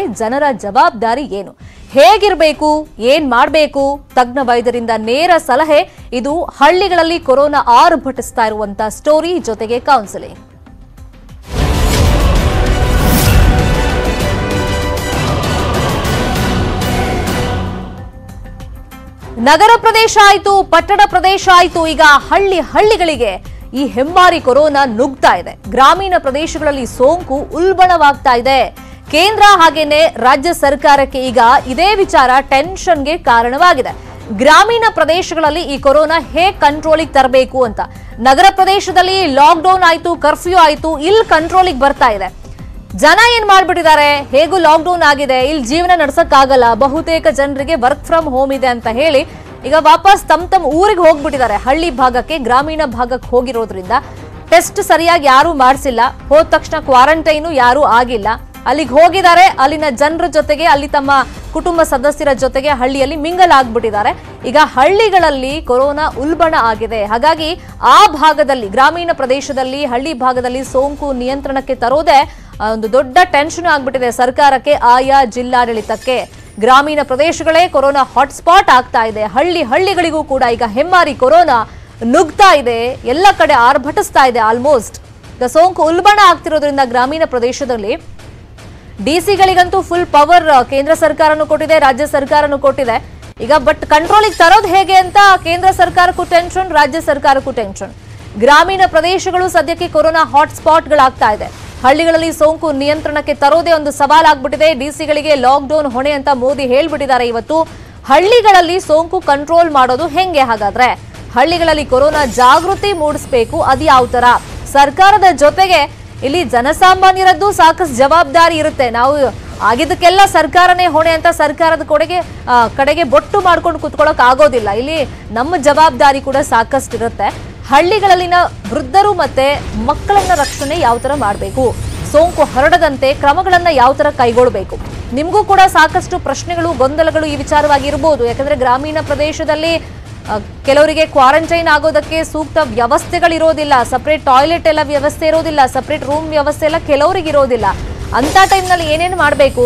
ಜನರ ಜವಾಬ್ದಾರಿ ಏನು ಹೇಗಿರಬೇಕು ಏನ್ ಮಾಡಬೇಕು ತಜ್ಞ ವೈದ್ಯರಿಂದ ನೇರ ಸಲಹೆ ಇದು ಹಳ್ಳಿಗಳಲ್ಲಿ ಕೊರೋನಾ ಆರ್ಭಟಿಸ್ತಾ ಇರುವಂತ ಸ್ಟೋರಿ ಜೊತೆಗೆ ಕೌನ್ಸಿಲಿಂಗ್ ನಗರ ಪ್ರದೇಶ ಆಯ್ತು ಪಟ್ಟಣ ಪ್ರದೇಶ ಆಯ್ತು ಈಗ ಹಳ್ಳಿ ಹಳ್ಳಿಗಳಿಗೆ ಈ ಹೆಮ್ಮಾರಿ ಕೊರೋನಾ ನುಗ್ತಾ ಇದೆ ಗ್ರಾಮೀಣ ಪ್ರದೇಶಗಳಲ್ಲಿ ಸೋಂಕು ಉಲ್ಬಣವಾಗ್ತಾ ಇದೆ ಕೇಂದ್ರ ಹಾಗೇನೆ ರಾಜ್ಯ ಸರ್ಕಾರಕ್ಕೆ ಈಗ ಇದೇ ವಿಚಾರ ಟೆನ್ಷನ್ಗೆ ಕಾರಣವಾಗಿದೆ ಗ್ರಾಮೀಣ ಪ್ರದೇಶಗಳಲ್ಲಿ ಈ ಕೊರೋನಾ ಹೇಗ್ ಕಂಟ್ರೋಲಿಗೆ ತರಬೇಕು ಅಂತ ನಗರ ಪ್ರದೇಶದಲ್ಲಿ ಲಾಕ್ಡೌನ್ ಆಯ್ತು ಕರ್ಫ್ಯೂ ಆಯ್ತು ಇಲ್ಲಿ ಕಂಟ್ರೋಲಿಗೆ ಬರ್ತಾ ಇದೆ ಜನ ಏನ್ ಮಾಡ್ಬಿಟ್ಟಿದ್ದಾರೆ ಹೇಗೂ ಲಾಕ್ಡೌನ್ ಆಗಿದೆ ಇಲ್ಲಿ ಜೀವನ ನಡ್ಸಕ್ಕಾಗಲ್ಲ ಬಹುತೇಕ ಜನರಿಗೆ ವರ್ಕ್ ಫ್ರಮ್ ಹೋಮ್ ಇದೆ ಅಂತ ಹೇಳಿ ಈಗ ವಾಪಸ್ ತಮ್ಮ ತಮ್ಮ ಊರಿಗೆ ಹೋಗ್ಬಿಟ್ಟಿದ್ದಾರೆ ಹಳ್ಳಿ ಭಾಗಕ್ಕೆ ಗ್ರಾಮೀಣ ಭಾಗಕ್ಕೆ ಹೋಗಿರೋದ್ರಿಂದ ಟೆಸ್ಟ್ ಸರಿಯಾಗಿ ಯಾರೂ ಮಾಡಿಸಿಲ್ಲ ಹೋದ ತಕ್ಷಣ ಕ್ವಾರಂಟೈನು ಯಾರೂ ಆಗಿಲ್ಲ ಅಲ್ಲಿಗೆ ಹೋಗಿದ್ದಾರೆ ಅಲ್ಲಿನ ಜನರ ಜೊತೆಗೆ ಅಲ್ಲಿ ತಮ್ಮ ಕುಟುಂಬ ಸದಸ್ಯರ ಜೊತೆಗೆ ಹಳ್ಳಿಯಲ್ಲಿ ಮಿಂಗಲ್ ಆಗ್ಬಿಟ್ಟಿದ್ದಾರೆ ಈಗ ಹಳ್ಳಿಗಳಲ್ಲಿ ಕೊರೋನಾ ಉಲ್ಬಣ ಆಗಿದೆ ಹಾಗಾಗಿ ಆ ಭಾಗದಲ್ಲಿ ಗ್ರಾಮೀಣ ಪ್ರದೇಶದಲ್ಲಿ ಹಳ್ಳಿ ಭಾಗದಲ್ಲಿ ಸೋಂಕು ನಿಯಂತ್ರಣಕ್ಕೆ ತರೋದೇ ಆ, ಒಂದು ದೊಡ್ಡ ಟೆನ್ಷನ್ ಆಗ್ಬಿಟ್ಟಿದೆ ಸರ್ಕಾರಕ್ಕೆ ಆಯಾ ಜಿಲ್ಲಾಡಳಿತಕ್ಕೆ ಗ್ರಾಮೀಣ ಪ್ರದೇಶಗಳೇ ಕೊರೋನಾ ಹಾಟ್ಸ್ಪಾಟ್ ಆಗ್ತಾ ಇದೆ ಹಳ್ಳಿ ಹಳ್ಳಿಗಳಿಗೂ ಕೂಡ ಈಗ ಹೆಮ್ಮಾರಿ ಕೊರೋನಾ ನುಗ್ತಾ ಇದೆ ಎಲ್ಲ ಕಡೆ ಆರ್ಭಟಿಸ್ತಾ ಇದೆ ಆಲ್ಮೋಸ್ಟ್ ಈಗ ಸೋಂಕು ಉಲ್ಬಣ ಆಗ್ತಿರೋದ್ರಿಂದ ಗ್ರಾಮೀಣ ಪ್ರದೇಶದಲ್ಲಿ ಡಿಸಿಗಳಿಗಂತೂ ಫುಲ್ ಪವರ್ ಕೇಂದ್ರ ಸರ್ಕಾರನು ಕೊಟ್ಟಿದೆ ರಾಜ್ಯ ಸರ್ಕಾರನು ಕೊಟ್ಟಿದೆ ಈಗ ಬಟ್ ಕಂಟ್ರೋಲಿಗೆ ತರೋದು ಹೇಗೆ ಅಂತ ಕೇಂದ್ರ ಸರ್ಕಾರಕ್ಕೂ ಟೆನ್ಷನ್ ರಾಜ್ಯ ಸರ್ಕಾರಕ್ಕೂ ಟೆನ್ಷನ್ ಗ್ರಾಮೀಣ ಪ್ರದೇಶಗಳು ಸದ್ಯಕ್ಕೆ ಕೊರೋನಾ ಹಾಟ್ಸ್ಪಾಟ್ಗಳಾಗ್ತಾ ಇದೆ ಹಳ್ಳಿಗಳಲ್ಲಿ ಸೋಂಕು ನಿಯಂತ್ರಣಕ್ಕೆ ತರೋದೇ ಒಂದು ಸವಾಲಾಗ್ಬಿಟ್ಟಿದೆ ಡಿಸಿಗಳಿಗೆ ಲಾಕ್ಡೌನ್ ಹೊಣೆ ಅಂತ ಮೋದಿ ಹೇಳ್ಬಿಟ್ಟಿದ್ದಾರೆ ಇವತ್ತು ಹಳ್ಳಿಗಳಲ್ಲಿ ಸೋಂಕು ಕಂಟ್ರೋಲ್ ಮಾಡೋದು ಹೆಂಗೆ ಹಾಗಾದ್ರೆ ಹಳ್ಳಿಗಳಲ್ಲಿ ಕೊರೋನಾ ಜಾಗೃತಿ ಮೂಡಿಸಬೇಕು ಅದು ಯಾವ ತರ ಸರ್ಕಾರದ ಜೊತೆಗೆ ಇಲ್ಲಿ ಜನಸಾಮಾನ್ಯರದ್ದು ಸಾಕಷ್ಟು ಜವಾಬ್ದಾರಿ ಇರುತ್ತೆ ನಾವು ಆಗಿದ್ದಕ್ಕೆಲ್ಲ ಸರ್ಕಾರನೇ ಹೊಣೆ ಅಂತ ಸರ್ಕಾರದ ಕೊಡೆಗೆ ಆ, ಕಡೆಗೆ ಬೊಟ್ಟು ಮಾಡ್ಕೊಂಡು ಕುತ್ಕೊಳ್ಳೋಕೆ ಆಗೋದಿಲ್ಲ ಇಲ್ಲಿ ನಮ್ಮ ಜವಾಬ್ದಾರಿ ಕೂಡ ಸಾಕಷ್ಟು ಇರುತ್ತೆ ಹಳ್ಳಿಗಳಲ್ಲಿನ ವೃದ್ಧರು ಮತ್ತೆ ಮಕ್ಕಳನ್ನ ರಕ್ಷಣೆ ಯಾವ ತರ ಮಾಡಬೇಕು ಸೋಂಕು ಹರಡದಂತೆ ಕ್ರಮಗಳನ್ನ ಯಾವ ತರ ಕೈಗೊಳ್ಳಬೇಕು ನಿಮಗೂ ಕೂಡ ಸಾಕಷ್ಟು ಪ್ರಶ್ನೆಗಳು ಗೊಂದಲಗಳು ಈ ವಿಚಾರವಾಗಿ ಇರಬಹುದು ಯಾಕಂದ್ರೆ ಗ್ರಾಮೀಣ ಪ್ರದೇಶದಲ್ಲಿ ಆ, ಕೆಲವರಿಗೆ ಕ್ವಾರಂಟೈನ್ ಆಗೋದಕ್ಕೆ ಸೂಕ್ತ ವ್ಯವಸ್ಥೆಗಳಿರೋದಿಲ್ಲ ಸಪ್ರೇಟ್ ಟಾಯ್ಲೆಟ್ ಎಲ್ಲ ವ್ಯವಸ್ಥೆ ಇರೋದಿಲ್ಲ ಸಪ್ರೇಟ್ ರೂಮ್ ವ್ಯವಸ್ಥೆ ಎಲ್ಲ ಕೆಲವರಿಗೆ ಇರೋದಿಲ್ಲ ಅಂತ ಟೈಮ್ನಲ್ಲಿ ಏನೇನು ಮಾಡಬೇಕು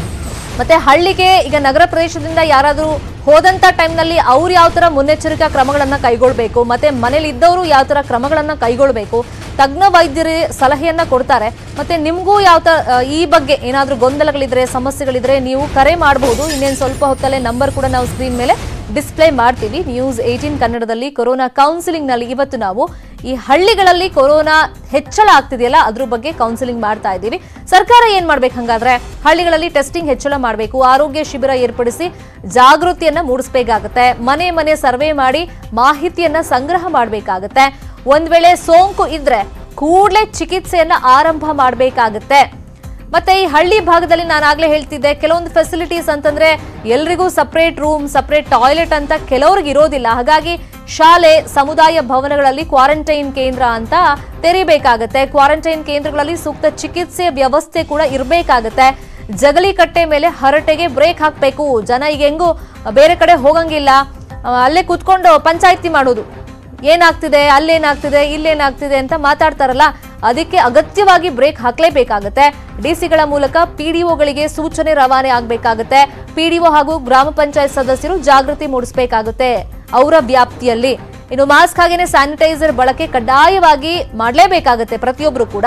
ಮತ್ತೆ ಹಳ್ಳಿಗೆ ಈಗ ನಗರ ಪ್ರದೇಶದಿಂದ ಯಾರಾದರೂ ಹೋದಂತ ಟೈಮ್ನಲ್ಲಿ ಅವ್ರು ಯಾವ ತರ ಮುನ್ನೆಚ್ಚರಿಕಾ ಕ್ರಮಗಳನ್ನ ಕೈಗೊಳ್ಬೇಕು ಮತ್ತೆ ಮನೇಲಿ ಇದ್ದವರು ಯಾವ ತರ ಕ್ರಮಗಳನ್ನ ಕೈಗೊಳ್ಬೇಕು ತಜ್ಞ ವೈದ್ಯರು ಸಲಹೆಯನ್ನ ಕೊಡ್ತಾರೆ ಮತ್ತೆ ನಿಮಗೂ ಯಾವ ತರ ಆ, ಈ ಬಗ್ಗೆ ಏನಾದರೂ ಗೊಂದಲಗಳಿದ್ರೆ ಸಮಸ್ಯೆಗಳಿದ್ರೆ ನೀವು ಕರೆ ಮಾಡಬಹುದು ಇನ್ನೇನು ಸ್ವಲ್ಪ ಹೊತ್ತಲ್ಲೇ ನಂಬರ್ ಕೂಡ ನಾವು ಸ್ಕ್ರೀನ್ ಮೇಲೆ ಡಿಸ್ಪ್ಲೇ ಮಾಡ್ತೀವಿ ನ್ಯೂಸ್ ಏಟೀನ್ ಕನ್ನಡದಲ್ಲಿ ಕೊರೋನಾ ಕೌನ್ಸಿಲಿಂಗ್ ನಲ್ಲಿ ಇವತ್ತು ನಾವು ಈ ಹಳ್ಳಿಗಳಲ್ಲಿ ಕೊರೋನಾ ಹೆಚ್ಚಳ ಆಗ್ತಿದೆಯಲ್ಲ ಅದ್ರ ಬಗ್ಗೆ ಕೌನ್ಸಿಲಿಂಗ್ ಮಾಡ್ತಾ ಇದ್ದೀವಿ ಸರ್ಕಾರ ಏನ್ ಮಾಡ್ಬೇಕು ಹಂಗಾದ್ರೆ ಹಳ್ಳಿಗಳಲ್ಲಿ ಟೆಸ್ಟಿಂಗ್ ಹೆಚ್ಚಳ ಮಾಡಬೇಕು ಆರೋಗ್ಯ ಶಿಬಿರ ಏರ್ಪಡಿಸಿ ಜಾಗೃತಿಯನ್ನ ಮೂಡಿಸಬೇಕಾಗತ್ತೆ ಮನೆ ಮನೆ ಸರ್ವೆ ಮಾಡಿ ಮಾಹಿತಿಯನ್ನ ಸಂಗ್ರಹ ಮಾಡಬೇಕಾಗತ್ತೆ ಒಂದ್ ವೇಳೆ ಸೋಂಕು ಇದ್ರೆ ಕೂಡಲೇ ಚಿಕಿತ್ಸೆಯನ್ನ ಆರಂಭ ಮಾಡಬೇಕಾಗತ್ತೆ ಮತ್ತೆ ಈ ಹಳ್ಳಿ ಭಾಗದಲ್ಲಿ ನಾನು ಆಗ್ಲೇ ಹೇಳ್ತಿದ್ದೆ ಕೆಲವೊಂದು ಫೆಸಿಲಿಟೀಸ್ ಅಂತಂದ್ರೆ ಎಲ್ರಿಗೂ ಸಪ್ರೇಟ್ ರೂಮ್ ಸಪ್ರೇಟ್ ಟಾಯ್ಲೆಟ್ ಅಂತ ಕೆಲವ್ರಿಗೆ ಇರೋದಿಲ್ಲ ಹಾಗಾಗಿ ಶಾಲೆ ಸಮುದಾಯ ಭವನಗಳಲ್ಲಿ ಕ್ವಾರಂಟೈನ್ ಕೇಂದ್ರ ಅಂತ ತೆರಿಬೇಕಾಗತ್ತೆ ಕ್ವಾರಂಟೈನ್ ಕೇಂದ್ರಗಳಲ್ಲಿ ಸೂಕ್ತ ಚಿಕಿತ್ಸೆ ವ್ಯವಸ್ಥೆ ಕೂಡ ಇರಬೇಕಾಗತ್ತೆ ಜಗಲಿ ಕಟ್ಟೆ ಮೇಲೆ ಹರಟೆಗೆ ಬ್ರೇಕ್ ಹಾಕಬೇಕು ಜನ ಈಗ ಹೆಂಗೂ ಬೇರೆ ಕಡೆ ಹೋಗಂಗಿಲ್ಲ ಆ, ಅಲ್ಲೇ ಕೂತ್ಕೊಂಡು ಪಂಚಾಯತಿ ಮಾಡೋದು ಏನಾಗ್ತಿದೆ ಅಲ್ಲೇನಾಗ್ತಿದೆ ಇಲ್ಲೇನಾಗ್ತಿದೆ ಅಂತ ಮಾತಾಡ್ತಾರಲ್ಲ ಅದಕ್ಕೆ ಅಗತ್ಯವಾಗಿ ಬ್ರೇಕ್ ಹಾಕ್ಲೇಬೇಕಾಗತ್ತೆ ಡಿಸಿಗಳ ಮೂಲಕ ಪಿಡಿಒಗಳಿಗೆ ಸೂಚನೆ ರವಾನೆ ಆಗ್ಬೇಕಾಗತ್ತೆ ಪಿಡಿಒ ಹಾಗೂ ಗ್ರಾಮ ಪಂಚಾಯತ್ ಸದಸ್ಯರು ಜಾಗೃತಿ ಮೂಡಿಸಬೇಕಾಗುತ್ತೆ ಅವರ ವ್ಯಾಪ್ತಿಯಲ್ಲಿ ಇನ್ನು ಮಾಸ್ಕ್ ಹಾಗೇನೆ ಸ್ಯಾನಿಟೈಸರ್ ಬಳಕೆ ಕಡ್ಡಾಯವಾಗಿ ಮಾಡಲೇಬೇಕಾಗತ್ತೆ ಪ್ರತಿಯೊಬ್ಬರು ಕೂಡ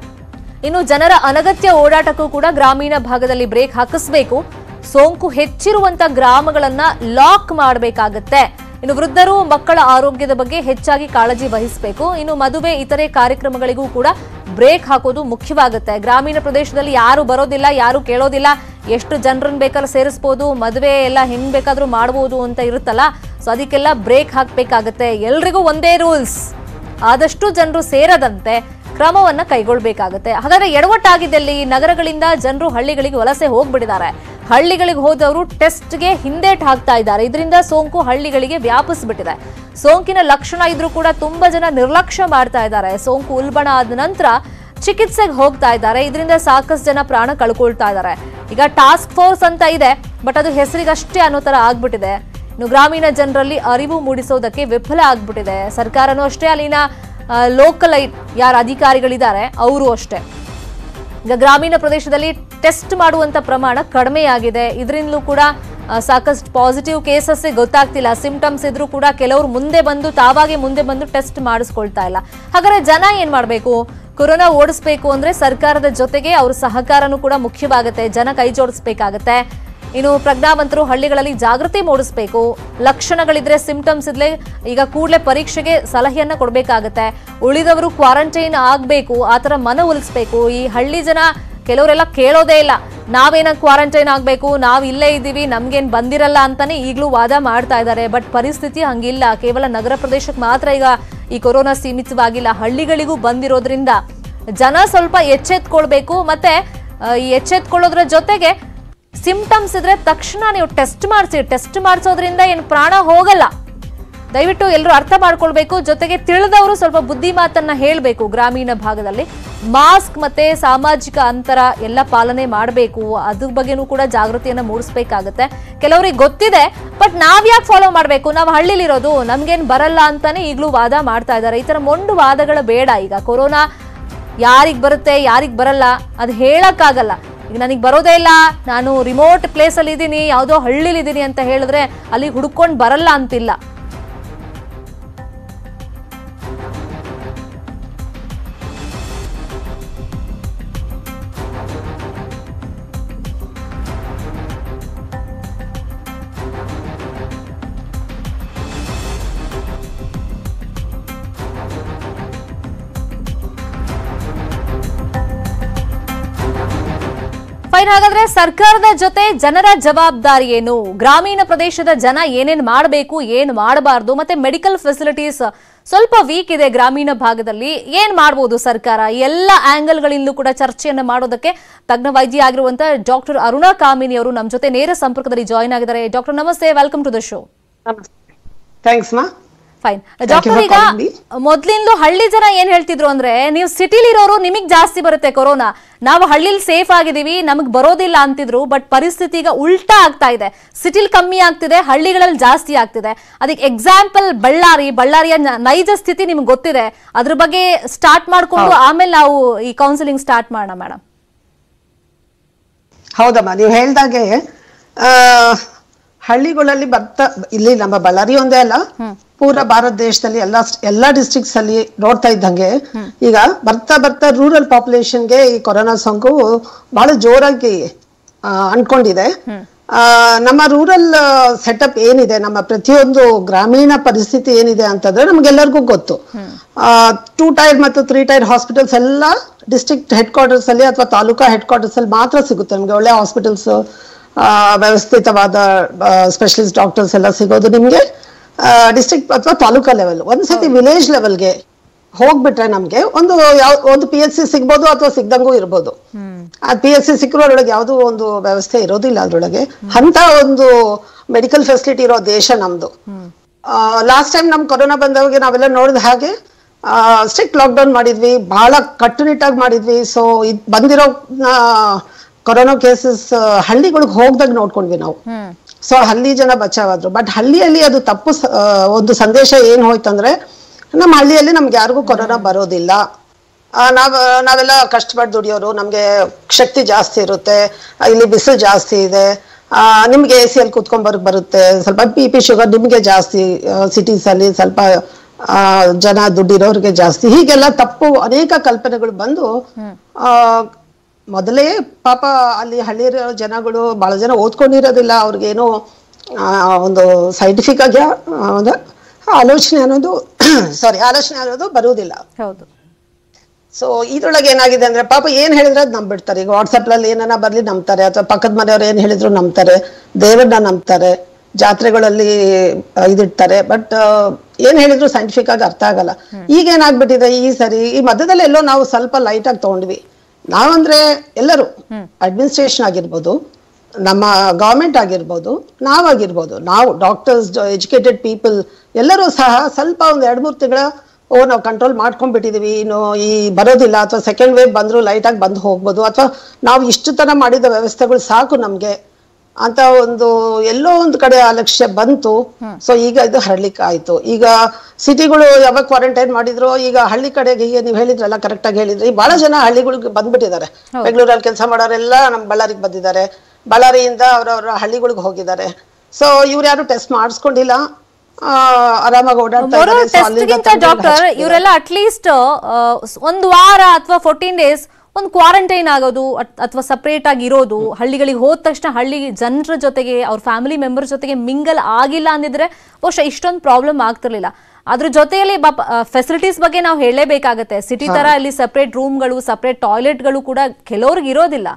ಇನ್ನು ಜನರ ಅನಗತ್ಯ ಓಡಾಟಕ್ಕೂ ಕೂಡ ಗ್ರಾಮೀಣ ಭಾಗದಲ್ಲಿ ಬ್ರೇಕ್ ಹಾಕಿಸ್ಬೇಕು ಸೋಂಕು ಹೆಚ್ಚಿರುವಂತ ಗ್ರಾಮಗಳನ್ನ ಲಾಕ್ ಮಾಡಬೇಕಾಗತ್ತೆ ಇನ್ನು ವೃದ್ಧರು ಮಕ್ಕಳ ಆರೋಗ್ಯದ ಬಗ್ಗೆ ಹೆಚ್ಚಾಗಿ ಕಾಳಜಿ ವಹಿಸಬೇಕು ಇನ್ನು ಮದುವೆ ಇತರೆ ಕಾರ್ಯಕ್ರಮಗಳಿಗೂ ಕೂಡ ಬ್ರೇಕ್ ಹಾಕೋದು ಮುಖ್ಯವಾಗುತ್ತೆ ಗ್ರಾಮೀಣ ಪ್ರದೇಶದಲ್ಲಿ ಯಾರು ಬರೋದಿಲ್ಲ ಯಾರು ಕೇಳೋದಿಲ್ಲ ಎಷ್ಟು ಜನರನ್ನ ಬೇಕಾದ್ರೂ ಸೇರಿಸ್ಬೋದು ಮದುವೆ ಎಲ್ಲ ಹೆಂಗ್ ಬೇಕಾದ್ರೂ ಮಾಡ್ಬೋದು ಅಂತ ಇರುತ್ತಲ್ಲ ಸೊ ಅದಕ್ಕೆಲ್ಲ ಬ್ರೇಕ್ ಹಾಕ್ಬೇಕಾಗತ್ತೆ ಎಲ್ರಿಗೂ ಒಂದೇ ರೂಲ್ಸ್ ಆದಷ್ಟು ಜನರು ಸೇರದಂತೆ ಕ್ರಮವನ್ನ ಕೈಗೊಳ್ಬೇಕಾಗತ್ತೆ ಹಾಗಾದ್ರೆ ಎಡವಟ್ಟಾಗಿದ್ದಲ್ಲಿ ನಗರಗಳಿಂದ ಜನರು ಹಳ್ಳಿಗಳಿಗೆ ವಲಸೆ ಹೋಗ್ಬಿಟ್ಟಿದ್ದಾರೆ ಹಳ್ಳಿಗಳಿಗೆ ಹೋದವರು ಟೆಸ್ಟ್ಗೆ ಹಿಂದೇಟ್ ಹಾಕ್ತಾ ಇದ್ದಾರೆ ಇದರಿಂದ ಸೋಂಕು ಹಳ್ಳಿಗಳಿಗೆ ವ್ಯಾಪಿಸ್ಬಿಟ್ಟಿದೆ ಸೋಂಕಿನ ಲಕ್ಷಣ ಇದ್ರೂ ಕೂಡ ತುಂಬಾ ಜನ ನಿರ್ಲಕ್ಷ್ಯ ಮಾಡ್ತಾ ಇದ್ದಾರೆ ಸೋಂಕು ಉಲ್ಬಣ ಆದ ನಂತರ ಚಿಕಿತ್ಸೆಗೆ ಹೋಗ್ತಾ ಇದ್ದಾರೆ ಇದರಿಂದ ಸಾಕಷ್ಟು ಜನ ಪ್ರಾಣ ಕಳ್ಕೊಳ್ತಾ ಇದ್ದಾರೆ ಈಗ ಟಾಸ್ಕ್ ಫೋರ್ಸ್ ಅಂತ ಇದೆ ಬಟ್ ಅದು ಹೆಸರಿಗಷ್ಟೇ ಅನ್ನೋ ತರ ಆಗ್ಬಿಟ್ಟಿದೆ ಇನ್ನು ಗ್ರಾಮೀಣ ಜನರಲ್ಲಿ ಅರಿವು ಮೂಡಿಸೋದಕ್ಕೆ ವಿಫಲ ಆಗ್ಬಿಟ್ಟಿದೆ ಸರ್ಕಾರನೂ ಅಷ್ಟೇ ಅಲ್ಲಿನ ಲೋಕಲ್ ಯಾರು ಅಧಿಕಾರಿಗಳಿದ್ದಾರೆ ಅವರು ಅಷ್ಟೇ ಈಗ ಗ್ರಾಮೀಣ ಪ್ರದೇಶದಲ್ಲಿ ಟೆಸ್ಟ್ ಮಾಡುವಂತ ಪ್ರಮಾಣ ಕಡಿಮೆಯಾಗಿದೆ ಇದರಿಂದಲೂ ಕೂಡ ಆ, ಸಾಕಷ್ಟು ಪಾಸಿಟಿವ್ ಕೇಸಸ್ ಗೊತ್ತಾಗ್ತಿಲ್ಲ ಸಿಂಪ್ಟಮ್ಸ್ ಇದ್ರೂ ಕೂಡ ಕೆಲವರು ಮುಂದೆ ಬಂದು ತಾವಾಗೆ ಮುಂದೆ ಬಂದು ಟೆಸ್ಟ್ ಮಾಡಿಸ್ಕೊಳ್ತಾ ಇಲ್ಲ ಹಾಗಾದ್ರೆ ಜನ ಏನ್ ಮಾಡಬೇಕು ಕೊರೋನಾ ಓಡಿಸ್ಬೇಕು ಅಂದ್ರೆ ಸರ್ಕಾರದ ಜೊತೆಗೆ ಅವ್ರ ಸಹಕಾರನೂ ಕೂಡ ಮುಖ್ಯವಾಗುತ್ತೆ ಜನ ಕೈ ಜೋಡಿಸ್ಬೇಕಾಗತ್ತೆ ಇನ್ನು ಪ್ರಜ್ಞಾವಂತರು ಹಳ್ಳಿಗಳಲ್ಲಿ ಜಾಗೃತಿ ಮೂಡಿಸ್ಬೇಕು ಲಕ್ಷಣಗಳಿದ್ರೆ ಸಿಂಪ್ಟಮ್ಸ್ ಇದ್ಲೆ ಈಗ ಕೂಡಲೇ ಪರೀಕ್ಷೆಗೆ ಸಲಹೆಯನ್ನ ಕೊಡಬೇಕಾಗತ್ತೆ ಉಳಿದವರು ಕ್ವಾರಂಟೈನ್ ಆಗಬೇಕು ಆ ಥರ ಮನವೊಲಿಸ್ಬೇಕು ಈ ಹಳ್ಳಿ ಜನ ಕೆಲವರೆಲ್ಲ ಕೇಳೋದೇ ಇಲ್ಲ ನಾವೇನ ಕ್ವಾರಂಟೈನ್ ಆಗಬೇಕು ನಾವು ಇಲ್ಲೇ ಇದ್ದೀವಿ ನಮ್ಗೇನ್ ಬಂದಿರಲ್ಲ ಅಂತಾನೆ ಈಗಲೂ ವಾದ ಮಾಡ್ತಾ ಇದ್ದಾರೆ ಬಟ್ ಪರಿಸ್ಥಿತಿ ಹಂಗಿಲ್ಲ ಕೇವಲ ನಗರ ಪ್ರದೇಶಕ್ಕೆ ಮಾತ್ರ ಈಗ ಈ ಕೊರೋನಾ ಸೀಮಿತವಾಗಿಲ್ಲ ಹಳ್ಳಿಗಳಿಗೂ ಬಂದಿರೋದ್ರಿಂದ ಜನ ಸ್ವಲ್ಪ ಎಚ್ಚೆತ್ಕೊಳ್ಬೇಕು ಮತ್ತೆ ಆ, ಈ ಎಚ್ಚೆತ್ಕೊಳ್ಳೋದ್ರ ಜೊತೆಗೆ ಸಿಂಪ್ಟಮ್ಸ್ ಇದ್ರೆ ತಕ್ಷಣ ನೀವು ಟೆಸ್ಟ್ ಮಾಡಿಸಿ ಟೆಸ್ಟ್ ಮಾಡಿಸೋದ್ರಿಂದ ಏನು ಪ್ರಾಣ ಹೋಗಲ್ಲ ದಯವಿಟ್ಟು ಎಲ್ಲರೂ ಅರ್ಥ ಮಾಡ್ಕೊಳ್ಬೇಕು ಜೊತೆಗೆ ತಿಳಿದವರು ಸ್ವಲ್ಪ ಬುದ್ಧಿ ಮಾತನ್ನ ಹೇಳಬೇಕು ಗ್ರಾಮೀಣ ಭಾಗದಲ್ಲಿ ಮಾಸ್ಕ್ ಮತ್ತೆ ಸಾಮಾಜಿಕ ಅಂತರ ಎಲ್ಲ ಪಾಲನೆ ಮಾಡಬೇಕು ಅದ್ರ ಬಗ್ಗೆನೂ ಕೂಡ ಜಾಗೃತಿಯನ್ನ ಮೂಡಿಸ್ಬೇಕಾಗತ್ತೆ ಕೆಲವರಿಗೆ ಗೊತ್ತಿದೆ ಬಟ್ ನಾವ್ಯಾಕೆ ಫಾಲೋ ಮಾಡಬೇಕು ನಾವು ಹಳ್ಳಿಲಿರೋದು ನಮ್ಗೇನ್ ಬರಲ್ಲ ಅಂತಾನೆ ಈಗಲೂ ವಾದ ಮಾಡ್ತಾ ಇದ್ದಾರೆ ಈ ತರ ಮೊಂಡು ವಾದಗಳ ಬೇಡ ಈಗ ಕೊರೋನಾ ಯಾರಿಗ್ ಬರುತ್ತೆ ಯಾರಿಗ್ ಬರಲ್ಲ ಅದು ಹೇಳಕ್ಕಾಗಲ್ಲ ಈಗ ನನಗೆ ಬರೋದೇ ಇಲ್ಲ ನಾನು ರಿಮೋಟ್ ಪ್ಲೇಸಲ್ಲಿ ಇದ್ದೀನಿ ಯಾವುದೋ ಹಳ್ಳಿಲಿ ಇದ್ದೀನಿ ಅಂತ ಹೇಳಿದ್ರೆ ಅಲ್ಲಿ ಹುಡ್ಕೊಂಡು ಬರಲ್ಲ ಅಂತಿಲ್ಲ ಫೈನ್ ಹಾಗಾದ್ರೆ ಸರ್ಕಾರದ ಜೊತೆ ಜನರ ಜವಾಬ್ದಾರಿ ಏನು ಗ್ರಾಮೀಣ ಪ್ರದೇಶದ ಜನ ಏನೇನ್ ಮಾಡಬೇಕು ಏನ್ ಮಾಡಬಾರ್ದು ಮತ್ತೆ ಮೆಡಿಕಲ್ ಫೆಸಿಲಿಟೀಸ್ ಸ್ವಲ್ಪ ವೀಕ್ ಇದೆ ಗ್ರಾಮೀಣ ಭಾಗದಲ್ಲಿ ಏನ್ ಮಾಡಬಹುದು ಸರ್ಕಾರ ಎಲ್ಲ ಆಂಗಲ್ಗಳಿಂದಲೂ ಕೂಡ ಚರ್ಚೆಯನ್ನ ಮಾಡೋದಕ್ಕೆ ತಜ್ಞ ವೈದ್ಯ ಆಗಿರುವಂತ ಡಾಕ್ಟರ್ ಅರುಣಾ ಕಾಮಿನಿ ಅವರು ನಮ್ಮ ಜೊತೆ ನೇರ ಸಂಪರ್ಕದಲ್ಲಿ ಜಾಯಿನ್ ಆಗಿದ್ದಾರೆ ಡಾಕ್ಟರ್ ನಮಸ್ತೆ welcome to the show thanks ಮಾ ಫೈನ್ you ಡಾಕ್ಟರ್ for ಈಗ calling me. ಮೊದ್ಲಿಂದು ಹಳ್ಳಿ ಜನ ಏನ್ ಹೇಳ್ತಿದ್ರು ಅಂದ್ರೆ ನೀವು ಸಿಟಿಲಿ ಇರೋರು ನಿಮಗ್ ಜಾಸ್ತಿ ಬರುತ್ತೆ ಕೊರೋನಾ ನಾವು ಹಳ್ಳಿಲಿ ಸೇಫ್ ಆಗಿದೀವಿ ನಮಗ್ ಬರೋದಿಲ್ಲ ಅಂತಿದ್ರು ಬಟ್ ಪರಿಸ್ಥಿತಿ ಈಗ ಉಲ್ಟಾ ಆಗ್ತಾ ಇದೆ ಸಿಟಿಲಿ ಕಮ್ಮಿ ಆಗ್ತಿದೆ ಹಳ್ಳಿಗಳಲ್ಲಿ ಜಾಸ್ತಿ ಆಗ್ತಿದೆ ಅದಕ್ಕೆ ಎಕ್ಸಾಂಪಲ್ ಬಳ್ಳಾರಿ ಬಳ್ಳಾರಿಯ ನ- ನೈಜ ಸ್ಥಿತಿ ನಿಮ್ಗೆ ಗೊತ್ತಿದೆ ಅದ್ರ ಬಗ್ಗೆ ಸ್ಟಾರ್ಟ್ ಮಾಡ್ಕೊಂಡು ಆಮೇಲೆ ನಾವು ಈ ಕೌನ್ಸಿಲಿಂಗ್ ಸ್ಟಾರ್ಟ್ ಮಾಡೋಣ ಮೇಡಮ್ ಹೌದಮ್ಮ ನೀವು ಹೇಳ್ದಾಗೆ ಆ, ಹಳ್ಳಿಗಳಲ್ಲಿ ಬರ್ತಾ ಇಲ್ಲಿ ನಮ್ಮ ಬಳ್ಳಾರಿ ಒಂದೇ ಅಲ್ಲ ಪೂರ ಭಾರತ ದೇಶದಲ್ಲಿ ಎಲ್ಲಾ ಎಲ್ಲಾ ಡಿಸ್ಟ್ರಿಕ್ಟ್ಸ್ ಅಲ್ಲಿ ನೋಡ್ತಾ ಇದ್ದಂಗೆ ಈಗ ಬರ್ತಾ ಬರ್ತಾ ರೂರಲ್ ಪಾಪ್ಯುಲೇಷನ್ಗೆ ಈ ಕೊರೋನಾ ಸೋಂಕು ಬಹಳ ಜೋರಾಗಿ ಆ, ಅಂಟ್ಕೊಂಡಿದೆ ಆ, ನಮ್ಮ ರೂರಲ್ ಸೆಟಪ್ ಏನಿದೆ ನಮ್ಮ ಪ್ರತಿಯೊಂದು ಗ್ರಾಮೀಣ ಪರಿಸ್ಥಿತಿ ಏನಿದೆ ಅಂತಂದ್ರೆ ನಮ್ಗೆಲ್ಲರಿಗೂ ಗೊತ್ತು ಟೂ ಟೈರ್ ಮತ್ತು ತ್ರೀ ಟೈರ್ ಹಾಸ್ಪಿಟಲ್ಸ್ ಎಲ್ಲ ಡಿಸ್ಟ್ರಿಕ್ಟ್ ಹೆಡ್ ಕ್ವಾರ್ಟರ್ಸ್ ಅಲ್ಲಿ ಅಥವಾ ತಾಲೂಕಾ ಹೆಡ್ ಕ್ವಾರ್ಟರ್ಸ್ ಅಲ್ಲಿ ಮಾತ್ರ ಸಿಗುತ್ತೆ ನಮ್ಗೆ ಒಳ್ಳೆ ಹಾಸ್ಪಿಟಲ್ಸ್ ವ್ಯವಸ್ಥಿತವಾದ ಸ್ಪೆಷಲಿಸ್ಟ್ ಡಾಕ್ಟರ್ಸ್ ಎಲ್ಲ ಸಿಗೋದು ನಿಮ್ಗೆ ಡಿಸ್ಟ್ರಿಕ್ಟ್ ಅಥವಾ ತಾಲೂಕಾ ಲೆವೆಲ್ ಒಂದ್ಸತಿ ವಿಲೇಜ್ ಲೆವೆಲ್ಗೆ ಹೋಗ್ಬಿಟ್ರೆ ನಮ್ಗೆ ಒಂದು ಯಾವ ಒಂದು ಪಿ ಎಚ್ ಸಿ ಸಿಗ್ಬೋದು ಅಥವಾ ಸಿಗ್ದಂಗೂ ಇರ್ಬೋದು ಆ ಪಿ ಎಚ್ ಸಿ ಸಿಕ್ಕರೂ ಅದ್ರೊಳಗೆ ಯಾವುದೋ ಒಂದು ವ್ಯವಸ್ಥೆ ಇರೋದಿಲ್ಲ ಅದ್ರೊಳಗೆ ಅಂತ ಒಂದು ಮೆಡಿಕಲ್ ಫೆಸಿಲಿಟಿ ಇರೋ ದೇಶ ನಮ್ದು ಲಾಸ್ಟ್ ಟೈಮ್ ನಮ್ ಕೊರೋನಾ ಬಂದವಾಗ ನಾವೆಲ್ಲ ನೋಡಿದ ಹಾಗೆ ಸ್ಟ್ರಿಕ್ಟ್ ಲಾಕ್ಡೌನ್ ಮಾಡಿದ್ವಿ ಬಹಳ ಕಟ್ಟುನಿಟ್ಟಾಗಿ ಮಾಡಿದ್ವಿ ಸೊ ಇದ್ ಬಂದಿರೋ ಕೊರೋನಾ ಕೇಸಸ್ ಹಳ್ಳಿಗಳಿಗೆ ಹೋಗ್ದಾಗ ನೋಡ್ಕೊಂಡ್ವಿ ನಾವು ಸೊ ಹಳ್ಳಿ ಜನ ಬಚಾವಾದ್ರು ಬಟ್ ಹಳ್ಳಿಯಲ್ಲಿ ಅದು ತಪ್ಪು ಸ- ಆ, ಒಂದು ಸಂದೇಶ ಏನ್ ಹೋಯ್ತಂದ್ರೆ ನಮ್ಮ ಹಳ್ಳಿಯಲ್ಲಿ ನಮ್ಗೆ ಯಾರಿಗೂ ಕೊರೋನಾ ಬರೋದಿಲ್ಲ ಆ, ನಾವ್ ನಾವೆಲ್ಲ ಕಷ್ಟಪಟ್ಟು ದುಡಿಯೋರು ನಮ್ಗೆ ಶಕ್ತಿ ಜಾಸ್ತಿ ಇರುತ್ತೆ ಆ, ಇಲ್ಲಿ ಬಿಸಿಲು ಜಾಸ್ತಿ ಇದೆ ಆ, ನಿಮ್ಗೆ ಎ ಸಿ ಅಲ್ಲಿ ಕುತ್ಕೊಂಡ್ ಬರುತ್ತೆ ಸ್ವಲ್ಪ ಬಿ ಪಿ ಶುಗರ್ ನಿಮ್ಗೆ ಜಾಸ್ತಿ ಸಿಟೀಸ್ ಅಲ್ಲಿ ಸ್ವಲ್ಪ ಆ, ಜನ ದುಡ್ಡಿರೋರಿಗೆ ಜಾಸ್ತಿ ಹೀಗೆಲ್ಲ ತಪ್ಪು ಅನೇಕ ಕಲ್ಪನೆಗಳು ಬಂದು ಆ, ಮೊದಲೇ ಪಾಪ ಅಲ್ಲಿ ಹಳ್ಳಿಯ ಜನಗಳು ಬಹಳ ಜನ ಓದ್ಕೊಂಡಿರೋದಿಲ್ಲ ಅವ್ರಿಗೇನೋ ಆ, ಒಂದು ಸೈಂಟಿಫಿಕ್ ಆಗಿ ಆ, ಒಂದು ಆಲೋಚನೆ ಅನ್ನೋದು ಸಾರಿ ಆಲೋಚನೆ ಅನ್ನೋದು ಬರುವುದಿಲ್ಲ ಹೌದು ಸೊ ಇದ್ರೊಳಗೆ ಏನಾಗಿದೆ ಅಂದ್ರೆ ಪಾಪ ಏನ್ ಹೇಳಿದ್ರೆ ಅದ್ ನಂಬಿಡ್ತಾರೆ ಈಗ ವಾಟ್ಸಪ್ ನಲ್ಲಿ ಏನನ್ನ ಬರ್ಲಿ ನಂಬ್ತಾರೆ ಅಥವಾ ಪಕ್ಕದ ಮನೆಯವ್ರು ಏನ್ ಹೇಳಿದ್ರು ನಂಬ್ತಾರೆ ದೇವ್ರನ್ನ ನಂಬ್ತಾರೆ ಜಾತ್ರೆಗಳಲ್ಲಿ ಆ, ಇದಿಡ್ತಾರೆ ಬಟ್ ಏನ್ ಹೇಳಿದ್ರು ಸೈಂಟಿಫಿಕ್ ಆಗಿ ಅರ್ಥ ಆಗಲ್ಲ ಈಗ ಏನಾಗ್ಬಿಟ್ಟಿದೆ ಈ ಸರಿ ಈ ಮಧ್ಯದಲ್ಲಿ ಎಲ್ಲೋ ನಾವು ಸ್ವಲ್ಪ ಲೈಟ್ ಆಗಿ ತಗೊಂಡ್ವಿ ನಾವಂದ್ರೆ ಎಲ್ಲರೂ ಅಡ್ಮಿನಿಸ್ಟ್ರೇಷನ್ ಆಗಿರ್ಬೋದು ನಮ್ಮ ಗವರ್ಮೆಂಟ್ ಆಗಿರ್ಬೋದು ನಾವಾಗಿರ್ಬೋದು ನಾವು ಡಾಕ್ಟರ್ಸ್ ಎಜುಕೇಟೆಡ್ ಪೀಪಲ್ ಎಲ್ಲರೂ ಸಹ ಸ್ವಲ್ಪ ಒಂದ್ ಎರಡ್ ಮೂರ್ ತಿಂಗಳ ಓ ನಾವು ಕಂಟ್ರೋಲ್ ಮಾಡ್ಕೊಂಡ್ಬಿಟ್ಟಿದೀವಿ ಇನ್ನು ಈ ಬರೋದಿಲ್ಲ ಅಥವಾ ಸೆಕೆಂಡ್ ವೇವ್ ಬಂದ್ರು ಲೈಟ್ ಆಗಿ ಬಂದು ಹೋಗ್ಬೋದು ಅಥವಾ ನಾವು ಇಷ್ಟು ತರ ಮಾಡಿದ ವ್ಯವಸ್ಥೆಗಳು ಸಾಕು ನಮ್ಗೆ ಅಂತ ಒಂದು ಎಲ್ಲೋ ಒಂದು ಕಡೆ ಅಲಕ್ಷ್ಯ ಬಂತು ಸೊ ಈಗ ಇದು ಹರಡ್ಲಿಕ್ಕೆ ಆಯ್ತು ಈಗ ಸಿಟಿಗಳು ಯಾವಾಗ ಕ್ವಾರಂಟೈನ್ ಮಾಡಿದ್ರು ಈಗ ಹಳ್ಳಿ ಕಡೆಗೆ ಈಗ ನೀವು ಹೇಳಿದ್ರಲ್ಲ ಕರೆಕ್ಟ್ ಆಗಿ ಹೇಳಿದ್ರಿ ಬಹಳ ಜನ ಹಳ್ಳಿಗಳಿಗೆ ಬಂದ್ಬಿಟ್ಟಿದ್ದಾರೆ ಬೆಂಗಳೂರಲ್ಲಿ ಕೆಲಸ ಮಾಡೋರೆಲ್ಲ ನಮ್ಮ ಬಳ್ಳಾರಿಗೆ ಬಂದಿದ್ದಾರೆ ಬಳ್ಳಾರಿಯಿಂದ ಅವರವರ ಹಳ್ಳಿಗಳಿಗೆ ಹೋಗಿದ್ದಾರೆ ಸೊ ಇವ್ರು ಯಾರು ಟೆಸ್ಟ್ ಮಾಡಿಸ್ಕೊಂಡಿಲ್ಲ ಆ, ಆರಾಮಾಗಿ ಓಡಾಡ್ತಾ ಮೊರೋ ಇದ್ದಾರೆ. So ಅಲ್ಲಿಂದ ಟೆಸ್ಟ್ಗಿಂತ ತಂದು ಡಾಕ್ಟರ್ ಹಚ್ತಿದ್ದಾರೆ. ಇವರೆಲ್ಲ ಅಟ್ಲೀಸ್ಟ್ ಒಂದು ವಾರ ಅಥವಾ ಫೋರ್ಟೀನ್ ಡೇಸ್ ಒಂದು ಕ್ವಾರಂಟೈನ್ ಆಗೋದು ಅಥವಾ ಸಪರೇಟ್ ಆಗಿ ಇರೋದು ಹಳ್ಳಿಗಳಿಗೆ ಹೋದ ತಕ್ಷಣ ಹಳ್ಳಿ ಜನರ ಜೊತೆಗೆ ಅವ್ರ ಫ್ಯಾಮಿಲಿ ಮೆಂಬರ್ ಜೊತೆಗೆ ಮಿಂಗಲ್ ಆಗಿಲ್ಲ ಅಂದಿದ್ರೆ ಬಹುಶಃ ಇಷ್ಟೊಂದು ಪ್ರಾಬ್ಲಮ್ ಆಗ್ತಿರ್ಲಿಲ್ಲ ಅದ್ರ ಜೊತೆಯಲ್ಲಿ ಫೆಸಿಲಿಟೀಸ್ ಬಗ್ಗೆ ನಾವು ಹೇಳಲೇಬೇಕಾಗತ್ತೆ ಸಿಟಿ ತರ ಇಲ್ಲಿ ಸಪರೇಟ್ ರೂಮ್ಗಳು ಸಪರೇಟ್ ಟಾಯ್ಲೆಟ್ಗಳು ಕೂಡ ಕೆಲವ್ರಿಗೆ ಇರೋದಿಲ್ಲ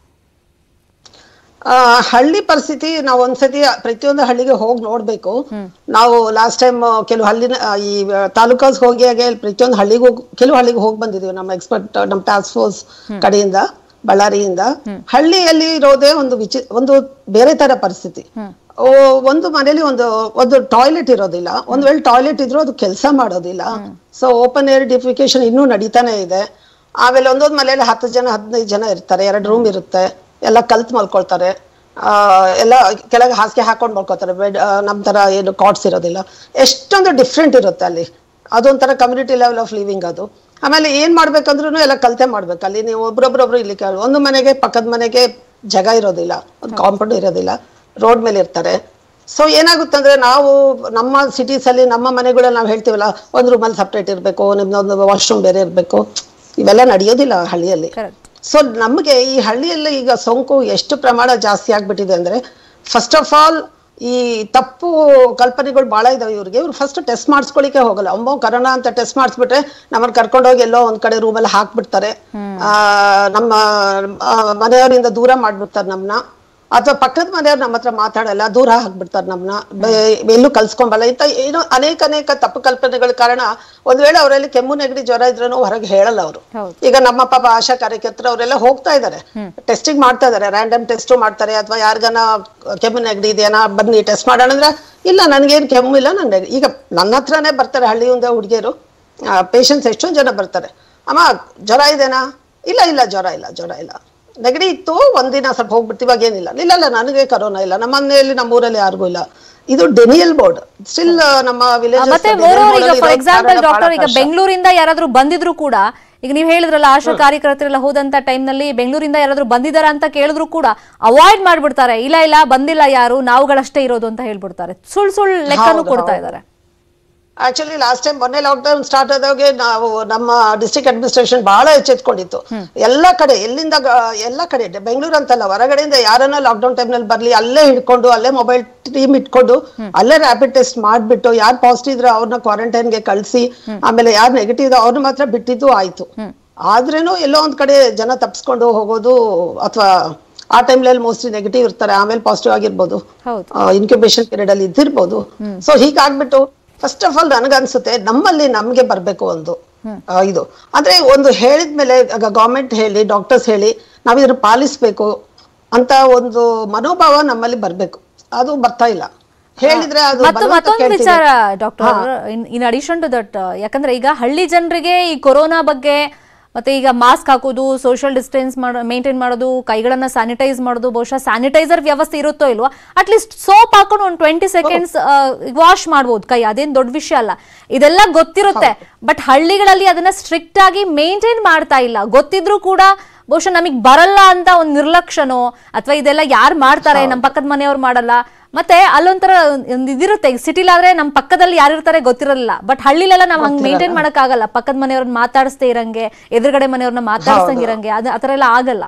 ಆ, ಹಳ್ಳಿ ಪರಿಸ್ಥಿತಿ ನಾವು ಒಂದ್ಸತಿ ಪ್ರತಿಯೊಂದು ಹಳ್ಳಿಗೆ ಹೋಗಿ ನೋಡ್ಬೇಕು ನಾವು ಲಾಸ್ಟ್ ಟೈಮ್ ಕೆಲವು ಹಳ್ಳಿನ ಆ, ಈ ತಾಲೂಕಾಸ್ ಹೋಗಿ ಹಾಗೆ ಪ್ರತಿಯೊಂದು ಹಳ್ಳಿಗೂ ಕೆಲವು ಹಳ್ಳಿಗೆ ಹೋಗಿ ಬಂದಿದೀವಿ ನಮ್ಮ ಎಕ್ಸ್ಪರ್ಟ್ ನಮ್ಮ ಟಾಸ್ಕ್ ಫೋರ್ಸ್ ಕಡೆಯಿಂದ ಬಳ್ಳಾರಿಯಿಂದ ಹಳ್ಳಿಯಲ್ಲಿ ಇರೋದೇ ಒಂದು ವಿಚಿ ಒಂದು ಬೇರೆ ತರ ಪರಿಸ್ಥಿತಿ ಓ, ಒಂದು ಮನೇಲಿ ಒಂದು ಒಂದು ಟಾಯ್ಲೆಟ್ ಇರೋದಿಲ್ಲ ಒಂದ್ ವೇಳೆ ಟಾಯ್ಲೆಟ್ ಇದ್ರೂ ಅದು ಕೆಲಸ ಮಾಡೋದಿಲ್ಲ ಸೊ ಓಪನ್ ಏರ್ ಡಿಫಿಕೇಶನ್ ಇನ್ನೂ ನಡೀತಾನೆ ಇದೆ ಆಮೇಲೆ ಒಂದೊಂದು ಮನೆಯಲ್ಲಿ ಹತ್ತು ಜನ ಹದಿನೈದು ಜನ ಇರ್ತಾರೆ ಎರಡು ರೂಮ್ ಇರುತ್ತೆ ಎಲ್ಲ ಕಲ್ತ್ ಮಲ್ಕೊಳ್ತಾರೆ ಆ, ಎಲ್ಲ ಕೆಳಗೆ ಹಾಸಿಗೆ ಹಾಕೊಂಡು ಮಲ್ಕೊಳ್ತಾರೆ ಬೆಡ್ ನಮ್ಮ ತರ ಏನು ಕಾಟ್ಸ್ ಇರೋದಿಲ್ಲ ಎಷ್ಟೊಂದು ಡಿಫ್ರೆಂಟ್ ಇರುತ್ತೆ ಅಲ್ಲಿ ಅದೊಂಥರ ಕಮ್ಯುನಿಟಿ ಲೆವೆಲ್ ಆಫ್ ಲಿವಿಂಗ್ ಅದು ಆಮೇಲೆ ಏನ್ ಮಾಡ್ಬೇಕಂದ್ರೂ ಎಲ್ಲ ಕಲ್ತೆ ಮಾಡ್ಬೇಕು ಅಲ್ಲಿ ನೀವು ಒಬ್ರೊಬ್ರೊಬ್ರು ಇಲ್ಲಿ ಕೇಳಿ ಒಂದು ಮನೆಗೆ ಪಕ್ಕದ ಮನೆಗೆ ಜಾಗ ಇರೋದಿಲ್ಲ ಒಂದು ಕಾಂಪೌಂಡ್ ಇರೋದಿಲ್ಲ ರೋಡ್ ಮೇಲೆ ಇರ್ತಾರೆ ಸೊ ಏನಾಗುತ್ತಂದ್ರೆ ನಾವು ನಮ್ಮ ಸಿಟೀಸ್ ಅಲ್ಲಿ ನಮ್ಮ ಮನೆಗಳಲ್ಲಿ ನಾವು ಹೇಳ್ತೀವಲ್ಲ ಒಂದು ರೂಮಲ್ಲಿ ಸಪ್ರೇಟ್ ಇರಬೇಕು ನಿಮ್ದೊಂದು ವಾಶ್ರೂಮ್ ಬೇರೆ ಇರಬೇಕು ಇವೆಲ್ಲ ನಡೆಯೋದಿಲ್ಲ ಹಳ್ಳಿಯಲ್ಲಿ ಕರೆಕ್ಟ್ ಸೊ ನಮಗೆ ಈ ಹಳ್ಳಿಯಲ್ಲಿ ಈಗ ಸೋಂಕು ಎಷ್ಟು ಪ್ರಮಾಣ ಜಾಸ್ತಿ ಆಗ್ಬಿಟ್ಟಿದೆ ಅಂದ್ರೆ ಫಸ್ಟ್ ಆಫ್ ಆಲ್ ಈ ತಪ್ಪು ಕಲ್ಪನೆಗಳು ಬಹಳ ಇದಾವೆ ಇವ್ರಿಗೆ ಇವ್ರು ಫಸ್ಟ್ ಟೆಸ್ಟ್ ಮಾಡಿಸ್ಕೊಳಿಕ್ಕೆ ಹೋಗಲ್ಲ ಅಮ್ಮೋ ಕರೋನಾ ಅಂತ ಟೆಸ್ಟ್ ಮಾಡಿಸ್ಬಿಟ್ರೆ ನಮ್ಮನ್ನ ಕರ್ಕೊಂಡೋಗಿ ಎಲ್ಲೋ ಒಂದ್ ಕಡೆ ರೂಮಲ್ಲಿ ಹಾಕ್ಬಿಡ್ತಾರೆ ಆ ನಮ್ಮ ಆ, ಮನೆಯವರಿಂದ ದೂರ ಮಾಡ್ಬಿಡ್ತಾರೆ ನಮ್ಮನ್ನ ಅಥವಾ ಪಕ್ಕದ ಮನೆಯವ್ರು ನಮ್ಮ ಹತ್ರ ಮಾತಾಡಲ್ಲ ದೂರ ಹಾಕ್ಬಿಡ್ತಾರೆ ನಮ್ಮನ್ನ ಎಲ್ಲೂ ಕಲ್ಸ್ಕೊಂಬಲ್ಲ ಇಂಥ ಏನೋ ಅನೇಕ ಅನೇಕ ತಪ್ಪು ಕಲ್ಪನೆಗಳ ಕಾರಣ ಒಂದ್ ವೇಳೆ ಅವರಲ್ಲಿ ಕೆಮ್ಮು ನೆಗಡಿ ಜ್ವರ ಇದ್ರೂ ಹೊರಗೆ ಹೇಳಲ್ಲ ಅವರು ಹೌದು. ಈಗ ನಮ್ಮ ಪಾಪ ಆಶಾ ಕಾರ್ಯಕರ್ತರು ಅವರೆಲ್ಲ ಹೋಗ್ತಾ ಇದ್ದಾರೆ ಟೆಸ್ಟಿಂಗ್ ಮಾಡ್ತಾ ಇದ್ದಾರೆ ರ್ಯಾಂಡಮ್ ಟೆಸ್ಟ್ ಮಾಡ್ತಾರೆ ಅಥವಾ ಯಾರಿಗಾನ ಕೆಮ್ಮು ನೆಗಡಿ ಇದೆಯಾ ಬನ್ನಿ ಟೆಸ್ಟ್ ಮಾಡೋಣ ಅಂದ್ರೆ ಇಲ್ಲ ನನ್ಗೇನ್ ಕೆಮ್ಮು ಇಲ್ಲ ನನ್ ನೆಗಡಿ ಈಗ ನನ್ನ ಹತ್ರನೇ ಬರ್ತಾರೆ ಹಳ್ಳಿಯಿಂದ ಹುಡುಗಿಯರು ಪೇಷಂಟ್ಸ್ ಎಷ್ಟೊಂದು ಜನ ಬರ್ತಾರೆ ಅಮ್ಮ ಜ್ವರ ಇದೆನಾ ಇಲ್ಲ ಇಲ್ಲ ಜ್ವರ ಇಲ್ಲ ಜ್ವರ ಇಲ್ಲ ನೆಗಡಿ ಇತ್ತು ಒಂದಿನ ಸ್ವಲ್ಪ ಹೋಗ್ಬಿಡ್ತೀವಿ ಇವಾಗ ಏನಿಲ್ಲ ಇಲ್ಲ ಇಲ್ಲ ನನಗೆ ಕರೋನಾ ಇಲ್ಲ ನಮ್ಮ ಮನೆಯಲ್ಲಿ ನಮ್ಮ ಊರಲ್ಲಿ ಯಾರಿಗೂ ಇಲ್ಲ ಇದು ಡೆನಿಯಲ್ ಬೋರ್ಡ್ ಸ್ಟಿಲ್ ನಮ್ಮ ವಿಲೇಜ್ ಮತ್ತೆ ಓವರ್ ಈಗ ಫಾರ್ ಎಕ್ಸಾಂಪಲ್ ಡಾಕ್ಟರ್ ಈಗ ಬೆಂಗಳೂರಿಂದ ಯಾರಾದ್ರೂ ಬಂದಿದ್ರು ಕೂಡ ಈಗ ನೀವು ಹೇಳಿದ್ರಲ್ಲ ಆಶಾ ಕಾರ್ಯಕರ್ತರೆಲ್ಲ ಹೋದಂತ time ನಲ್ಲಿ ಬೆಂಗಳೂರಿಂದ ಯಾರಾದ್ರೂ ಬಂದಿದಾರ ಅಂತ ಕೇಳಿದ್ರು ಕೂಡ ಅವಾಯ್ಡ್ ಮಾಡ್ಬಿಡ್ತಾರೆ ಇಲ್ಲ ಇಲ್ಲ ಬಂದಿಲ್ಲ ಯಾರು ನಾವುಗಳಷ್ಟೇ ಇರೋದು ಅಂತ ಹೇಳ್ಬಿಡ್ತಾರೆ ಸುಳ್ ಸುಳ್ ಲೆಕ್ಕನೂ ಹೌದು, ಕೊಡ್ತಾ ಹೌದು. ಇದ್ದಾರೆ ಆಕ್ಚುಲಿ ಲಾಸ್ಟ್ ಟೈಮ್ ಮೊನ್ನೆ ಲಾಕ್ಡೌನ್ ಸ್ಟಾರ್ಟ್ ಆದಾಗೆ ನಾವು ನಮ್ಮ ಡಿಸ್ಟ್ರಿಕ್ಟ್ ಅಡ್ಮಿನಿಸ್ಟ್ರೇಷನ್ ಬಹಳ ಎಚ್ಚೆತ್ಕೊಂಡಿತ್ತು ಎಲ್ಲ ಕಡೆ ಎಲ್ಲಿಂದ ಗ- ಎಲ್ಲ ಕಡೆ ಬೆಂಗಳೂರು ಅಂತಲ್ಲ ಹೊರಗಡೆಯಿಂದ ಯಾರನ್ನ ಲಾಕ್ಡೌನ್ ಟೈಮ್ ನಲ್ಲಿ ಬರ್ಲಿ ಅಲ್ಲೇ ಹಿಡ್ಕೊಂಡು ಅಲ್ಲೇ ಮೊಬೈಲ್ ಟೀಮ್ ಇಟ್ಕೊಂಡು ಅಲ್ಲೇ ರ್ಯಾಪಿಡ್ ಟೆಸ್ಟ್ ಮಾಡ್ಬಿಟ್ಟು ಯಾರು ಪಾಸಿಟಿವ್ ಇದ್ರೆ ಅವ್ರನ್ನ ಕ್ವಾರಂಟೈನ್ ಗೆ ಕಳ್ಸಿ ಆಮೇಲೆ ಯಾರು ನೆಗೆಟಿವ್ ಇದೆ ಅವ್ರನ್ನ ಮಾತ್ರ ಬಿಟ್ಟಿದ್ದು ಆಯ್ತು ಆದ್ರೇನು ಎಲ್ಲೋ ಒಂದ್ ಕಡೆ ಜನ ತಪ್ಸ್ಕೊಂಡು ಹೋಗೋದು ಅಥವಾ ಆ ಟೈಮ್ನಲ್ಲಿ ಮೋಸ್ಟ್ಲಿ ನೆಗೆಟಿವ್ ಇರ್ತಾರೆ ಆಮೇಲೆ ಪಾಸಿಟಿವ್ ಆಗಿರ್ಬೋದು ಹೌದು ಇನ್ಕ್ಯುಬೇಷನ್ ಪೀರಿಯಡ್ ಅಲ್ಲಿ ಇದ್ದಿರ್ಬೋದು ಸೊ ಹೀಗಾಗ್ಬಿಟ್ಟು ಫಸ್ಟ್ ಆಫ್ ಆಲ್ ನನಗನ್ಸುತ್ತೆ ನಮ್ಮಲ್ಲಿ ನಮ್ಗೆ ಬರ್ಬೇಕು ಒಂದು ಆ, ಇದು ಅಂದ್ರೆ ಒಂದು ಹೇಳಿದ್ಮೇಲೆ ಗವರ್ಮೆಂಟ್ ಹೇಳಿ ಡಾಕ್ಟರ್ಸ್ ಹೇಳಿ ನಾವ್ ಇದ್ರ ಪಾಲಿಸ್ಬೇಕು ಅಂತ ಒಂದು ಮನೋಭಾವ ನಮ್ಮಲ್ಲಿ ಬರ್ಬೇಕು ಅದು ಬರ್ತಾ ಇಲ್ಲ ಹೇಳಿದ್ರೆ ಅದು ಮತ್ತು ಬಲವಂತ ಮತ್ತೊಂದು ಕೇಳ್ತೀವಿ. ವಿಚಾರ doctor in addition to that ಯಾಕಂದ್ರೆ ಈಗ ಹಳ್ಳಿ ಜನರಿಗೆ ಈ ಕೊರೋನಾ ಬಗ್ಗೆ ಮತ್ತೆ ಈಗ ಮಾಸ್ಕ್ ಹಾಕೋದು ಸೋಷಿಯಲ್ ಡಿಸ್ಟೆನ್ಸ್ ಮಾಡೋ ಮೇಂಟೈನ್ ಮಾಡೋದು ಕೈಗಳನ್ನ ಸ್ಯಾನಿಟೈಸ್ ಮಾಡೋದು ಬಹುಶಃ ಸ್ಯಾನಿಟೈಸರ್ ವ್ಯವಸ್ಥೆ ಇರುತ್ತೋ ಇಲ್ವೋ ಅಟ್ಲೀಸ್ಟ್ ಸೋಪ್ ಹಾಕೊಂಡು ಒಂದು ಟ್ವೆಂಟಿ ಸೆಕೆಂಡ್ಸ್ ವಾಶ್ ಮಾಡ್ಬೋದು ಕೈ ಅದೇನ್ ದೊಡ್ಡ ವಿಷಯ ಅಲ್ಲ ಇದೆಲ್ಲ ಗೊತ್ತಿರುತ್ತೆ ಬಟ್ ಹಳ್ಳಿಗಳಲ್ಲಿ ಅದನ್ನ ಸ್ಟ್ರಿಕ್ಟ್ ಆಗಿ ಮೇಂಟೈನ್ ಮಾಡ್ತಾ ಇಲ್ಲ ಗೊತ್ತಿದ್ರು ಕೂಡ ಬಹುಶಃ ನಮಗ್ ಬರಲ್ಲ ಅಂತ ಒಂದು ನಿರ್ಲಕ್ಷ್ಯನೋ ಅಥವಾ ಇದೆಲ್ಲ ಯಾರು ಮಾಡ್ತಾರೆ ನಮ್ಮ ಪಕ್ಕದ ಮನೆಯವ್ರು ಮಾಡಲ್ಲ ಮತ್ತೆ ಅಲ್ಲೊಂಥರ ಒಂದು ಇದಿರುತ್ತೆ ಈಗ ಸಿಟಿಲಾದ್ರೆ ನಮ್ಮ ಪಕ್ಕದಲ್ಲಿ ಯಾರಿರ್ತಾರೆ ಗೊತ್ತಿರಲ್ಲ ಬಟ್ ಹಳ್ಳಿಲೆಲ್ಲ ನಾವು ಹಂಗೆ ಮೇಂಟೈನ್ ಆಗಲ್ಲ ಪಕ್ಕದ ಮನೆಯವ್ರನ್ನ ಮಾತಾಡಿಸ್ದೇ ಇರಂಗೆ ಎದುರುಗಡೆ ಮನೆಯವ್ರನ್ನ ಮಾತಾಡ್ಸಂಗ್ ಇರಂಗೆ ಅದು ಆ ಥರ ಎಲ್ಲ ಆಗಲ್ಲ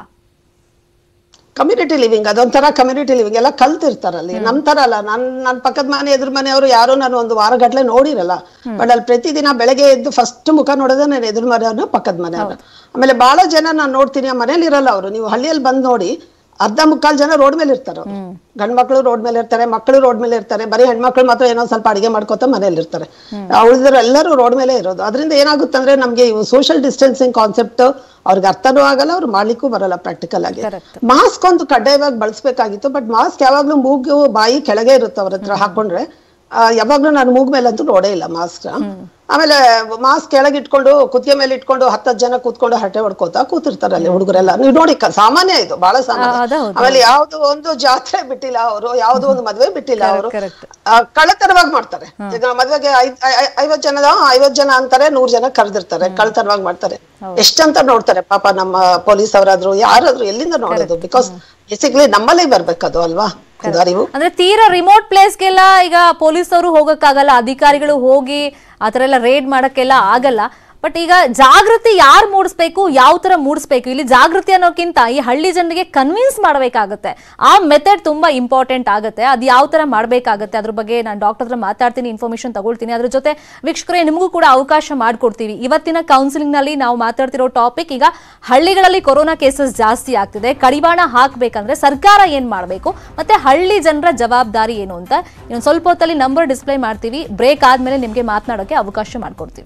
ಕಮ್ಯುನಿಟಿ ಲಿವಿಂಗ್ ಅದೊಂಥರ ಕಮ್ಯುನಿಟಿ ಲಿವಿಂಗ್ ಎಲ್ಲ ಕಲ್ತಿರ್ತಾರಲ್ಲಿ ನಮ್ ತರ ಅಲ್ಲ ನನ್ ನನ್ ಪಕ್ಕದ ಮನೆ ಎದುರು ಮನೆಯವರು ಯಾರು ನಾನು ಒಂದು ವಾರಗಟ್ಲೆ ನೋಡಿರಲ್ಲ ಬಟ್ ಅಲ್ಲಿ ಪ್ರತಿದಿನ ಬೆಳಗ್ಗೆ ಎದ್ದು ಫಸ್ಟ್ ಮುಖ ನೋಡೋದೇ ನಾನು ಎದುರು ಮನೆಯವ್ರನ್ನ ಪಕ್ಕದ ಮನೆಯವ್ರು ಆಮೇಲೆ ಬಹಳ ಜನ ನಾನು ನೋಡ್ತೀನಿ ಆ ಮನೇಲಿ ಇರಲ್ಲ ಅವರು ನೀವು ಹಳ್ಳಿಯಲ್ಲಿ ಬಂದ್ ನೋಡಿ ಅರ್ಧ ಮುಕ್ಕಾಲ್ ಜನ ರೋಡ್ ಮೇಲೆ ಇರ್ತಾರೆ ಅವ್ರು. ಗಂಡ್ ಮಕ್ಳು ರೋಡ್ ಮೇಲೆ ಇರ್ತಾರೆ ಮಕ್ಕಳು ರೋಡ್ ಮೇಲೆ ಇರ್ತಾರೆ ಬರೀ ಹೆಣ್ಮಕ್ಳು ಮಾತ್ರ ಏನೋ ಸ್ವಲ್ಪ ಅಡಿಗೆ ಮಾಡ್ಕೊತ ಮನೇಲಿ ಇರ್ತಾರೆ ಉಳಿದ್ರೆ ಎಲ್ಲರೂ ರೋಡ್ ಮೇಲೆ ಇರೋದು ಅದರಿಂದ ಏನಾಗುತ್ತೆ ಅಂದ್ರೆ ನಮ್ಗೆ ಇವು ಸೋಷಿಯಲ್ ಡಿಸ್ಟೆನ್ಸಿಂಗ್ ಕಾನ್ಸೆಪ್ಟ್ ಅವ್ರಿಗೆ ಅರ್ಥನೂ ಆಗಲ್ಲ ಅವ್ರು ಮಾಡ್ಲಿಕ್ಕೂ ಬರಲ್ಲ ಪ್ರಾಕ್ಟಿಕಲ್ ಆಗಿ Correct. ಮಾಸ್ಕ್ ಒಂದು ಕಡ್ಡಾಯವಾಗಿ ಬಳಸ್ಬೇಕಾಗಿತ್ತು ಬಟ್ ಮಾಸ್ಕ್ ಯಾವಾಗ್ಲೂ ಮೂಗು ಬಾಯಿ ಕೆಳಗೆ ಇರುತ್ತೆ ಅವ್ರ ಹತ್ರ ಹಾಕೊಂಡ್ರೆ ಆ, ಯಾವಾಗ್ಲೂ ನಾನು ಮೂಗ್ ಮೇಲಂತೂ ನೋಡೇ ಇಲ್ಲ ಮಾಸ್ಕ್ ಆಮೇಲೆ ಮಾಸ್ಕ್ ಕೆಳಗೆ ಇಟ್ಕೊಂಡು ಕುತ್ತಿಗೆ ಮೇಲೆ ಇಟ್ಕೊಂಡು ಹತ್ತತ್ತು ಜನ ಕೂತ್ಕೊಂಡು ಹರಟೆ ಹೊಡ್ಕೋತಾ ಕೂತಿರ್ತಾರೆ ಅಲ್ಲಿ ಹುಡುಗರೆಲ್ಲ ನೀವು ನೋಡಿ ಕ- ಸಾಮಾನ್ಯ ಇದು ಬಹಳ ಆ, ಸಾಮಾನ್ಯ ಅದೌದು. ಆಮೇಲೆ ಯಾವ್ದು ಒಂದು ಜಾತ್ರೆ ಬಿಟ್ಟಿಲ್ಲ ಅವರು ಯಾವ್ದು ಒಂದು ಮದ್ವೆ ಬಿಟ್ಟಿಲ್ಲ ಅವರು correct. ಕಳ್ಳತನವಾಗಿ ಮಾಡ್ತಾರೆ ಈಗ ಮದ್ವೆಗೆ ಐದ್ ಐ- ಐ- ಐವತ್ ಜನದ ಐವತ್ ಜನ ಅಂತಾರೆ ನೂರ್ ಜನ ಕರೆದಿರ್ತಾರೆ ಕಳ್ಳತನವಾಗಿ ಮಾಡ್ತಾರೆ ಎಷ್ಟಂತ ನೋಡ್ತಾರೆ ಪಾಪ ನಮ್ಮ ಪೊಲೀಸ್ ಅವರಾದ್ರು ಯಾರಾದ್ರೂ ಎಲ್ಲಿಂದ ನೋಡೋದು ಬಿಕಾಸ್ ಬೇಸಿಕ್ಲಿ ನಮ್ಮಲ್ಲೇ ಬರ್ಬೇಕದು ಅಲ್ವಾ ಅದು ಅರಿವು ಅಂದ್ರೆ ತೀರಾ ರಿಮೋಟ್ ಪ್ಲೇಸ್ಗೆಲ್ಲ ಈಗ ಪೊಲೀಸ್ ಅವರು ಹೋಗಕ್ಕಾಗಲ್ಲ ಅಧಿಕಾರಿಗಳು ಹೋಗಿ ಆತರ ಎಲ್ಲ ರೇಡ್ ಮಾಡಕ್ಕೆಲ್ಲ ಆಗಲ್ಲ ಬಟ್ ಈಗ ಜಾಗೃತಿ ಯಾರು ಮೂಡಿಸ್ಬೇಕು ಯಾವ ತರ ಮೂಡಿಸ್ಬೇಕು ಇಲ್ಲಿ ಜಾಗೃತಿ ಅನ್ನೋಕ್ಕಿಂತ ಈ ಹಳ್ಳಿ ಜನರಿಗೆ ಕನ್ವಿನ್ಸ್ ಮಾಡಬೇಕಾಗುತ್ತೆ ಆ ಮೆಥಡ್ ತುಂಬಾ ಇಂಪಾರ್ಟೆಂಟ್ ಆಗುತ್ತೆ ಅದು ಯಾವ ತರ ಮಾಡಬೇಕಾಗುತ್ತೆ ಅದ್ರ ಬಗ್ಗೆ ನಾನು ಡಾಕ್ಟರ್ ಹತ್ರ ಮಾತಾಡ್ತೀನಿ ಇನ್ಫಾರ್ಮೇಶನ್ ತಗೊಳ್ತೀನಿ ಅದ್ರ ಜೊತೆ ವೀಕ್ಷಕರೇ ನಿಮಗೂ ಕೂಡ ಅವಕಾಶ ಮಾಡಿಕೊಡ್ತೀವಿ ಇವತ್ತಿನ ಕೌನ್ಸಿಲಿಂಗ್ ನಲ್ಲಿ ನಾವು ಮಾತಾಡ್ತಿರೋ ಟಾಪಿಕ್ ಈಗ ಹಳ್ಳಿಗಳಲ್ಲಿ ಕೊರೋನಾ ಕೇಸಸ್ ಜಾಸ್ತಿ ಆಗ್ತಿದೆ ಕಡಿವಾಣ ಹಾಕ್ಬೇಕಂದ್ರೆ ಸರ್ಕಾರ ಏನ್ ಮಾಡಬೇಕು ಮತ್ತೆ ಹಳ್ಳಿ ಜನರ ಜವಾಬ್ದಾರಿ ಏನು ಅಂತ ಇನ್ನೊಂದು ಸ್ವಲ್ಪ ಹೊತ್ತಲ್ಲಿ ನಂಬರ್ ಡಿಸ್ಪ್ಲೇ ಮಾಡ್ತೀವಿ ಬ್ರೇಕ್ ಆದ್ಮೇಲೆ ನಿಮಗೆ ಮಾತನಾಡೋಕೆ ಅವಕಾಶ ಮಾಡ್ಕೊಡ್ತೀವಿ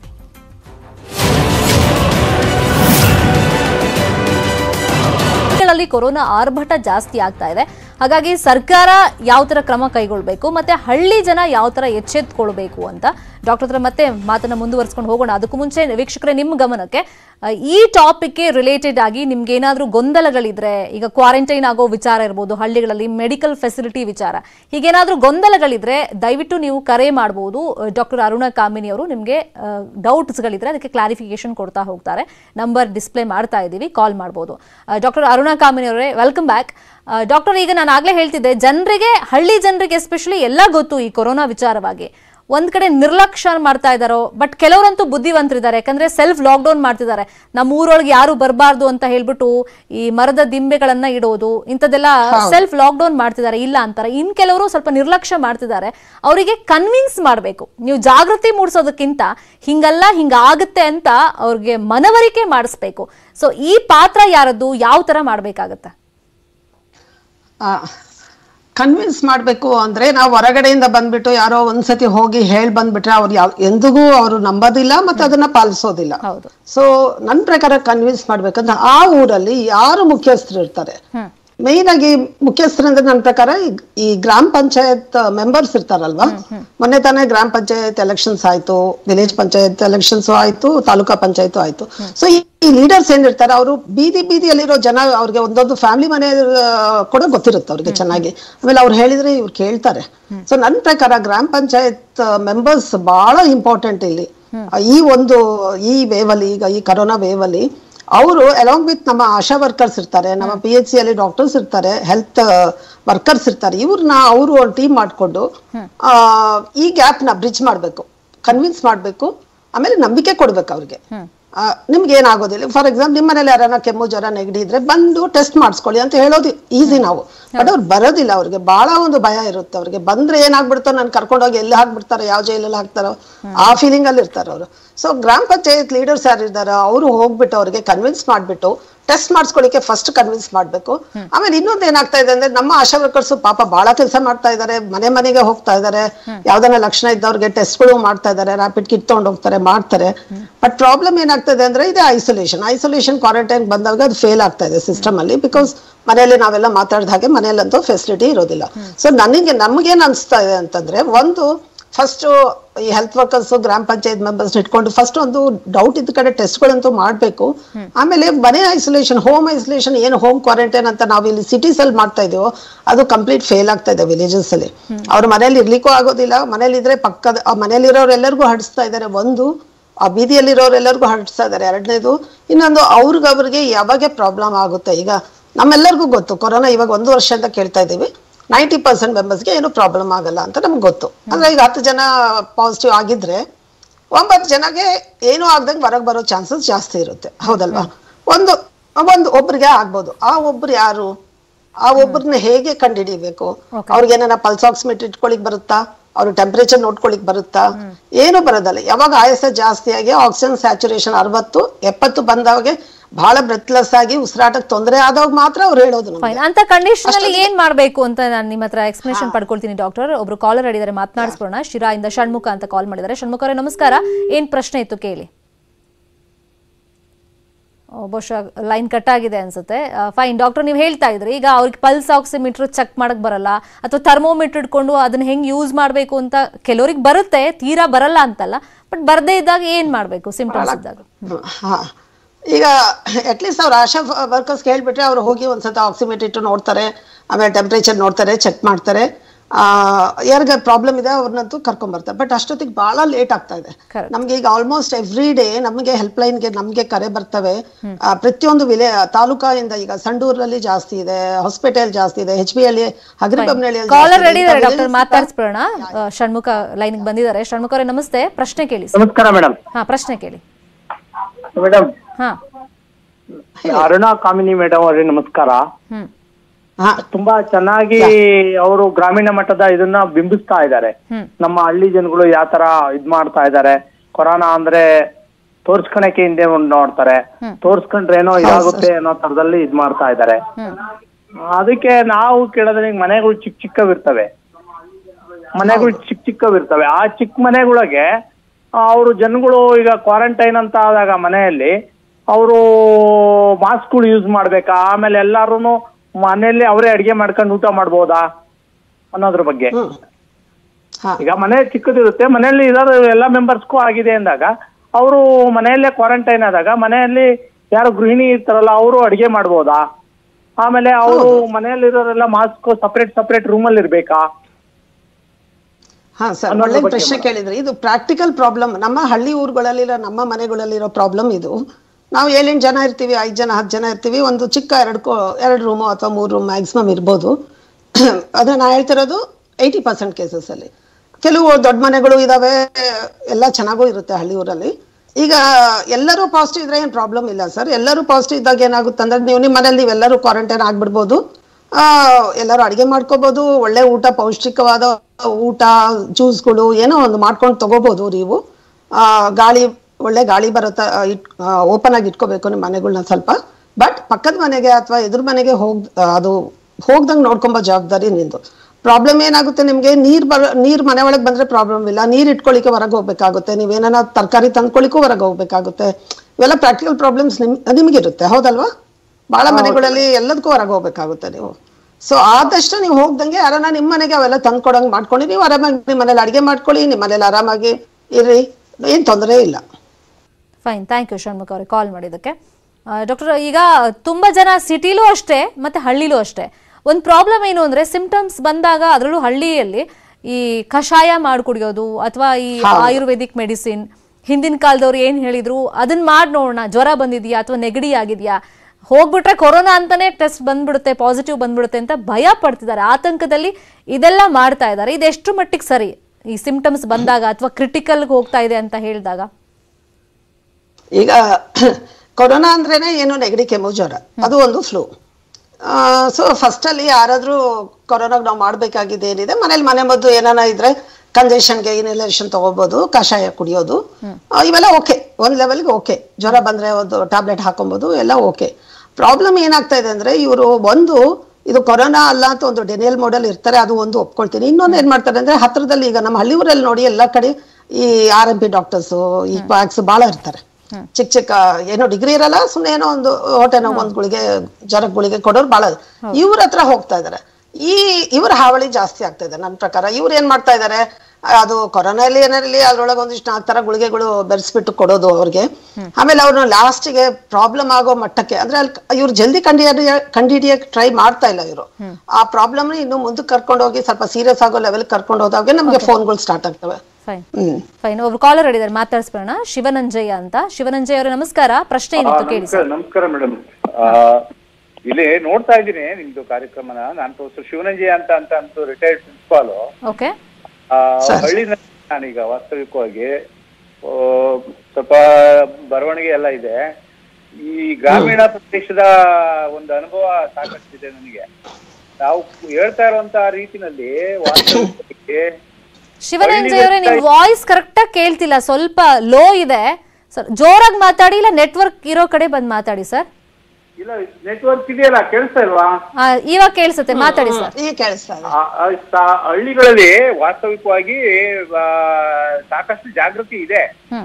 ಹಳ್ಳಿಗಳಲ್ಲಿ ಕೊರೋನಾ ಆರ್ಭಟ ಜಾಸ್ತಿ ಆಗ್ತಾ ಇದೆ ಹಾಗಾಗಿ ಸರ್ಕಾರ ಯಾವ ತರ ಕ್ರಮ ಕೈಗೊಳ್ಬೇಕು ಮತ್ತೆ ಹಳ್ಳಿ ಜನ ಯಾವ ತರ ಎಚ್ಚೆತ್ಕೊಳ್ಬೇಕು ಅಂತ ಡಾಕ್ಟರ್ ಹತ್ರ ಮತ್ತೆ ಮಾತನ್ನ ಮುಂದುವರಿಸ್ಕೊಂಡು ಹೋಗೋಣ ಅದಕ್ಕೂ ಮುಂಚೆ ವೀಕ್ಷಕರೇ ನಿಮ್ಮ ಗಮನಕ್ಕೆ ಆ, ಈ ಟಾಪಿಕ್ಗೆ ರಿಲೇಟೆಡ್ ಆಗಿ ನಿಮ್ಗೆ ಏನಾದ್ರೂ ಗೊಂದಲಗಳಿದ್ರೆ ಈಗ ಕ್ವಾರಂಟೈನ್ ಆಗೋ ವಿಚಾರ ಇರ್ಬೋದು ಹಳ್ಳಿಗಳಲ್ಲಿ ಮೆಡಿಕಲ್ ಫೆಸಿಲಿಟಿ ವಿಚಾರ ಹೀಗೇನಾದ್ರೂ ಗೊಂದಲಗಳಿದ್ರೆ ದಯವಿಟ್ಟು ನೀವು ಕರೆ ಮಾಡಬಹುದು ಡಾಕ್ಟರ್ ಅರುಣ ಕಾಮಿನಿ ಅವರು ನಿಮಗೆ ಡೌಟ್ಸ್ಗಳಿದ್ರೆ ಅದಕ್ಕೆ ಕ್ಲಾರಿಫಿಕೇಶನ್ ಕೊಡ್ತಾ ಹೋಗ್ತಾರೆ ನಂಬರ್ ಡಿಸ್ಪ್ಲೇ ಮಾಡ್ತಾ ಇದ್ದೀವಿ ಕಾಲ್ ಮಾಡ್ಬೋದು ಡಾಕ್ಟರ್ ಅರುಣ ಕಾಮಿನಿ ಅವರೇ ವೆಲ್ಕಮ್ ಬ್ಯಾಕ್ ಡಾಕ್ಟರ್ ಈಗ ನಾನು ಆಗ್ಲೇ ಹೇಳ್ತಿದ್ದೆ ಜನರಿಗೆ ಹಳ್ಳಿ ಜನರಿಗೆ ಎಸ್ಪೆಷಲಿ ಎಲ್ಲ ಗೊತ್ತು ಈ ಕೊರೋನಾ ವಿಚಾರವಾಗಿ ಒಂದ್ ಕಡೆ ನಿರ್ಲಕ್ಷ್ಯ ಮಾಡ್ತಾ ಇದ್ದಾರೋ ಬಟ್ ಕೆಲವರಂತೂ ಬುದ್ಧಿವಂತರಿದ್ದಾರೆ ಯಾಕಂದ್ರೆ ಸೆಲ್ಫ್ ಲಾಕ್ಡೌನ್ ಮಾಡ್ತಿದ್ದಾರೆ ನಮ್ಮ ಊರೊಳಗೆ ಯಾರು ಬರಬಾರ್ದು ಅಂತ ಹೇಳ್ಬಿಟ್ಟು ಈ ಮರದ ದಿಂಬೆಗಳನ್ನ ಇಡೋದು ಇಂಥದ್ದೆಲ್ಲ ಸೆಲ್ಫ್ ಲಾಕ್ಡೌನ್ ಮಾಡ್ತಿದ್ದಾರೆ ಇಲ್ಲ ಅಂತಾರೆ ಇನ್ ಕೆಲವರು ಸ್ವಲ್ಪ ನಿರ್ಲಕ್ಷ್ಯ ಮಾಡ್ತಿದ್ದಾರೆ ಅವರಿಗೆ ಕನ್ವಿನ್ಸ್ ಮಾಡಬೇಕು ನೀವು ಜಾಗೃತಿ ಮೂಡಿಸೋದಕ್ಕಿಂತ ಹಿಂಗಲ್ಲ ಹಿಂಗಾಗುತ್ತೆ ಅಂತ ಅವ್ರಿಗೆ ಮನವರಿಕೆ ಮಾಡಿಸ್ಬೇಕು ಸೊ ಈ ಪಾತ್ರ ಯಾರದ್ದು ಯಾವ ತರ ಮಾಡ್ಬೇಕಾಗತ್ತೆ ಕನ್ವಿನ್ಸ್ ಮಾಡ್ಬೇಕು ಅಂದ್ರೆ ನಾವು ಹೊರಗಡೆಯಿಂದ ಬಂದ್ಬಿಟ್ಟು ಯಾರೋ ಒಂದ್ಸತಿ ಹೋಗಿ ಹೇಳ್ ಬಂದ್ಬಿಟ್ರೆ ಅವ್ರು ಯಾವ ಎಂದಿಗೂ ಅವರು ನಂಬೋದಿಲ್ಲ ಮತ್ತೆ ಅದನ್ನ ಪಾಲಿಸೋದಿಲ್ಲ ಹೌದು ಸೊ ನನ್ ಪ್ರಕಾರ ಕನ್ವಿನ್ಸ್ ಮಾಡ್ಬೇಕಂದ್ರೆ ಆ ಊರಲ್ಲಿ ಯಾರು ಮುಖ್ಯಸ್ಥರು ಇರ್ತಾರೆ ಹ್ಮ್ ಮೇನ್ ಆಗಿ ಮುಖ್ಯಸ್ಥರಂದ್ರೆ ನನ್ನ ಪ್ರಕಾರ ಈ- ಈ ಗ್ರಾಮ ಪಂಚಾಯತ್ ಮೆಂಬರ್ಸ್ ಇರ್ತಾರಲ್ವಾ ಮೊನ್ನೆ ತಾನೇ ಗ್ರಾಮ ಪಂಚಾಯತ್ ಎಲೆಕ್ಷನ್ಸ್ ಆಯ್ತು ವಿಲೇಜ್ ಪಂಚಾಯತ್ ಎಲೆಕ್ಷನ್ಸ್ ಆಯ್ತು ತಾಲೂಕಾ ಪಂಚಾಯತ್ ಆಯ್ತು ಸೊ ಈ ಲೀಡರ್ಸ್ ಏನಿರ್ತಾರೆ ಅವರು ಬೀದಿ ಬೀದಿಯಲ್ಲಿರೋ ಜನ ಅವ್ರಿಗೆ ಒಂದೊಂದು ಫ್ಯಾಮಿಲಿ ಮನೆ ಆ, ಕೂಡ ಗೊತ್ತಿರುತ್ತೆ ಅವ್ರಿಗೆ ಚೆನ್ನಾಗಿ ಆಮೇಲೆ ಅವ್ರು ಹೇಳಿದ್ರೆ ಇವ್ರು ಕೇಳ್ತಾರೆ ಸೊ ನನ್ನ ಪ್ರಕಾರ ಗ್ರಾಮ ಪಂಚಾಯತ್ ಮೆಂಬರ್ಸ್ ಬಹಳ ಇಂಪಾರ್ಟೆಂಟ್ ಇಲ್ಲಿ ಈ ಒಂದು ಈ ವೇವಲ್ಲಿ ಈಗ ಈ ಕರೋನಾ ವೇವಲ್ಲಿ ಅವರು ಅಲಾಂಗ್ ವಿತ್ ನಮ್ಮ ಆಶಾ ವರ್ಕರ್ಸ್ ಇರ್ತಾರೆ ನಮ್ಮ ಪಿ ಎಚ್ ಸಿ ಅಲ್ಲಿ ಡಾಕ್ಟರ್ಸ್ ಇರ್ತಾರೆ ಹೆಲ್ತ್ ವರ್ಕರ್ಸ್ ಇರ್ತಾರೆ ಇವ್ರನ್ನ ಅವರು ಒಂದು ಟೀಮ್ ಮಾಡಿಕೊಂಡು ಈ ಗ್ಯಾಪ್ ನ ಬ್ರಿಡ್ಜ್ ಮಾಡಬೇಕು ಕನ್ವಿನ್ಸ್ ಮಾಡಬೇಕು ಆಮೇಲೆ ನಂಬಿಕೆ ಕೊಡ್ಬೇಕು ಅವ್ರಿಗೆ ಆ, ನಿಮ್ಗೆ ಏನಾಗೋದಿಲ್ಲ ಫಾರ್ ಎಕ್ಸಾಂಪಲ್ ನಿಮ್ಮ ಮನೇಲಿ ಯಾರನ್ನ ಕೆಮ್ಮು ಜ್ವರ ನೆಗಡಿ ಇದ್ರೆ ಬಂದು ಟೆಸ್ಟ್ ಮಾಡಿಸ್ಕೊಳ್ಳಿ ಅಂತ ಹೇಳೋದು ಈಸಿ ನಾವು ಬಟ್ ಅವ್ರು ಬರೋದಿಲ್ಲ ಅವ್ರಿಗೆ ಬಹಳ ಒಂದು ಭಯ ಇರುತ್ತೆ ಅವ್ರಿಗೆ ಬಂದ್ರೆ ಏನಾಗ್ಬಿಡ್ತೋ ನಾನು ಕರ್ಕೊಂಡೋಗಿ ಎಲ್ಲಿ ಹಾಕ್ಬಿಡ್ತಾರೋ ಯಾವ ಜೈಲಲ್ಲಿ ಹಾಕ್ತಾರೋ ಆ ಫೀಲಿಂಗ್ ಅಲ್ಲಿ ಇರ್ತಾರೆ ಅವರು ಸೊ ಗ್ರಾಮ ಪಂಚಾಯತ್ ಲೀಡರ್ಸ್ ಯಾರು ಇದ್ದಾರೆ ಅವರು ಹೋಗ್ಬಿಟ್ಟು ಅವ್ರಿಗೆ ಕನ್ವಿನ್ಸ್ ಮಾಡ್ಬಿಟ್ಟು ಟೆಸ್ಟ್ ಮಾಡಿಸ್ಕೊಳ್ಳಿಕ್ಕೆ ಫಸ್ಟ್ ಕನ್ವಿನ್ಸ್ ಮಾಡ್ಬೇಕು ಆಮೇಲೆ ಇನ್ನೊಂದು ಏನಾಗ್ತಾ ಇದೆ ಅಂದ್ರೆ ನಮ್ಮ ಆಶಾ ವರ್ಕರ್ಸ್ ಪಾಪ ಬಹಳ ಕೆಲಸ ಮಾಡ್ತಾ ಇದ್ದಾರೆ ಮನೆ ಮನೆಗೆ ಹೋಗ್ತಾ ಇದ್ದಾರೆ ಯಾವ್ದನ್ನ ಲಕ್ಷಣ ಇದ್ದವ್ರಿಗೆ ಟೆಸ್ಟ್ಗಳು ಮಾಡ್ತಾ ಇದ್ದಾರೆ ರ್ಯಾಪಿಡ್ ಕಿಟ್ ತಗೊಂಡು ಹೋಗ್ತಾರೆ ಮಾಡ್ತಾರೆ ಬಟ್ ಪ್ರಾಬ್ಲಮ್ ಏನಾಗ್ತದೆ ಅಂದ್ರೆ ಇದೆ ಐಸೋಲೇಷನ್ ಐಸೋಲೇಷನ್ ಕ್ವಾರಂಟೈನ್ ಬಂದಾಗ ಅದು ಫೇಲ್ ಆಗ್ತಾ ಇದೆ ಸಿಸ್ಟಮ್ ಅಲ್ಲಿ ಬಿಕಾಸ್ ಮನೆಯಲ್ಲಿ ನಾವೆಲ್ಲ ಮಾತಾಡಿದ ಹಾಗೆ ಮನೆಯಲ್ಲಂತೂ ಫೆಸಿಲಿಟಿ ಇರೋದಿಲ್ಲ ಸೊ ನನಗೆ ನಮಗೇನ್ ಅನ್ಸ್ತಾ ಇದೆ ಅಂತಂದ್ರೆ ಒಂದು ಫಸ್ಟ್ ಈ ಹೆಲ್ತ್ ವರ್ಕರ್ಸ್ ಗ್ರಾಮ ಪಂಚಾಯತ್ ಮೆಂಬರ್ಸ್ ಇಟ್ಕೊಂಡು ಫಸ್ಟ್ ಒಂದು ಡೌಟ್ ಇದ್ದ ಕಡೆ ಟೆಸ್ಟ್ಗಳಂತೂ ಮಾಡಬೇಕು ಆಮೇಲೆ ಮನೆ ಐಸೋಲೇಷನ್ ಹೋಮ್ ಐಸೋಲೇಷನ್ ಏನು ಹೋಮ್ ಕ್ವಾರಂಟೈನ್ ಅಂತ ನಾವು ಇಲ್ಲಿ ಸಿಟೀಸ್ ಅಲ್ಲಿ ಮಾಡ್ತಾ ಇದೀವೋ ಅದು ಕಂಪ್ಲೀಟ್ ಫೇಲ್ ಆಗ್ತಾ ಇದೆ ವಿಲೇಜಸ್ ಅಲ್ಲಿ ಅವ್ರ ಮನೇಲಿ ಇರ್ಲಿಕ್ಕೂ ಆಗೋದಿಲ್ಲ ಮನೇಲಿ ಇದ್ರೆ ಪಕ್ಕದ ಆ ಮನೇಲಿರೋರೆಲ್ಲರಿಗೂ ಹಡಿಸ್ತಾ ಇದ್ದಾರೆ ಒಂದು ಆ ಬೀದಿಯಲ್ಲಿರೋರೆಲ್ಲರಿಗೂ ಹರಡಿಸ್ತಾ ಇದ್ದಾರೆ ಎರಡನೇದು ಇನ್ನೊಂದು ಅವ್ರಿಗವ್ರಿಗೆ ಯಾವಾಗ ಪ್ರಾಬ್ಲಮ್ ಆಗುತ್ತೆ ಈಗ ನಮ್ಮೆಲ್ಲರಿಗೂ ಗೊತ್ತು ಕೊರೋನಾ ಇವಾಗ ಒಂದು ವರ್ಷದಿಂದ ಕೇಳ್ತಾ ಇದ್ದೀವಿ ನೈಂಟಿ ಪರ್ಸೆಂಟ್ ಮೆಂಬರ್ಸ್ಗೆ ಏನು ಪ್ರಾಬ್ಲಮ್ ಆಗಲ್ಲ ಅಂತ ನಮ್ಗೆ ಗೊತ್ತು ಅಂದ್ರೆ ಈಗ ಹತ್ತು ಜನ ಪಾಸಿಟಿವ್ ಆಗಿದ್ರೆ ಒಂಬತ್ತು ಜನಗೆ ಏನೂ ಆಗ್ದಂಗೆ ಹೊರಗೆ ಬರೋ ಚಾನ್ಸಸ್ ಜಾಸ್ತಿ ಇರುತ್ತೆ ಹೌದಲ್ವಾ ಒಂದು ಒಂದು ಒಬ್ರಿಗೆ ಆಗ್ಬೋದು ಆ ಒಬ್ರು ಯಾರು ಆ ಒಬ್ರನ್ನ ಹೇಗೆ ಕಂಡುಹಿಡಿಬೇಕು ಅವ್ರಿಗೆ ಏನಾರ ಪಲ್ಸ್ ಆಕ್ಸಿಮೀಟರ್ ಇಟ್ಕೊಳಿಕ್ ಬರುತ್ತಾ ಅವ್ರ ಟೆಂಪರೇಚರ್ ನೋಡ್ಕೊಳಿಕ್ ಬರುತ್ತಾ ಏನು ಬರೋದಲ್ಲ ಯಾವಾಗ ಆಯಾಸ ಜಾಸ್ತಿ ಆಗಿ ಆಕ್ಸಿಜನ್ ಸ್ಯಾಚುರೇಷನ್ ಅರವತ್ತು ಎಪ್ಪತ್ತು ಬಂದವಾಗ ಬಹಳ ಬ್ರೆತ್ಲೆಸ್ ಆಗಿ ಉಸಿರಾಟಕ್ಕೆ ತೊಂದರೆ ಆದವಾಗ ಮಾತ್ರ ಅವ್ರು ಹೇಳೋದು ನಮ್ಗೆ. ಫೈನ್ ಅಂತ ಕಂಡೀಷನ್ ಅಲ್ಲಿ ಏನ್ ಮಾಡ್ಬೇಕು ಅಂತ ನಾನು ನಿಮ್ಮ ಹತ್ರ ಎಕ್ಸ್ಪ್ಲನೇಷನ್ ಪಡ್ಕೊಳ್ತೀನಿ ಡಾಕ್ಟರ್ ಒಬ್ರು ಕಾಲರ್ ಅಡಿದ್ದಾರೆ ಮಾತನಾಡಿಸ್ಕೊಳ್ಳೋಣ ಶಿರಾ ಇಂದ ಷಣ್ಮುಖ ಅಂತ ಕಾಲ್ ಮಾಡಿದ್ದಾರೆ ಷಣ್ಮುಖ ಅವರೇ ನಮಸ್ಕಾರ ಏನ್ ಪ್ರಶ್ನೆ ಇತ್ತು ಕೇಳಿ ಬಹುಶಃ ಲೈನ್ ಕಟ್ ಆಗಿದೆ ಅನ್ಸುತ್ತೆ ಫೈನ್ ಡಾಕ್ಟರ್ ನೀವು ಹೇಳ್ತಾ ಇದ್ರಿ ಈಗ ಅವ್ರಿಗೆ ಪಲ್ಸ್ ಆಕ್ಸಿಮೀಟರ್ ಚೆಕ್ ಮಾಡಕ್ ಬರಲ್ಲ ಅಥವಾ ಥರ್ಮೋಮೀಟರ್ ಇಟ್ಕೊಂಡು ಅದನ್ನ ಹೆಂಗ್ ಯೂಸ್ ಮಾಡಬೇಕು ಅಂತ ಕೆಲವ್ರಿಗೆ ಬರುತ್ತೆ ತೀರಾ ಬರಲ್ಲ ಅಂತಲ್ಲ ಬಟ್ ಬರ್ದೇ ಇದ್ದಾಗ ಏನ್ ಮಾಡಬೇಕು ಸಿಂಪ್ಟಮ್ಸ್ ಇದ್ದಾಗ ಹಾ ಈಗ ಅಟ್ಲೀಸ್ಟ್ ಅವ್ರು ಆಶಾ ವರ್ಕರ್ಸ್ ಹೇಳ್ಬಿಟ್ರೆ ಅವ್ರು ಹೋಗಿ ಒಂದ್ಸತ ಆಕ್ಸಿಮೀಟರ್ ಇಟ್ಟು ನೋಡ್ತಾರೆ ಆಮೇಲೆ ಟೆಂಪ್ರೇಚರ್ ನೋಡ್ತಾರೆ ಚೆಕ್ ಮಾಡ್ತಾರೆ ಯಾರಿಗೆ ಪ್ರಾಬ್ಲಮ್ ಇದೆ ಅವ್ರನ್ನಂತೂ ಕರ್ಕೊಂಡ್ ಬರ್ತಾರೆ ಬಟ್ ಅಷ್ಟೊತ್ತಿಗೆ ಬಹಳ ಲೇಟ್ ಆಗ್ತಾ ಇದೆ Correct. ನಮ್ಗೆ ಈಗ ಆಲ್ಮೋಸ್ಟ್ ಎವ್ರಿ ಡೇ ನಮಗೆ ಹೆಲ್ಪ್ ಲೈನ್ಗೆ ನಮ್ಗೆ ಕರೆ ಬರ್ತವೆ ಆ, ಪ್ರತಿಯೊಂದು ವಿಲೆ ತಾಲೂಕಾಯಿಂದ ಈಗ ಸಂಡೂರಲ್ಲಿ ಜಾಸ್ತಿ ಇದೆ ಹೊಸಪೇಟೆಯಲ್ಲಿ ಜಾಸ್ತಿ ಇದೆ ಎಚ್ ಬಿ ಅಲ್ಲಿ ಹಗರಿಬೊಮ್ಮನಹಳ್ಳಿಯಲ್ಲಿ ಕಾಲರ್ ಜಾಸ್ತಿ ರೆಡಿ ಇದೆ. ಇದ್ದಾರೆ ಇಂಥ ಡಾಕ್ಟರ್ villages ಮಾತಾಡ್ಸ್ಬಿಡೋಣ ಆ, ಷಣ್ಮುಖ ಲೈನ್ ಬಂದಿದ್ದಾರೆ ಷಣ್ಮುಖ ಅವರೇ ನಮಸ್ತೆ ಪ್ರಶ್ನೆ ಕೇಳಿ ಸರ್ ನಮಸ್ಕಾರ ಮೇಡಮ್ ಹಾ ಪ್ರಶ್ನೆ ಕೇಳಿ ಮೇಡಮ್ ಹಾ ಅರುಣಾ ಕಾಮಿನಿ ಮೇಡಮ್ ಅವರೇ ನಮಸ್ಕಾರ ಹ್ಮ್ ಹಾ ತುಂಬಾ ಚೆನ್ನಾಗಿ ಅವರು ಗ್ರಾಮೀಣ ಮಟ್ಟದ ಇದನ್ನ ಬಿಂಬಿಸ್ತಾ ಇದ್ದಾರೆ ಹ್ಮ್ ನಮ್ಮ ಹಳ್ಳಿ ಜನಗಳು ಯಾವ ತರ ಇದ್ ಮಾಡ್ತಾ ಇದ್ದಾರೆ ಕೊರೋನಾ ಅಂದ್ರೆ ತೋರ್ಸ್ಕೊಳಕ್ಕೆ ಹಿಂದೆ ಒಂದ್ ನೋಡ್ತಾರೆ ತೋರ್ಸ್ಕೊಂಡ್ರೆ ಏನೋ ಇದಾಗುತ್ತೆ ಅನ್ನೋ ತರದಲ್ಲಿ ಇದ್ ಮಾಡ್ತಾ ಇದ್ದಾರೆ ಹ್ಮ್ ಅದಕ್ಕೆ ನಾವು ಕೇಳಿದ್ರೆ ಈಗ ಮನೆಗಳು ಚಿಕ್ಕ ಚಿಕ್ಕವಿರ್ತವೆ ಮನೆಗಳು ಚಿಕ್ಕ ಚಿಕ್ಕವಿರ್ತವೆ ಆ ಚಿಕ್ಕ ಮನೆಗಳಿಗೆ ಅವರು ಜನಗಳು ಈಗ ಕ್ವಾರಂಟೈನ್ ಅಂತ ಆದಾಗ ಮನೆಯಲ್ಲಿ ಅವರು ಮಾಸ್ಕ್ಗಳು ಯೂಸ್ ಮಾಡ್ಬೇಕಾ ಆಮೇಲೆ ಎಲ್ಲಾರು ಮನೆಯಲ್ಲಿ ಅವರೇ ಅಡಿಗೆ ಮಾಡ್ಕೊಂಡು ಊಟ ಮಾಡ್ಬೋದಾ ಅನ್ನೋದ್ರ ಬಗ್ಗೆ ಹ್ಮ್ ಹಾ ಈಗ ಮನೆ ಚಿಕ್ಕದಿರುತ್ತೆ ಮನೆಯಲ್ಲಿ ಇರೋದು ಎಲ್ಲ ಮೆಂಬರ್ಸ್ಗೂ ಆಗಿದೆ ಅಂದಾಗ ಅವರು ಮನೆಯಲ್ಲೇ ಕ್ವಾರಂಟೈನ್ ಆದಾಗ ಮನೆಯಲ್ಲಿ ಯಾರು ಗೃಹಿಣಿ ಇರ್ತಾರಲ್ಲ ಅವರು ಅಡಿಗೆ ಮಾಡ್ಬೋದಾ ಆಮೇಲೆ ಅವರು ಮನೆಯಲ್ಲಿರೋರೆಲ್ಲ ಮಾಸ್ಕ್ ಸಪರೇಟ್ ಸಪರೇಟ್ ರೂಮಲ್ಲಿ ಇರ್ಬೇಕಾ ಹಾ ಸರ್ ಅನ್ನೋದ್ರ ಒಳ್ಳೆ ಬಗ್ಗೆ ಪ್ರಶ್ನೆ ಕೇಳಿದ್ರಿ ಇದು ಪ್ರಾಕ್ಟಿಕಲ್ ಪ್ರಾಬ್ಲಮ್ ನಮ್ಮ ಹಳ್ಳಿ ಊರುಗಳಲ್ಲಿರೋ ನಮ್ಮ ಮನೆಗಳಲ್ಲಿರೋ ಪ್ರಾಬ್ಲಮ್ ಇದು ನಾವು ಏಳೆಂಟು ಜನ ಇರ್ತೀವಿ ಐದು ಜನ ಹತ್ತು ಜನ ಇರ್ತೀವಿ ಒಂದು ಚಿಕ್ಕ ಎರಡು ಕೋ ಎರಡು ರೂಮು ಅಥವಾ ಮೂರು ರೂಮ್ ಮ್ಯಾಕ್ಸಿಮಮ್ ಇರ್ಬೋದು ಅದೇ ನಾ ಹೇಳ್ತಿರೋದು ಏಯ್ಟಿ ಪರ್ಸೆಂಟ್ ಕೇಸಸಲ್ಲಿ ಕೆಲವು ದೊಡ್ಡ ಮನೆಗಳು ಇದಾವೆ ಎಲ್ಲ ಚೆನ್ನಾಗೂ ಇರುತ್ತೆ ಹಳ್ಳಿ ಊರಲ್ಲಿ ಈಗ ಎಲ್ಲರೂ ಪಾಸಿಟಿವ್ ಇದ್ರೆ ಏನು ಪ್ರಾಬ್ಲಮ್ ಇಲ್ಲ ಸರ್ ಎಲ್ಲರೂ ಪಾಸಿಟಿವ್ ಇದ್ದಾಗ ಏನಾಗುತ್ತೆ ಅಂದ್ರೆ ನೀವು ನಿಮ್ಮ ಮನೇಲಿ ನೀವೆಲ್ಲರೂ ಕ್ವಾರಂಟೈನ್ ಆಗ್ಬಿಡ್ಬೋದು ಆ, ಎಲ್ಲರೂ ಅಡಿಗೆ ಮಾಡ್ಕೋಬಹುದು ಒಳ್ಳೆ ಊಟ ಪೌಷ್ಟಿಕವಾದ ಊಟ ಜ್ಯೂಸ್ಗಳು ಏನೋ ಒಂದು ಮಾಡ್ಕೊಂಡು ತಗೋಬಹುದು ನೀವು ಆ, ಗಾಳಿ ಒಳ್ಳೆ ಗಾಳಿ ಬರುತ್ತಾ ಓಪನ್ ಆಗಿ ಇಟ್ಕೋಬೇಕು ನಿಮ್ಮ ಮನೆಗಳ್ನ ಸ್ವಲ್ಪ ಬಟ್ ಪಕ್ಕದ ಮನೆಗೆ ಅಥವಾ ಎದುರು ಮನೆಗೆ ಹೋಗ್ ಆ, ಅದು ಹೋಗ್ದಂಗೆ ನೋಡ್ಕೊಂಬೋ ಜವಾಬ್ದಾರಿ ನಿಂದು ಪ್ರಾಬ್ಲಮ್ ಏನಾಗುತ್ತೆ ನಿಮ್ಗೆ ನೀರ್ ಬರ ನೀರ್ ಮನೆ ಒಳಗೆ ಬಂದ್ರೆ ಪ್ರಾಬ್ಲಮ್ ಇಲ್ಲ ನೀರ್ ಇಟ್ಕೊಳ್ಳಿಕ್ಕೆ ಹೊರಗೆ ಹೋಗ್ಬೇಕಾಗುತ್ತೆ ನೀವೇನ ತರಕಾರಿ ತಂದ್ಕೊಳ್ಳಿಕ್ಕೂ ಹೊರಗೆ ಹೋಗ್ಬೇಕಾಗುತ್ತೆ ಇವೆಲ್ಲ ಪ್ರಾಕ್ಟಿಕಲ್ ಪ್ರಾಬ್ಲಮ್ಸ್ ನಿಮ್ ನಿಮಗಿರುತ್ತೆ ಹೌದಲ್ವಾ ಬಹಳ ಮನೆಗಳಲ್ಲಿ ಎಲ್ಲದಕ್ಕೂ ಹೊರಗೆ ಹೋಗ್ಬೇಕಾಗುತ್ತೆ ನೀವು ಸೊ ಆದಷ್ಟು ನೀವು ಹೋಗ್ದಂಗೆ ಯಾರನ್ನ ನಿಮ್ಮ ಮನೆಗೆ ಅವೆಲ್ಲ ತಂದ್ಕೊಡಂಗ್ ಮಾಡ್ಕೊಳ್ಳಿ ನೀವು ಆರಾಮಾಗಿ ನಿಮ್ಮ ಮನೇಲಿ ಅಡಿಗೆ ಮಾಡ್ಕೊಳ್ಳಿ ನಿಮ್ಮ ಮನೇಲಿ ಆರಾಮಾಗಿ ಇರ್ರಿ ಏನ್ ತೊಂದರೆ ಇಲ್ಲ ಫೈನ್ ಥ್ಯಾಂಕ್ ಯು ಷಣ್ಮುಖ ಅವರೇ ಕಾಲ್ ಮಾಡಿದ್ದಕ್ಕೆ ಡಾಕ್ಟರ್ ಈಗ ತುಂಬಾ ಜನ ಸಿಟಿಲೂ ಅಷ್ಟೇ ಮತ್ತೆ ಹಳ್ಳಿಲೂ ಅಷ್ಟೇ ಒಂದು ಪ್ರಾಬ್ಲಮ್ ಏನು ಅಂದ್ರೆ ಸಿಂಪ್ಟಮ್ಸ್ ಬಂದಾಗ ಅದರಲ್ಲೂ ಹಳ್ಳಿಯಲ್ಲಿ ಈ ಕಷಾಯ ಮಾಡಿ ಕುಡಿಯೋದು ಅಥವಾ ಈ ಆಯುರ್ವೇದಿಕ್ ಮೆಡಿಸಿನ್ ಹಿಂದಿನ ಕಾಲದವ್ರು ಏನ್ ಹೇಳಿದ್ರು ಅದನ್ನ ಮಾಡಿ ನೋಡೋಣ ಜ್ವರ ಬಂದಿದ್ಯಾ ಅಥವಾ ನೆಗಡಿ ಆಗಿದ್ಯಾ ಹೋಗ್ಬಿಟ್ರೆ ಕೊರೋನಾ ಅಂತಾನೆ ಟೆಸ್ಟ್ ಬಂದ್ಬಿಡುತ್ತೆ ಪಾಸಿಟಿವ್ ಬಂದ್ಬಿಡುತ್ತೆ ಅಂತ ಭಯ ಪಡ್ತಿದ್ದಾರೆ ಆತಂಕದಲ್ಲಿ ಇದೆಲ್ಲ ಮಾಡ್ತಾ ಇದ್ದಾರೆ ಇದೆಷ್ಟು ಮಟ್ಟಿಗೆ ಸರಿ ಈ ಸಿಂಪ್ಟಮ್ಸ್ ಬಂದಾಗ ಅಥವಾ ಕ್ರಿಟಿಕಲ್ಗೆ ಹೋಗ್ತಾ ಇದೆ ಅಂತ ಹೇಳಿದಾಗ ಈಗ ಕೊರೋನಾ ಅಂದ್ರೇನೆ ಏನು ನೆಗಡಿ ಕೆಮ್ಮು ಜ್ವರ ಅದು ಒಂದು ಫ್ಲೂ ಸೊ ಫಸ್ಟ್ ಅಲ್ಲಿ ಯಾರಾದ್ರೂ ಕೊರೋನಾಗ ನಾವು ಮಾಡ್ಬೇಕಾಗಿದೆ ಏನಿದೆ ಮನೇಲಿ ಮನೆ ಮದ್ದು ಏನಾನ ಇದ್ರೆ ಕಂಜೆಷನ್ಗೆ ಇನ್ಹಲೇಷನ್ ತಗೋಬಹುದು ಕಷಾಯ ಕುಡಿಯೋದು ಆ, ಇವೆಲ್ಲ ಓಕೆ ಒಂದ್ ಲೆವೆಲ್ಗೆ ಓಕೆ ಜ್ವರ ಬಂದ್ರೆ ಒಂದು ಟ್ಯಾಬ್ಲೆಟ್ ಹಾಕೊಬಹುದು ಎಲ್ಲ ಓಕೆ ಪ್ರಾಬ್ಲಮ್ ಏನಾಗ್ತಾ ಇದೆ ಅಂದ್ರೆ ಇವರು ಒಂದು ಇದು ಕೊರೋನಾ ಅಲ್ಲ ಅಂತ ಒಂದು ಡೆನಿಯಲ್ ಮೋಡಲ್ ಇರ್ತಾರೆ ಅದು ಒಂದು ಒಪ್ಕೊಳ್ತೀನಿ ಇನ್ನೊಂದು ಏನ್ ಮಾಡ್ತಾರೆ ಅಂದ್ರೆ ಹತ್ರದಲ್ಲಿ ಈಗ ನಮ್ಮ ಹಳ್ಳಿ ಊರಲ್ಲಿ ನೋಡಿ ಎಲ್ಲ ಕಡೆ ಈ ಆರ್ ಎಂ ಪಿ ಡಾಕ್ಟರ್ಸ್ ಈ ಪ್ಯಾಕ್ಸ್ ಬಹಳ ಇರ್ತಾರೆ ಚಿಕ್ಕ ಚಿಕ್ಕ ಏನೋ ಡಿಗ್ರಿ ಇರಲ್ಲ ಸುಮ್ಮನೆ ಏನೋ ಒಂದು ಹೊಟ್ಟೆ ನೋವು ಒಂದ್ ಗುಳಿಗೆ ಜ್ವರ ಗುಳಿಗೆ ಕೊಡೋರು ಬಹಳ ಇವ್ರ ಹತ್ರ ಹೋಗ್ತಾ ಇದಾರೆ ಈ ಇವ್ರ ಹಾವಳಿ ಜಾಸ್ತಿ ಆಗ್ತಾ ಇದೆ ನನ್ನ ಪ್ರಕಾರ ಇವ್ರು ಏನ್ ಮಾಡ್ತಾ ಇದಾರೆ ಅದು ಕೊರೋನಾಲಿ ಏನಿರಲಿ ಅದ್ರೊಳಗೆ ಒಂದಿಷ್ಟು ನಾಲ್ಕು ತರ ಗುಳಿಗೆಗಳು ಬೆರೆಸ್ಬಿಟ್ಟು ಕೊಡೋದು ಅವ್ರಿಗೆ ಆಮೇಲೆ ಅವ್ರನ್ನ ಲಾಸ್ಟಿಗೆ ಪ್ರಾಬ್ಲಮ್ ಆಗೋ ಮಟ್ಟಕ್ಕೆ ಅಂದ್ರೆ ಅಲ್ಲಿ ಇವ್ರು ಜಲ್ದಿ ಕಂಡಿಡಿಯ ಕಂಡಿಡಿಯಕ್ ಟ್ರೈ ಮಾಡ್ತಾ ಇಲ್ಲ ಇವರು ಆ ಪ್ರಾಬ್ಲಮ್ ಇನ್ನು ಮುಂದಕ್ಕೆ ಕರ್ಕೊಂಡು ಹೋಗಿ ಸ್ವಲ್ಪ ಸೀರಿಯಸ್ ಆಗೋ ಲೆವೆಲ್ ಕರ್ಕೊಂಡು ಹೋದಾಗ ನಮ್ಗೆ ಫೋನ್ಗಳು ಸ್ಟಾರ್ಟ್ ಆಗ್ತವೆ ಫೈನ್ ಹ್ಮ್ ಫೈನ್ ಒಬ್ರು ಕಾಲರ್ ಹೇಳಿದ್ದಾರೆ ಮಾತಾಡ್ಸ್ಬಿಡೋಣ ಶಿವನಂಜಯ್ಯ ಅಂತ ಶಿವನಂಜಯ್ಯ ಅವರೇ ನಮಸ್ಕಾರ ಪ್ರಶ್ನೆ ಏನಿತ್ತು ಕೇಳಿ ನಮಸ್ಕಾರ ನಮಸ್ಕಾರ ಮೇಡಮ್ ಇಲ್ಲಿ ನೋಡ್ತಾ ಇದ್ದೀನಿ ನಿಮ್ದು ಕಾರ್ಯಕ್ರಮನ ನಾನು ಪ್ರೊಫೆಸರ್ ಶಿವನಂಜಯ ಅಂತ ಅಂತ ಅಂತೂ ರಿಟೈರ್ಡ್ ಪ್ರಿನ್ಸಿಪಾಲ್ ಓಕೆ ಹಳ್ಳಿನಲ್ಲಿ ನಾನೀಗ ವಾಸ್ತವಿಕವಾಗಿ ಆ, ಸ್ವಲ್ಪ ಬರವಣಿಗೆ ಎಲ್ಲ ಇದೆ ಈ ಗ್ರಾಮೀಣ ಪ್ರದೇಶದ ಒಂದು ಅನುಭವ ಸಾಕಷ್ಟಿದೆ ನನಗೆ ನಾವು ಹೇಳ್ತಾ ಇರುವಂತಹ ರೀತಿನಲ್ಲಿ ವಾಸ್ತವಿಕವಾಗಿ ಶಿವನಂಜಯ್ಯ ಅವರೇ ನಿಮ್ ವಾಯ್ಸ್ ಕರೆಕ್ಟ್ ಆಗಿ ಕೇಳ್ತಿಲ್ಲ ಸ್ವಲ್ಪ ಲೋ ಇದೆ ಸರ್ ಜೋರಾಗಿ ಮಾತಾಡಿ ಇಲ್ಲ ನೆಟ್ವರ್ಕ್ ಇರೋ ಕಡೆ ಬಂದ್ ಮಾತಾಡಿ ಸರ್ ಇಲ್ಲ ನೆಟ್ವರ್ಕ್ ಇದೆಯಲ್ಲ ಕೇಳಿಸ್ತಾ ಇಲ್ವಾ ಇವಾಗ ಕೇಳಿಸುತ್ತೆ ಮಾತಾಡಿ ಸರ್ ಈಗ ಕೇಳಿಸ್ತಾ ಇದೆ ಆ- ಆ ಸ- ಹಳ್ಳಿಗಳಲ್ಲಿ ವಾಸ್ತವಿಕವಾಗಿ ಆ, ಸಾಕಷ್ಟು ಜಾಗೃತಿ ಇದೆ ಹ್ಮ್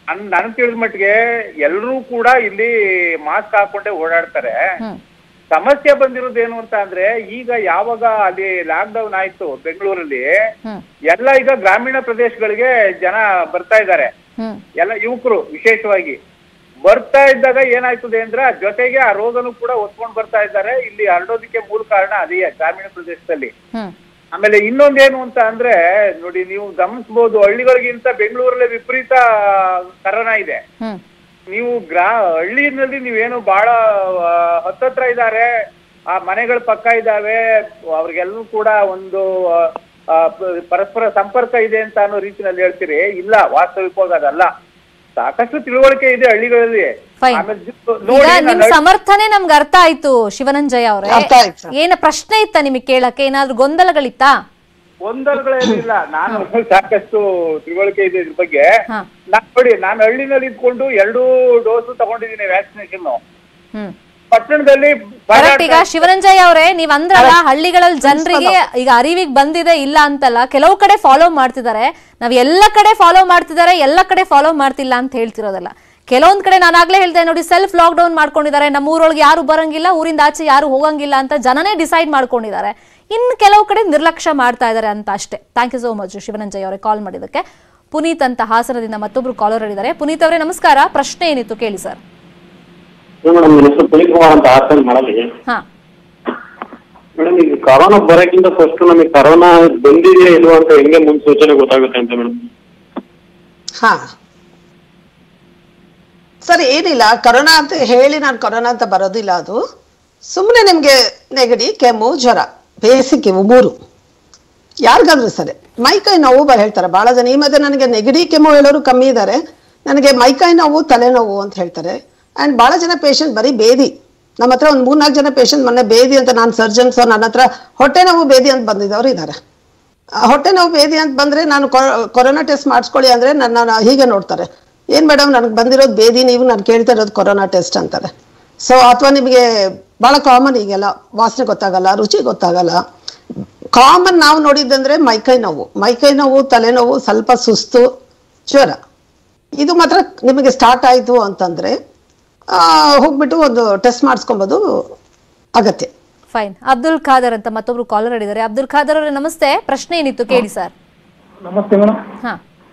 ನನ್ ನನ್ ತಿಳಿದ ಮಟ್ಟಿಗೆ ಎಲ್ಲರೂ ಕೂಡ ಇಲ್ಲಿ ಮಾಸ್ಕ್ ಹಾಕೊಂಡೇ ಓಡಾಡ್ತಾರೆ ಹ್ಮ್ ಸಮಸ್ಯೆ ಬಂದಿರೋದೇನು ಅಂತ ಅಂದ್ರೆ ಈಗ ಯಾವಾಗ ಅಲ್ಲಿ ಲಾಕ್ ಡೌನ್ ಆಯ್ತು ಬೆಂಗಳೂರಲ್ಲಿ ಹ್ಮ್ ಎಲ್ಲ ಈಗ ಗ್ರಾಮೀಣ ಪ್ರದೇಶಗಳಿಗೆ ಜನ ಬರ್ತಾ ಇದ್ದಾರೆ ಹ್ಮ್ ಎಲ್ಲ ಯುವಕರು ವಿಶೇಷವಾಗಿ ಬರ್ತಾ ಇದ್ದಾಗ ಏನಾಯ್ತದೆ ಅಂದ್ರೆ ಆ ಜೊತೆಗೆ ಆ ರೋಗನು ಕೂಡ ಹೊತ್ಕೊಂಡ್ ಬರ್ತಾ ಇದ್ದಾರೆ ಇಲ್ಲಿ ಹರಡೋದಕ್ಕೆ ಮೂಲ ಕಾರಣ ಅದೇ ಗ್ರಾಮೀಣ ಪ್ರದೇಶದಲ್ಲಿ ಹ್ಮ್ ಆಮೇಲೆ ಇನ್ನೊಂದೇನು ಅಂತ ಅಂದ್ರೆ ನೋಡಿ ನೀವು ಗಮನಿಸಬಹುದು ಹಳ್ಳಿಗಳಿಗಿಂತ ಬೆಂಗಳೂರಲ್ಲೇ ವಿಪರೀತ ಕರೋನಾ ಇದೆ ಹ್ಮ್ ನೀವು ಗ್ರಾ ಹಳ್ಳಿನಲ್ಲಿ ನೀವೇನು ಬಹಳ ಆ, ಹತ್ತತ್ರ ಇದ್ದಾರೆ ಆ ಮನೆಗಳ ಪಕ್ಕ ಇದ್ದಾವೆ ಅವ್ರಿಗೆಲ್ಲೂ ಕೂಡ ಒಂದು ಆ, ಆ, ಪ- ಪರಸ್ಪರ ಸಂಪರ್ಕ ಇದೆ ಅಂತ ಅನ್ನೋ ರೀತಿನಲ್ಲಿ ಹೇಳ್ತೀರಿ ಇಲ್ಲ ವಾಸ್ತವಿಕವಾಗಿ ಅದಲ್ಲ ಸಾಕಷ್ಟು ತಿಳುವಳಿಕೆ ಇದೆ ಹಳ್ಳಿಗಳಲ್ಲಿ Fine. ಆಮೇಲೆ ಜಿ- ಈಗ ನೋಡಿ ನಿಮ್ ನಾನು ಸಮರ್ಥನೆ ನಮ್ಗೆ ಅರ್ಥ ಆಯ್ತು ಶಿವನಂಜಯ ಅವರೇ ಅರ್ಥ ಆಯ್ತು. ಏನ ಪ್ರಶ್ನೆ ಇತ್ತ ನಿಮಗೆ ಕೇಳಕ್ಕೆ ಏನಾದ್ರು ಗೊಂದಲಗಳಿತ್ತಾ ಗೊಂದಲಗಳೇನಿಲ್ಲ ನಾನು ಸಾಕಷ್ಟು ತಿಳುವಳಿಕೆ ಇದೆ ಇದ್ರ ಬಗ್ಗೆ ಹಾ ನಾನ್ ನೋಡಿ ನಾನು ಹಳ್ಳಿನಲ್ಲಿ ಇದ್ಕೊಂಡು ಎರಡೂ ಡೋಸ್ ತಗೊಂಡಿದ್ದೀನಿ ವ್ಯಾಕ್ಸಿನೇಷನ್ ಹ್ಮ್ ಪಟ್ಟಣದಲ್ಲಿ ಕರೆಕ್ಟ್ ಈಗ ಶಿವರಂಜಯ್ ಅವರೇ ನೀವ್ ಅಂದ್ರಲ್ಲ ಹಳ್ಳಿಗಳಲ್ಲಿ ಜನರಿಗೆ ಈಗ ಅರಿವಿಗೆ ಬಂದಿದೆ ಇಲ್ಲ ಅಂತಲ್ಲ ಕೆಲವು ಕಡೆ ಫಾಲೋ ಮಾಡ್ತಿದ್ದಾರೆ ನಾವ್ ಎಲ್ಲ ಕಡೆ ಫಾಲೋ ಮಾಡ್ತಿದ್ದಾರೆ ಎಲ್ಲ ಕಡೆ ಫಾಲೋ ಮಾಡ್ತಿಲ್ಲ ಅಂತ ಹೇಳ್ತಿರೋದಲ್ಲ ಕೆಲವೊಂದ್ ಕಡೆ ನಾನು ಆಗ್ಲೇ ಹೇಳ್ದೆ ನೋಡಿ ಸೆಲ್ಫ್ ಲಾಕ್ ಡೌನ್ ಮಾಡ್ಕೊಂಡಿದ್ದಾರೆ ನಮ್ಮ ಊರೊಳಗೆ ಯಾರು ಬರಂಗಿಲ್ಲ ಊರಿಂದ ಆಚೆ ಯಾರು ಹೋಗಂಗಿಲ್ಲ ಅಂತ ಜನನೇ ಡಿಸೈಡ್ ಮಾಡ್ಕೊಂಡಿದ್ದಾರೆ ಇನ್ನು ಕೆಲವು ಕಡೆ ನಿರ್ಲಕ್ಷ್ಯ ಮಾಡ್ತಾ ಇದ್ದಾರೆ ಅಂತ ಅಷ್ಟೇ thank you so much Shivananjay ಅವರೇ ಕಾಲ್ ಮಾಡಿದ್ದಕ್ಕೆ ಪುನೀತ್ ಅಂತ ಹಾಸನದಿಂದ ಮತ್ತೊಬ್ರು ಕಾಲರ್ ಇದ್ದಾರೆ ಪುನೀತ್ ಅವರೇ ನಮಸ್ಕಾರ ಪ್ರಶ್ನೆ ಏನಿತ್ತು ಕೇಳಿ ಸರ್ ಮೇಡಮ್ ನನ್ನ ಹೆಸರು ಪುನೀತ್ ಕುಮಾರ್ ಅಂತ ಹಾಸನ್ ಮಾಡಲಿ ಹಾ ಮೇಡಮ್ ಈಗ ಕರೋನಾ ಬರೋಕ್ಕಿಂತ ಫಸ್ಟ್ ನಮಗೆ ಕರೋನಾ ಬಂದಿದೆಯಾ ಇಲ್ವಾ ಅಂತ ಹೆಂಗೆ ಮುನ್ಸೂಚನೆ ಗೊತ್ತಾಗುತ್ತೆ ಅಂತ ಮೇಡಮ್ ಹಾ ಸರ್ ಏನಿಲ್ಲ ಕೊರೋನಾ ಅಂತ ಹೇಳಿ ನಾನು ಕೊರೋನಾ ಅಂತ ಬರೋದಿಲ್ಲ ಅದು ಸುಮ್ಮನೆ ನಿಮಗೆ ನೆಗಡಿ ಕೆಮ್ಮು ಜ್ವರ ಬೇಸಿಕ್ ಇವು ಮೂರು ಯಾರಿಗಾದ್ರೂ ಸರಿ ಮೈಕೈ ನೋವು ಬ ಹೇಳ್ತಾರೆ ಭಾಳ ಜನ ಈ ಮಧ್ಯೆ ನನಗೆ ನೆಗಡಿ ಕೆಮ್ಮು ಹೇಳೋರು ಕಮ್ಮಿ ಇದ್ದಾರೆ ನನಗೆ ಮೈಕೈ ನೋವು ತಲೆನೋವು ಅಂತ ಹೇಳ್ತಾರೆ ಆ್ಯಂಡ್ ಭಾಳ ಜನ ಪೇಷಂಟ್ ಬರೀ ಬೇದಿ ನಮ್ಮ ಹತ್ರ ಒಂದು ಮೂರ್ನಾಲ್ಕು ಜನ ಪೇಷಂಟ್ ಮೊನ್ನೆ ಬೇದಿ ಅಂತ ನಾನು ಸರ್ಜನ್ಸ್ ನನ್ನ ಹತ್ರ ಹೊಟ್ಟೆ ನೋವು ಬೇದಿ ಅಂತ ಬಂದಿದ್ದವ್ರು ಇದ್ದಾರೆ ಆ, ಹೊಟ್ಟೆ ನೋವು ಬೇದಿ ಅಂತ ಬಂದ್ರೆ ನಾನು ಕೊ- ಕೊರೋನಾ ಟೆಸ್ಟ್ ಮಾಡಿಸ್ಕೊಳ್ಳಿ ಅಂದ್ರೆ ನನ್ನ ಹೀಗೆ ನೋಡ್ತಾರೆ ಏನ್ ಮೇಡಮ್ ನನಗೆ ಬಂದಿರೋದು ಬೇದಿ ನೀವು ನಾನು ಕೇಳ್ತಾ ಇರೋದು ಕೊರೋನಾ ಟೆಸ್ಟ್ ಅಂತಾರೆ ಸೊ ಅಥವಾ ನಿಮಗೆ ಬಹಳ ಕಾಮನ್ ಈಗೆಲ್ಲ ವಾಸನೆ ಗೊತ್ತಾಗಲ್ಲ ರುಚಿ ಗೊತ್ತಾಗಲ್ಲ ಕಾಮನ್ ನಾವು ನೋಡಿದ್ದಂದ್ರೆ ಮೈಕೈ ನೋವು ಮೈಕೈ ನೋವು ತಲೆನೋವು ಸ್ವಲ್ಪ ಸುಸ್ತು ಜ್ವರ ಇದು ಮಾತ್ರ ನಿಮಗೆ ಸ್ಟಾರ್ಟ್ ಆಯಿತು ಅಂತಂದ್ರೆ ಆ, ಹೋಗ್ಬಿಟ್ಟು ಒಂದು ಟೆಸ್ಟ್ ಮಾಡಿಸ್ಕೊಬೋದು ಅಗತ್ಯ ಫೈನ್ ಅಬ್ದುಲ್ ಖಾದರ್ ಅಂತ ಮತ್ತೊಬ್ರು ಕಾಲರ್ ಹಿಡಿದ್ದಾರೆ ಅಬ್ದುಲ್ ಖಾದರ್ ಅವರೇ ನಮಸ್ತೆ ಪ್ರಶ್ನೆ ಏನಿತ್ತು ಕೇಳಿ ಸರ್ ನಮಸ್ತೆ ಮೇಡಮ್ ಹಾ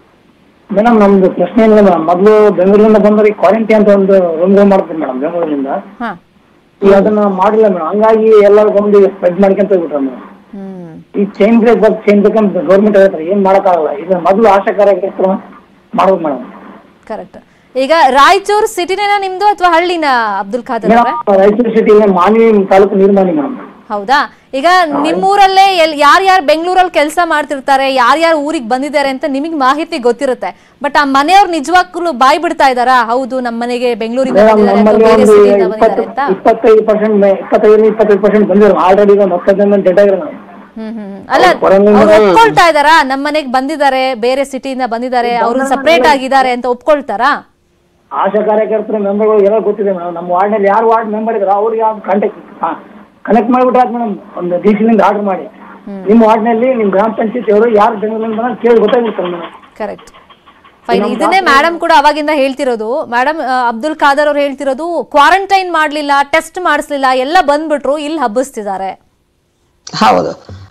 ಮೇಡಮ್ ನಮ್ದು ಪ್ರಶ್ನೆ ಏನಿಲ್ಲ ಮೇಡಮ್ ಮೊದಲು ಬೆಂಗಳೂರಿಂದ ಬಂದ್ರೆ ಕ್ವಾರಂಟೈನ್ ಅಂತ ಒಂದು ರೂಮ್ ರೂಮ್ ಮಾಡ್ತೀವಿ ಮೇಡಮ್ ಬೆಂಗಳೂರಿಂದ ಹಾ ಈಗ ಅದನ್ನ ಮಾಡಿಲ್ಲ ಮೇಡಮ್ ಹಂಗಾಗಿ ಎಲ್ಲರೂ ಬಂದು ಸ್ಪ್ರೆಡ್ ಮಾಡ್ಕೊಂತ ಹೋಗ್ಬಿಟ್ರೆ ಮೇಡಮ್ ಹ್ಮ್ ಈಗ ಚೇಂಜ್ ಬ್ರೇಕ್ ಬರ್ದು ಚೇಂಜ್ ಬೇಕಂತ ಗೌರ್ಮೆಂಟ್ ಹೇಳ್ತಾರೆ ಏನ್ ಮಾಡಕ್ಕಾಗಲ್ಲ ಇದು ಮೊದಲು ಆಶಾ ಕಾರ್ಯಕರ್ತರು ಮಾಡ್ಬೇಕು ಮೇಡಮ್ ಕರೆಕ್ಟ್ ಈಗ ರಾಯಚೂರು ಸಿಟಿನೇನಾ ನಿಮ್ದು ಅಥವಾ ಹಳ್ಳಿನ ಅಬ್ದುಲ್ ಖಾದರ್ ಅವರೇ ಮೇಡಮ್ ರಾಯಚೂರು ಸಿಟಿ ಮಾನ್ವಿ ತಾಲೂಕು ನಿರ್ಮಾಣಿ ಮೇಡಮ್ ಹೌದಾ ಈಗ ನಿಮ್ಮೂರಲ್ಲೇ ಎಲ್ ಯಾರ್ಯಾರು ಬೆಂಗಳೂರಲ್ಲಿ ಕೆಲಸ ಮಾಡ್ತಿರ್ತಾರೆ ಯಾರ್ಯಾರು ಊರಿಗೆ ಬಂದಿದ್ದಾರೆ ಅಂತ ನಿಮಗೆ ಮಾಹಿತಿ ಗೊತ್ತಿರುತ್ತೆ ಬಟ್ ಆ ಮನೆಯವ್ರು ನಿಜವಾಗ್ಲೂ ಬಾಯ್ ಬಿಡ್ತಾ ಇದಾರಾ ಹೌದು ನಮ್ಮ ಮನೆಗೆ ಬೆಂಗಳೂರಿಂದ ಮೇಡಮ್ ಬಂದಿದ್ದಾರೆ ಅಥವಾ ನಮ್ಮಲ್ಲಿ ಬೇರೆ ಒಂದು ಸಿಟಿಯಿಂದ ಇಪ್ಪತ್ತು ಬಂದಿದ್ದಾರೆ ಅಂತ ಇಪ್ಪತ್ತೈದು ಪರ್ಸೆಂಟ್ ಇಪ್ಪತ್ತೈದು ಇಪ್ಪತ್ತೈದು ಪರ್ಸೆಂಟ್ ಬಂದಿರೋ ಆಲ್ರೆಡಿ ಒಂದು ಹತ್ತು ಜನ ಡೆಡ್ ಆಗಿರೋ ಮೇಡಮ್ ಹ್ಮ್ ಹ್ಮ್ ಹ್ಮ್. ಅಲ್ಲ ಹೊರಗಿಂದ- ಅವ್ರು ಒಪ್ಕೊಳ್ತಾ ಇದಾರಾ ನಮ್ಮ ಮನೆಗೆ ಬಂದಿದ್ದಾರೆ ಬೇರೆ ಸಿಟಿಯಿಂದ ಬಂದಿದ್ದಾರೆ ಅವರು ಸಪರೇಟ್ ಆಗಿದ್ದಾರೆ ಅಂತ ಒಪ್ಕೊಳ್ತಾರಾ ಆಶಾ ಕಾರ್ಯಕರ್ತರ ಮೆಂಬರ್ಗಳು ಎಲ್ಲ ಗೊತ್ತಿದೆ ಮೇಡಮ್ ನಮ್ಮ ವಾರ್ಡ್ನಲ್ಲಿ ಯಾರು ವಾರ್ಡ್ ಮೆಂಬರ್ ಇದ್ರು ಅವ್ರಿಗೆ ಯಾವ್ದು ಕಾಂಟ್ಯಾಕ್ಟ್ ಕನೆಕ್ಟ್ ಮಾಡಿಬಿಟ್ರೆ ಆಯ್ತು ಮೇಡಮ್ ಒಂದು ಡಿ ಸಿಲಿಂದ ಆರ್ಡರ್ ಮಾಡಿ ನಿಮ್ಮ ವಾರ್ಡ್ನಲ್ಲಿ ನಿಮ್ಮ ಗ್ರಾಮ ಪಂಚಾಯತಿ ಅವರು ಯಾರು ಬೆಂಗಳೂರಿಂದ ಬಂದ್ರೆ ಕೇಳಿ ಗೊತ್ತಾಗ್ಬಿಡ್ತಾರೆ ಮೇಡಮ್ ಕರೆಕ್ಟ್ ಫೈನ್ ಇದನ್ನೇ ಮೇಡಮ್ ಕೂಡ ಅವಾಗಿಂದ ಹೇಳ್ತಿರೋದು ಮೇಡಮ್ ಅಬ್ದುಲ್ ಖಾದರ್ ಅವ್ರು ಹೇಳ್ತಿರೋದು ಕ್ವಾರಂಟೈನ್ ಮಾಡ್ಲಿಲ್ಲ ಟೆಸ್ಟ್ ಮಾಡಿಸ್ಲಿಲ್ಲ ಎಲ್ಲ ಬಂದ್ಬಿಟ್ರು ಇಲ್ಲಿ ಹಬ್ಬಿಸ್ತಿದ್ದಾರೆ ಹೌದು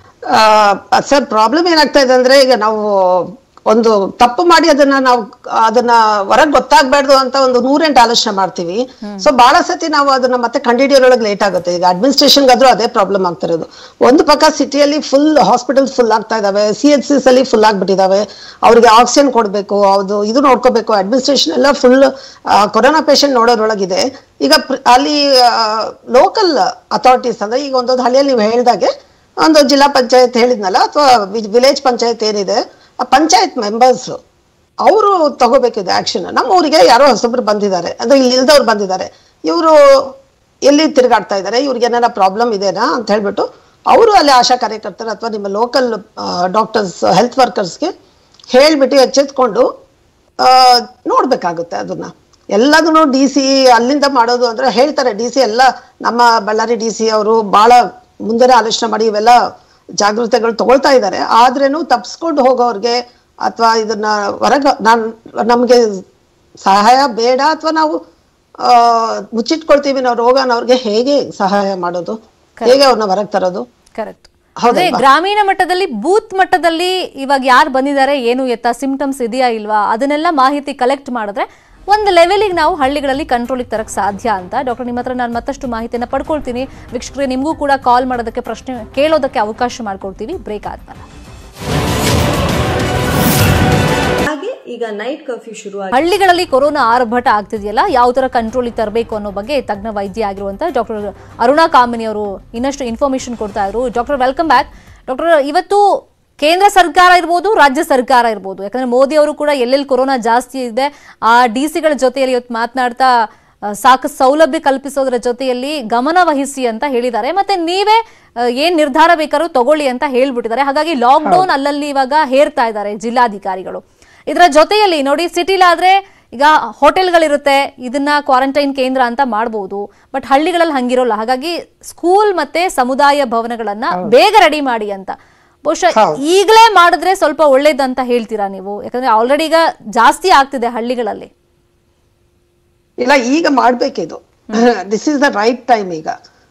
ಸರ್ ಪ್ರಾಬ್ಲಮ್ ಏನಾಗ್ತಾ ಇದೆ ಅಂದ್ರೆ ಈಗ ನಾವು ಒಂದು ತಪ್ಪು ಮಾಡಿ ಅದನ್ನ ನಾವು ಅದನ್ನ ಹೊರಗೆ ಗೊತ್ತಾಗ್ಬಾರ್ದು ಅಂತ ಒಂದು ನೂರೆಂಟು ಆಲೋಚನೆ ಮಾಡ್ತೀವಿ ಸೊ ಬಹಳ ಸತಿ ನಾವು ಅದನ್ನ ಮತ್ತೆ ಕಂಡುಹಿಡಿಯೋರೊಳಗೆ ಲೇಟ್ ಆಗುತ್ತೆ ಈಗ ಅಡ್ಮಿನಿಸ್ಟ್ರೇಷನ್ ಆದ್ರೂ ಅದೇ ಪ್ರಾಬ್ಲಮ್ ಆಗ್ತಿರೋದು ಒಂದು ಪಕ್ಕ ಸಿಟಿಯಲ್ಲಿ ಫುಲ್ ಹಾಸ್ಪಿಟಲ್ ಫುಲ್ ಆಗ್ತಾ ಇದಾವೆ ಸಿ ಎಚ್ ಸಿಸ್ ಅಲ್ಲಿ ಫುಲ್ ಆಗ್ಬಿಟ್ಟಿದಾವೆ ಅವ್ರಿಗೆ ಆಕ್ಸಿಜನ್ ಕೊಡಬೇಕು ಅದು ಇದು ನೋಡ್ಕೋಬೇಕು ಅಡ್ಮಿನಿಸ್ಟ್ರೇಷನ್ ಎಲ್ಲ ಫುಲ್ ಕೊರೋನಾ ಪೇಷಂಟ್ ನೋಡೋದ್ರೊಳಗಿದೆ ಈಗ ಪ್ರ- ಅಲ್ಲಿ ಲೋಕಲ್ ಅಥಾರಿಟೀಸ್ ಅಂದ್ರೆ ಈಗ ಒಂದೊಂದು ಹಳ್ಳಿಯಲ್ಲಿ ನೀವು ಹೇಳ್ದಾಗೆ ಒಂದು ಜಿಲ್ಲಾ ಪಂಚಾಯತ್ ಹೇಳಿದ್ನಲ್ಲ ಅಥವಾ ವಿಲೇಜ್ ಪಂಚಾಯತ್ ಏನಿದೆ ಆ ಪಂಚಾಯತ್ ಮೆಂಬರ್ಸ್ ಅವರು ತಗೋಬೇಕಿದೆ ಆಕ್ಷನ್ ನಮ್ಮ ಊರಿಗೆ ಯಾರೋ ಹೊಸಬ್ರು ಬಂದಿದ್ದಾರೆ ಅಂದ್ರೆ ಇಲ್ಲಿ ಇಲ್ದವ್ರು ಬಂದಿದ್ದಾರೆ ಇವರು ಎಲ್ಲಿ ತಿರುಗಾಡ್ತಾ ಇದ್ದಾರೆ ಇವ್ರಿಗೆ ಏನಾರ ಪ್ರಾಬ್ಲಮ್ ಇದೆನಾ ಅಂತ ಹೇಳ್ಬಿಟ್ಟು ಅವರು ಅಲ್ಲಿ ಆಶಾ ಕಾರ್ಯಕರ್ತರು ಅಥವಾ ನಿಮ್ಮ ಲೋಕಲ್ ಡಾಕ್ಟರ್ಸ್ ಹೆಲ್ತ್ ವರ್ಕರ್ಸ್ಗೆ ಹೇಳ್ಬಿಟ್ಟು ಎಚ್ಚೆತ್ಕೊಂಡು ಆ, ನೋಡ್ಬೇಕಾಗುತ್ತೆ ಅದನ್ನ ಎಲ್ಲದನ್ನು ಡಿ ಸಿ ಅಲ್ಲಿಂದ ಮಾಡೋದು ಅಂದ್ರೆ ಹೇಳ್ತಾರೆ ಡಿ ಸಿ ಎಲ್ಲ ನಮ್ಮ ಬಳ್ಳಾರಿ ಡಿ ಸಿ ಅವರು ಬಹಳ ಮುಂದೆ ಆಲೋಚನೆ ಮಾಡಿ ಇವೆಲ್ಲ ಜಾಗೃತೆಗಳು ತಗೊಳ್ತಾ ಇದ್ದಾರೆ ಆದ್ರೇನು ತಪ್ಸ್ಕೊಂಡು ಹೋಗೋರ್ಗೆ ಅಥವಾ ಇದನ್ನ ಹೊರಗ ನಾನ್ ನಮ್ಗೆ ಸಹಾಯ ಬೇಡ ಅಥವಾ ನಾವು ಆ, ಮುಚ್ಚಿಟ್ಕೊಳ್ತೀವಿ ನಾವು ರೋಗನ ಅವ್ರಿಗೆ ಹೇಗೆ ಸಹಾಯ ಮಾಡೋದು ಹೇಗೆ ಅವ್ರನ್ನ ಹೊರಗೆ ತರೋದು ಕರೆಕ್ಟ್ ಹೌದಲ್ವಾ? ಅದೇ ಗ್ರಾಮೀಣ ಮಟ್ಟದಲ್ಲಿ ಬೂತ್ ಮಟ್ಟದಲ್ಲಿ ಇವಾಗ ಯಾರು ಬಂದಿದ್ದಾರೆ ಏನು ಎತ್ತ ಸಿಂಪ್ಟಮ್ಸ್ ಇದೆಯಾ ಇಲ್ವಾ ಅದನ್ನೆಲ್ಲ ಮಾಹಿತಿ ಕಲೆಕ್ಟ್ ಮಾಡಿದ್ರೆ ಒಂದು ಲೆವೆಲಿಗೆ ನಾವು ಹಳ್ಳಿಗಳಲ್ಲಿ ಕಂಟ್ರೋಲಿಗೆ ತರಕ್ಕೆ ಸಾಧ್ಯ ಅಂತ ಡಾಕ್ಟರ್ ನಿಮ್ಮ ಹತ್ರ ನಾನು ಮತ್ತಷ್ಟು ಮಾಹಿತಿಯನ್ನು ಪಡ್ಕೊಳ್ತೀನಿ ವೀಕ್ಷಕರೇ ನಿಮಗೂ ಕೂಡ ಕಾಲ್ ಮಾಡೋದಕ್ಕೆ ಪ್ರಶ್ನೆ ಕೇಳೋದಕ್ಕೆ ಅವಕಾಶ ಮಾಡ್ಕೊಳ್ತೀವಿ ಬ್ರೇಕ್ ಆದ್ಮೇಲೆ ಹಾಗೆ ಈಗ ನೈಟ್ ಕರ್ಫ್ಯೂ ಶುರು ಹಳ್ಳಿಗಳಲ್ಲಿ ಕೊರೋನಾ ಆರ್ಭಟ ಆಗ್ತಿದೆಯಲ್ಲ ಯಾವ ತರ ಕಂಟ್ರೋಲಿಗೆ ತರಬೇಕು ಅನ್ನೋ ಬಗ್ಗೆ ತಜ್ಞ ವೈದ್ಯ ಆಗಿರುವಂತ ಡಾಕ್ಟರ್ ಅರುಣಾ ಕಾಮಿನಿ ಅವರು ಇನ್ನಷ್ಟು ಇನ್ಫಾರ್ಮೇಶನ್ ಕೊಡ್ತಾ ಇದ್ರು ಡಾಕ್ಟರ್ ವೆಲ್ಕಮ್ ಬ್ಯಾಕ್ ಡಾಕ್ಟರ್ ಇವತ್ತು ಕೇಂದ್ರ ಸರ್ಕಾರ ಇರ್ಬೋದು ರಾಜ್ಯ ಸರ್ಕಾರ ಇರ್ಬೋದು ಯಾಕಂದ್ರೆ ಮೋದಿ ಅವರು ಕೂಡ ಎಲ್ಲೆಲ್ಲಿ ಕೊರೋನಾ ಜಾಸ್ತಿ ಇದೆ ಆ ಡಿ ಸಿಗಳ ಜೊತೆಯಲ್ಲಿ ಇವತ್ತು ಮಾತನಾಡ್ತಾ ಆ, ಸಾಕಷ್ಟು ಸೌಲಭ್ಯ ಕಲ್ಪಿಸೋದ್ರ ಜೊತೆಯಲ್ಲಿ ಗಮನ ವಹಿಸಿ ಅಂತ ಹೇಳಿದ್ದಾರೆ ಮತ್ತೆ ನೀವೇ ಆ, ಏನ್ ನಿರ್ಧಾರ ಬೇಕಾದ್ರೂ ತಗೊಳ್ಳಿ ಅಂತ ಹೇಳ್ಬಿಟ್ಟಿದ್ದಾರೆ ಹಾಗಾಗಿ ಲಾಕ್ ಡೌನ್ ಅಲ್ಲಲ್ಲಿ ಇವಾಗ ಹೇರ್ತಾ ಇದ್ದಾರೆ ಜಿಲ್ಲಾಧಿಕಾರಿಗಳು ಇದರ ಜೊತೆಯಲ್ಲಿ ನೋಡಿ ಸಿಟಿಲಾದ್ರೆ ಈಗ ಹೋಟೆಲ್ಗಳಿರುತ್ತೆ ಇದನ್ನ ಕ್ವಾರಂಟೈನ್ ಕೇಂದ್ರ ಅಂತ ಮಾಡ್ಬೋದು ಬಟ್ ಹಳ್ಳಿಗಳಲ್ಲಿ ಹಂಗಿರೋಲ್ಲ ಹಾಗಾಗಿ ಸ್ಕೂಲ್ ಮತ್ತೆ ಸಮುದಾಯ ಭವನಗಳನ್ನ ಬೇಗ ರೆಡಿ ಮಾಡಿ ಅಂತ ಬಹುಶಃ ಈಗಲೇ ಮಾಡಿದ್ರೆ ಸ್ವಲ್ಪ ಒಳ್ಳೇದಂತ ಹೇಳ್ತೀರಾ ನೀವು ಯಾಕಂದ್ರೆ ಆಲ್ರೆಡಿ ಈಗ ಜಾಸ್ತಿ ಆಗ್ತಿದೆ ಹಳ್ಳಿಗಳಲ್ಲಿ ಇಲ್ಲ ಈಗ ಮಾಡ್ಬೇಕಿದು this is the right time ಈಗ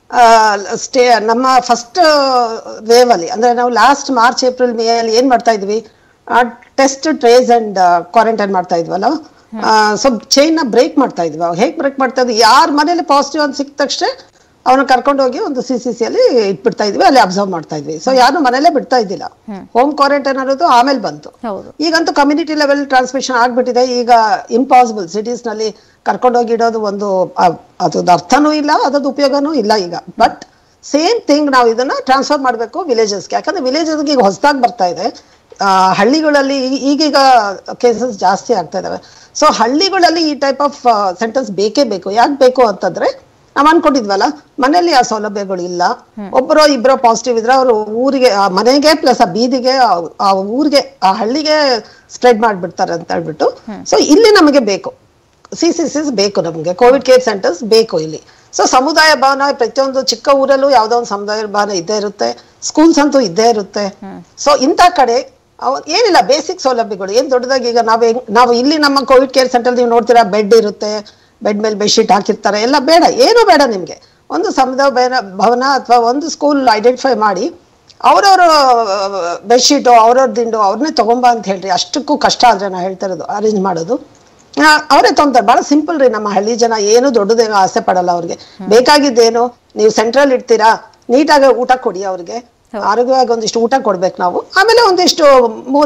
ಸ್ಟೇ ನಮ್ಮ ಫಸ್ಟ್ ವೇವ್ ಅಲ್ಲಿ ಅಂದ್ರೆ ನಾವು ಲಾಸ್ಟ್ ಮಾರ್ಚ್ ಏಪ್ರಿಲ್ ಮೇ ಅಲ್ಲಿ ಏನ್ ಮಾಡ್ತಾ ಇದ್ವಿ ಟೆಸ್ಟ್ ಟ್ರೇಸ್ ಅಂಡ್ ಕ್ವಾರಂಟೈನ್ ಮಾಡ್ತಾ ಇದ್ವಲ್ಲ ಸೊ ಚೈನ್ ನ ಬ್ರೇಕ್ ಮಾಡ್ತಾ ಇದ್ವಿ ಅವಾಗ ಹೇಗ್ ಬ್ರೇಕ್ ಮಾಡ್ತಾ ಇದ್ವಿ ಯಾರ ಮನೇಲಿ ಪಾಸಿಟಿವ್ ಅಂತ ಸಿಕ್ಕ ತಕ್ಷಣ ಅವನ್ನ ಕರ್ಕೊಂಡು ಹೋಗಿ ಒಂದು ಸಿ ಸಿ ಸಿ ಅಲ್ಲಿ ಇಟ್ಬಿಡ್ತಾ ಇದ್ವಿ ಅಲ್ಲಿ ಅಬ್ಸರ್ವ್ ಮಾಡ್ತಾ ಇದ್ವಿ ಸೊ ಯಾರು ಮನೇಲೆ ಬಿಡ್ತಾ ಇದ್ದಿಲ್ಲ ಹೋಮ್ ಕ್ವಾರಂಟೈನ್ ಅನ್ನೋದು ಆಮೇಲೆ ಬಂತು ಹೌದು ಈಗಂತೂ ಕಮ್ಯುನಿಟಿ ಲೆವೆಲ್ ಟ್ರಾನ್ಸ್ಮಿಷನ್ ಆಗ್ಬಿಟ್ಟಿದೆ ಈಗ ಇಂಪಾಸಿಬಲ್ ಸಿಟೀಸ್ ನಲ್ಲಿ ಕರ್ಕೊಂಡೋಗಿ ಇಡೋದು ಒಂದು ಅ- ಅದ್ರದ್ದು ಅರ್ಥನೂ ಇಲ್ಲ ಅದ್ರದ್ದು ಉಪಯೋಗನೂ ಇಲ್ಲ ಈಗ ಬಟ್ ಸೇಮ್ ಥಿಂಗ್ ನಾವು ಇದನ್ನ ಟ್ರಾನ್ಸ್ಫರ್ ಮಾಡಬೇಕು ವಿಲೇಜಸ್ಗೆ ಯಾಕಂದ್ರೆ ವಿಲೇಜಸ್ಗೆ ಈಗ ಹೊಸದಾಗಿ ಬರ್ತಾ ಇದೆ ಆ, ಹಳ್ಳಿಗಳಲ್ಲಿ ಈ- ಈಗೀಗ ಕೇಸಸ್ ಜಾಸ್ತಿ ಆಗ್ತಾ ಇದಾವೆ ಸೊ ಹಳ್ಳಿಗಳಲ್ಲಿ ಈ ಟೈಪ್ ಆಫ್ ಸೆಂಟೆನ್ಸ್ ಬೇಕೇ ಬೇಕು ಯಾಕೆ ಬೇಕು ಅಂತಂದ್ರೆ ನಾವ್ ಅನ್ಕೊಂಡಿದ್ವಲ್ಲ ಮನೆಯಲ್ಲಿ ಆ ಸೌಲಭ್ಯಗಳು ಇಲ್ಲ ಒಬ್ಬರೋ ಇಬ್ಬರೋ ಪಾಸಿಟಿವ್ ಇದ್ರೆ ಅವರು ಊರಿಗೆ ಆ ಮನೆಗೆ ಪ್ಲಸ್ ಆ ಬೀದಿಗೆ ಆ- ಆ ಊರಿಗೆ ಆ ಹಳ್ಳಿಗೆ ಸ್ಪ್ರೆಡ್ ಮಾಡ್ಬಿಡ್ತಾರೆ ಅಂತ ಹೇಳ್ಬಿಟ್ಟು ಸೊ ಇಲ್ಲಿ ನಮಗೆ ಬೇಕು ಸಿ ಸಿ ಸಿಸ್ ಬೇಕು ನಮಗೆ ಕೋವಿಡ್ ಕೇರ್ ಸೆಂಟರ್ಸ್ ಬೇಕು ಇಲ್ಲಿ ಸೊ ಸಮುದಾಯ ಭವನ ಪ್ರತಿಯೊಂದು ಚಿಕ್ಕ ಊರಲ್ಲೂ ಯಾವ್ದೋ ಒಂದು ಸಮುದಾಯ ಭವನ ಇದ್ದೇ ಇರುತ್ತೆ ಸ್ಕೂಲ್ಸ್ ಅಂತೂ ಇದ್ದೇ ಇರುತ್ತೆ ಸೊ ಇಂಥ ಕಡೆ ಅವ- ಏನಿಲ್ಲ ಬೇಸಿಕ್ ಸೌಲಭ್ಯಗಳು ಏನ್ ದೊಡ್ಡದಾಗಿ ಈಗ ನಾವು ಹೆಂಗ್- ನಾವು ಇಲ್ಲಿ ನಮ್ಮ ಕೋವಿಡ್ ಕೇರ್ ಸೆಂಟರ್ ನೀವು ನೋಡ್ತೀರಾ ಬೆಡ್ ಇರುತ್ತೆ ಬೆಡ್ ಮೇಲೆ ಬೆಡ್ಶೀಟ್ ಹಾಕಿರ್ತಾರೆ ಎಲ್ಲ ಬೇಡ ಏನು ಬೇಡ ನಿಮ್ಗೆ ಒಂದು ಸಮುದಾಯ ಭವನ ಭವನ ಅಥವಾ ಒಂದು ಸ್ಕೂಲ್ ಐಡೆಂಟಿಫೈ ಮಾಡಿ ಅವ್ರವ್ರ ಬೆಡ್ಶೀಟು ಅವ್ರವ್ರ ದಿಂಡು ಅವ್ರನ್ನೇ ತಗೊಂಬ ಅಂತ ಹೇಳ್ರಿ ಅಷ್ಟಕ್ಕೂ ಕಷ್ಟ ಆದ್ರೆ ನಾ ಹೇಳ್ತಾ ಇರೋದು ಅರೇಂಜ್ ಮಾಡೋದು ಆ, ಅವರೇ ತೊಂತಾರೆ ಬಹಳ ಸಿಂಪಲ್ ರೀ ನಮ್ಮ ಹಳ್ಳಿ ಜನ ಏನು ದೊಡ್ಡದೇನೋ ಆಸೆ ಪಡಲ್ಲ ಅವ್ರಿಗೆ ಬೇಕಾಗಿದ್ದೇನು ನೀವು ಸೆಂಟ್ರಲ್ ಇಡ್ತೀರಾ ನೀಟಾಗಿ ಊಟ ಕೊಡಿ ಅವ್ರಿಗೆ ಆರೋಗ್ಯವಾಗಿ ಒಂದಿಷ್ಟು ಊಟ ಕೊಡ್ಬೇಕು ನಾವು ಆಮೇಲೆ ಒಂದಿಷ್ಟು ಮೂಲ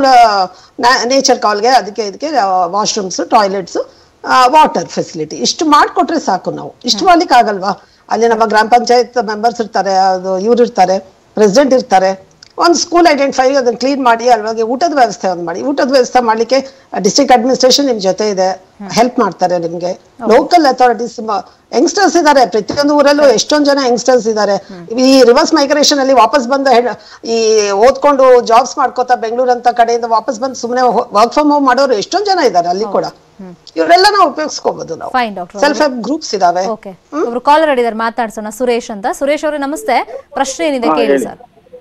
ನೇಚರ್ ಕಾಲ್ಗೆ ಅದಕ್ಕೆ ಇದಕ್ಕೆ ವಾಶ್ರೂಮ್ಸ್ ಟಾಯ್ಲೆಟ್ಸ್ ವಾಟರ್ ಫೆಸಿಲಿಟಿ ಇಷ್ಟು ಮಾಡಿಕೊಟ್ರೆ ಸಾಕು ನಾವು ಇಷ್ಟು ಮಾಡ್ಲಿಕ್ಕೆ ಆಗಲ್ವಾ ಅಲ್ಲಿ ನಮ್ಮ ಗ್ರಾಮ ಪಂಚಾಯತ್ ಮೆಂಬರ್ಸ್ ಇರ್ತಾರೆ ಅದು ಇವ್ರು ಇರ್ತಾರೆ ಪ್ರೆಸಿಡೆಂಟ್ ಇರ್ತಾರೆ ಒಂದು ಸ್ಕೂಲ್ ಐಡೆಂಟಿಫೈ ಅದನ್ನ ಕ್ಲೀನ್ ಮಾಡಿ ಅಲ್ವಾಗಿ ಊಟದ ವ್ಯವಸ್ಥೆ ಒಂದು ಮಾಡಿ ಊಟದ ವ್ಯವಸ್ಥೆ ಮಾಡ್ಲಿಕ್ಕೆ ಡಿಸ್ಟ್ರಿಕ್ಟ್ ಅಡ್ಮಿನಿಸ್ಟ್ರೇಷನ್ ನಿಮ್ ಜೊತೆ ಇದೆ ಹೆಲ್ಪ್ ಮಾಡ್ತಾರೆ ನಿಮ್ಗೆ ಲೋಕಲ್ ಅಥಾರಿಟೀಸ್ ಯಂಗ್ಸ್ಟರ್ಸ್ ಇದ್ದಾರೆ ಪ್ರತಿಯೊಂದು ಊರಲ್ಲೂ ಎಷ್ಟೊಂದ್ ಜನ ಯಂಗ್ಸ್ಟರ್ಸ್ ಇದ್ದಾರೆ ಈ ರಿವರ್ಸ್ ಮೈಗ್ರೇಷನ್ ಅಲ್ಲಿ ವಾಪಸ್ ಬಂದ ಹೆಣ್- ಈ ಓದ್ಕೊಂಡು ಜಾಬ್ಸ್ ಮಾಡ್ಕೋತಾ ಬೆಂಗಳೂರು ಅಂತ ಕಡೆಯಿಂದ ವಾಪಸ್ ಬಂದು ಸುಮ್ಮನೆ ವರ್ಕ್ ಫ್ರಮ್ ಹೋಮ್ ಮಾಡೋರು ಎಷ್ಟೊಂದ್ ಜನ ಇದ್ದಾರೆ ಅಲ್ಲಿ ಕೂಡ ಇವರೆಲ್ಲ ನಾವು ಉಪಯೋಗಿಸ್ಕೋಬಹುದು ನಾವು fine doctor self help groups ಇದಾವೆ ಓಕೆ ಒಬ್ರು ಕಾಲರ್ ಇದ್ದಾರೆ ಮಾತಾಡ್ಸೋಣ ಸುರೇಶ್ ಅಂತ ಸುರೇಶ್ ಅವರೇ ನಮಸ್ತೆ ಪ್ರಶ್ನೆ ಏನಿದೆ ಕೇಳಿ ಸರ್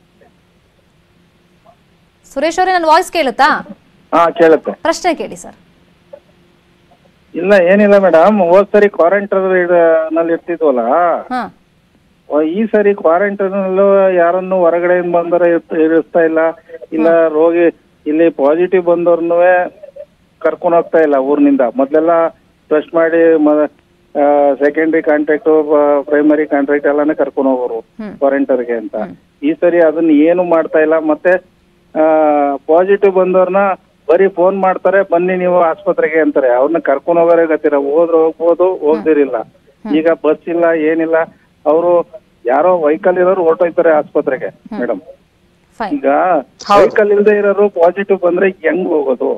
ಸುರೇಶ್ ಅವರೇ ನನ್ನ ವಾಯ್ಸ್ ಕೇಳುತ್ತಾ ಹಾ ಕೇಳುತ್ತೆ ಪ್ರಶ್ನೆ ಕೇಳಿ ಸರ್ ಇಲ್ಲ ಏನಿಲ್ಲ ಮೇಡಮ್ ಹೋದ್ ಸರಿ ಕ್ವಾರಂಟೈನ್ ನಲ್ಲಿ ಇರ್ತಿದ್ವಲ್ಲ ಹಾ ಆ, ಈ ಸರಿ ಕ್ವಾರಂಟೈನ್ ಅಲ್ಲೂ ಯಾರನ್ನು ಹೊರಗಡೆಯಿಂದ ಬಂದರ ಇರಿಸ್ತಾ ಇಲ್ಲ ಇಲ್ಲ ರೋಗಿ ಇಲ್ಲಿ ಪಾಸಿಟಿವ್ ಬಂದವ್ರನ್ನೂ ಕರ್ಕೊಂಡು ಹೋಗ್ತಾ ಇಲ್ಲ ಊರಿನಿಂದ ಮೊದ್ಲೆಲ್ಲ ಟೆಸ್ಟ್ ಮಾಡಿ ಸೆಕೆಂಡರಿ ಕಾಂಟ್ರಾಕ್ಟ್ ಪ್ರೈಮರಿ ಕಾಂಟ್ರಾಕ್ಟ್ ಎಲ್ಲಾನೇ ಕರ್ಕೊಂಡು ಹೋಗೋರು ಕ್ವಾರಂಟೈನ್ಗೆ ಅಂತ ಈ ಸರಿ ಅದನ್ನ ಏನು ಮಾಡ್ತಾ ಇಲ್ಲ ಮತ್ತೆ ಪಾಸಿಟಿವ್ ಬಂದವ್ರನ್ನ ಬರೀ ಫೋನ್ ಮಾಡ್ತಾರೆ ಬನ್ನಿ ನೀವು ಆಸ್ಪತ್ರೆಗೆ ಅಂತಾರೆ ಅವ್ರನ್ನ ಕರ್ಕೊಂಡು ಹೋಗೋರೇ ಗೊತ್ತಿರ ಹೋದ್ರೆ ಹೋಗ್ಬೋದು ಹೋಗ್ದಿರಿಲ್ಲ ಈಗ ಬಸ್ ಇಲ್ಲ ಏನಿಲ್ಲ ಅವರು ಯಾರೋ ವೆಹಿಕಲ್ ಇರೋರು ಹೊರಟೋಯ್ತಾರೆ ಆಸ್ಪತ್ರೆಗೆ ಮೇಡಮ್ ಫೈನ್ ಈಗ ವೆಹಿಕಲ್ ಇಲ್ದೇ ಇರೋರು ಪಾಸಿಟಿವ್ ಬಂದ್ರೆ ಹೆಂಗ್ ಹೋಗೋದು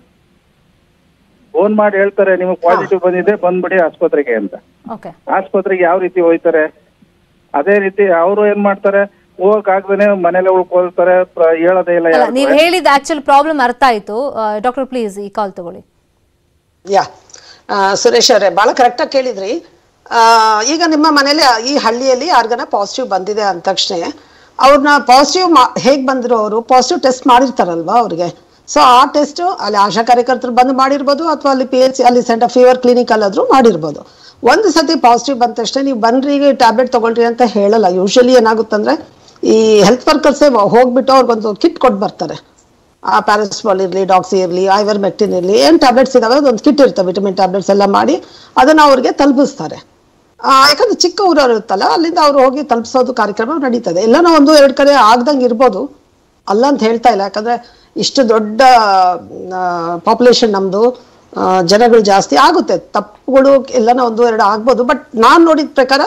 ಫೋನ್ ಮಾಡಿ ಹೇಳ್ತಾರೆ ನಿಮಗೆ ಪಾಸಿಟಿವ್ ಬಂದಿದೆ ಬಂದ್ಬಿಡಿ ಆಸ್ಪತ್ರೆಗೆ ಅಂತ ಓಕೆ ಆಸ್ಪತ್ರೆಗೆ ಯಾವ ರೀತಿ ಹೋಯ್ತಾರೆ ಅದೇ ರೀತಿ ಅವರು ಏನ್ ಮಾಡ್ತಾರೆ ಹೋಗಕ್ ಆಗ್ದೇನೆ ಮನೇಲೆ ಉಳ್ಕೊಳ್ತಾರೆ ಪ್ರ- ಹೇಳೋದೇ ಇಲ್ಲ ಅಲ್ಲ ಯಾರು ನೀವು ಹೇಳಿದ ಆಕ್ಚುಲ್ ಪ್ರಾಬ್ಲಮ್ ಅರ್ಥ ಆಯ್ತು ಡಾಕ್ಟರ್ ಪ್ಲೀಸ್ ಈ ಕಾಲ್ ತಗೊಳ್ಳಿ ಯಾ ಆ, ಸುರೇಶ್ ಅವರೇ ಬಹಳ ಕರೆಕ್ಟಾಗಿ ಕೇಳಿದ್ರಿ ಆ, ಈಗ ನಿಮ್ಮ ಮನೇಲಿ ಈ ಹಳ್ಳಿಯಲ್ಲಿ ಯಾರಿಗನ ಪಾಸಿಟಿವ್ ಬಂದಿದೆ ಅಂದ ತಕ್ಷಣ ಅವ್ರನ್ನ ಪಾಸಿಟಿವ್ ಹೇಗ್ ಬಂದ್ರು ಅವರು ಪಾಸಿಟಿವ್ ಟೆಸ್ಟ್ ಮಾಡಿರ್ತಾರಲ್ವಾ ಅವ್ರಿಗೆ ಸೊ ಆ ಟೆಸ್ಟ್ ಅಲ್ಲಿ ಆಶಾ ಕಾರ್ಯಕರ್ತರು ಬಂದು ಮಾಡಿರ್ಬೋದು ಅಥವಾ ಅಲ್ಲಿ ಪಿ ಎಚ್ ಅಲ್ಲಿ ಸೆಂಟರ್ ಫೀವರ್ ಕ್ಲಿನಿಕ್ ಅಲ್ಲಾದ್ರೂ ಮಾಡಿರ್ಬೋದು ಒಂದು ಸತಿ ಪಾಸಿಟಿವ್ ಬಂದ ತಕ್ಷಣ ನೀವು ಬನ್ರಿ ಟ್ಯಾಬ್ಲೆಟ್ ತಗೊಳ್ರಿ ಅಂತ ಹೇಳಲ್ಲ ಯೂಶಲಿ ಏನಾಗುತ್ತಂದ್ರೆ ಈ ಹೆಲ್ತ್ ವರ್ಕರ್ಸೇ ಹೋಗ್ಬಿಟ್ಟು ಅವ್ರಿಗೊಂದು ಕಿಟ್ ಕೊಟ್ಟು ಬರ್ತಾರೆ ಆ ಪ್ಯಾರಾಸಿಟಮಾಲ್ ಇರಲಿ ಡಾಕ್ಸಿ ಇರಲಿ ಐವರ್ ಮೆಕ್ಟಿನ್ ಇರಲಿ ಏನು ಟ್ಯಾಬ್ಲೆಟ್ಸ್ ಇದಾವೆ ಅದೊಂದು ಕಿಟ್ ಇರ್ತವೆ ವಿಟಮಿನ್ ಟ್ಯಾಬ್ಲೆಟ್ಸ್ ಎಲ್ಲ ಮಾಡಿ ಅದನ್ನ ಅವ್ರಿಗೆ ತಲುಪಿಸ್ತಾರೆ ಆ, ಯಾಕಂದ್ರೆ ಚಿಕ್ಕ ಊರವ್ರು ಇರುತ್ತಲ್ಲ ಅಲ್ಲಿಂದ ಅವ್ರು ಹೋಗಿ ತಲುಪಿಸೋದು ಕಾರ್ಯಕ್ರಮ ನಡೀತದೆ ಎಲ್ಲನೋ ಒಂದು ಎರಡು ಕಡೆ ಆಗ್ದಂಗೆ ಇರ್ಬೋದು ಅಲ್ಲ ಅಂತ ಹೇಳ್ತಾ ಇಲ್ಲ ಯಾಕಂದ್ರೆ ಇಷ್ಟು ದೊಡ್ಡ ಪಾಪ್ಯುಲೇಷನ್ ನಮ್ದು ಆ, ಜನಗಳು ಜಾಸ್ತಿ ಆಗುತ್ತೆ ತಪ್ಪುಗಳು ಎಲ್ಲನೋ ಒಂದು ಎರಡು ಆಗ್ಬೋದು ಬಟ್ ನಾನ್ ನೋಡಿದ ಪ್ರಕಾರ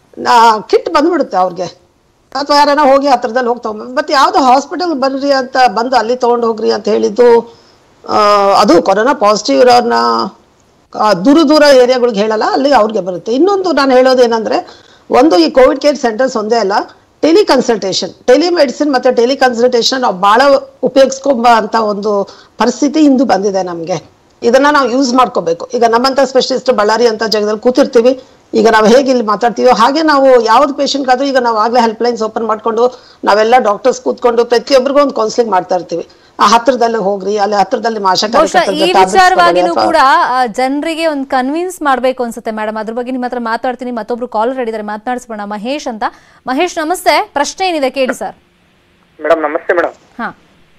ಕಿಟ್ ಬಂದ್ಬಿಡುತ್ತೆ ಅವ್ರಿಗೆ ಅಥವಾ ಯಾರನ್ನ ಹೋಗಿ ಹತ್ರದಲ್ಲಿ ಹೋಗಿ ತಗೊಂಡ್ ಬಟ್ ಯಾವ್ದೋ ಹಾಸ್ಪಿಟಲ್ ಬರ್ರಿ ಅಂತ ಬಂದು ಅಲ್ಲಿ ತಗೊಂಡು ಹೋಗ್ರಿ ಅಂತ ಹೇಳಿದ್ದು ಆ, ಅದು ಕೊರೋನಾ ಪಾಸಿಟಿವ್ ಇರೋರ್ನ ಆ, ದೂರ ದೂರ ಏರಿಯಾಗಳಿಗೆ ಹೇಳಲ್ಲ ಅಲ್ಲಿ ಅವ್ರಿಗೆ ಬರುತ್ತೆ ಇನ್ನೊಂದು ನಾನು ಹೇಳೋದು ಏನಂದ್ರೆ ಒಂದು ಈ ಕೋವಿಡ್ ಕೇರ್ ಸೆಂಟರ್ಸ್ ಒಂದೇ ಅಲ್ಲ ಟೆಲಿ ಕನ್ಸಲ್ಟೇಷನ್ ಟೆಲಿಮೆಡಿಸಿನ್ ಮತ್ತೆ ಟೆಲಿ ಕನ್ಸಲ್ಟೇಷನ್ ನಾವು ಬಹಳ ಉಪಯೋಗಿಸ್ಕೊಂಬ ಅಂತ ಒಂದು ಪರಿಸ್ಥಿತಿ ಇಂದು ಬಂದಿದೆ ನಮಗೆ ಇದನ್ನ ನಾವು ಯೂಸ್ ಮಾಡ್ಕೋಬೇಕು ಈಗ ನಮ್ಮಂತ ಸ್ಪೆಷಲಿಸ್ಟ್ ಬಳ್ಳಾರಿ ಅಂತ ಜಾಗದಲ್ಲಿ ಕೂತಿರ್ತೀವಿ ಈಗ ನಾವು ಹೇಗೆ ಇಲ್ಲಿ ಮಾತಾಡ್ತೀವೋ ಹಾಗೆ ನಾವು ಯಾವ್ದು ಪೇಷಂಟ್ ಆದ್ರೂ ಈಗ ನಾವು ಆಗ್ಲೇ ಹೆಲ್ಪ್ ಲೈನ್ಸ್ ಓಪನ್ ಮಾಡ್ಕೊಂಡು ನಾವೆಲ್ಲ ಡಾಕ್ಟರ್ಸ್ ಕೂತ್ಕೊಂಡು ಪ್ರತಿಯೊಬ್ಬರಿಗೂ ಒಂದು ಕೌನ್ಸಿಲಿಂಗ್ ಮಾಡ್ತಾ ಇರ್ತೀವಿ ಆ ಹತ್ರದಲ್ಲಿ ಹೋಗ್ರಿ ಅಲ್ಲಿ ಹತ್ರದಲ್ಲಿ ಆಶಾ ಬಹುಶಃ ಕಾರ್ಯಕರ್ತರದ್ದು ಈ tablets ವಿಚಾರವಾಗಿನೂ ತಗೊಳ್ಳಿ ಕೂಡ ಆ, ಜನರಿಗೆ ಒಂದು ಕನ್ವಿನ್ಸ್ ಮಾಡ್ಬೇಕು ಅನ್ಸುತ್ತೆ ಮೇಡಮ್ ಅದ್ರ ಬಗ್ಗೆ ನಿಮ್ಮ ಹತ್ರ ಮಾತಾಡ್ತೀನಿ ಮತ್ತೊಬ್ರು ಕಾಲರ್ ಹಿಡಿದಾರೆ ಮಾತನಾಡಿಸ್ಬೋಣ ಮಹೇಶ್ ಅಂತ ಮಹೇಶ್ ನಮಸ್ತೆ ಪ್ರಶ್ನೆ ಏನಿದೆ ಕೇಳಿ ಸರ್ ಮೇಡಮ್ ನಮಸ್ತೆ ಮೇಡಮ್ ಹಾ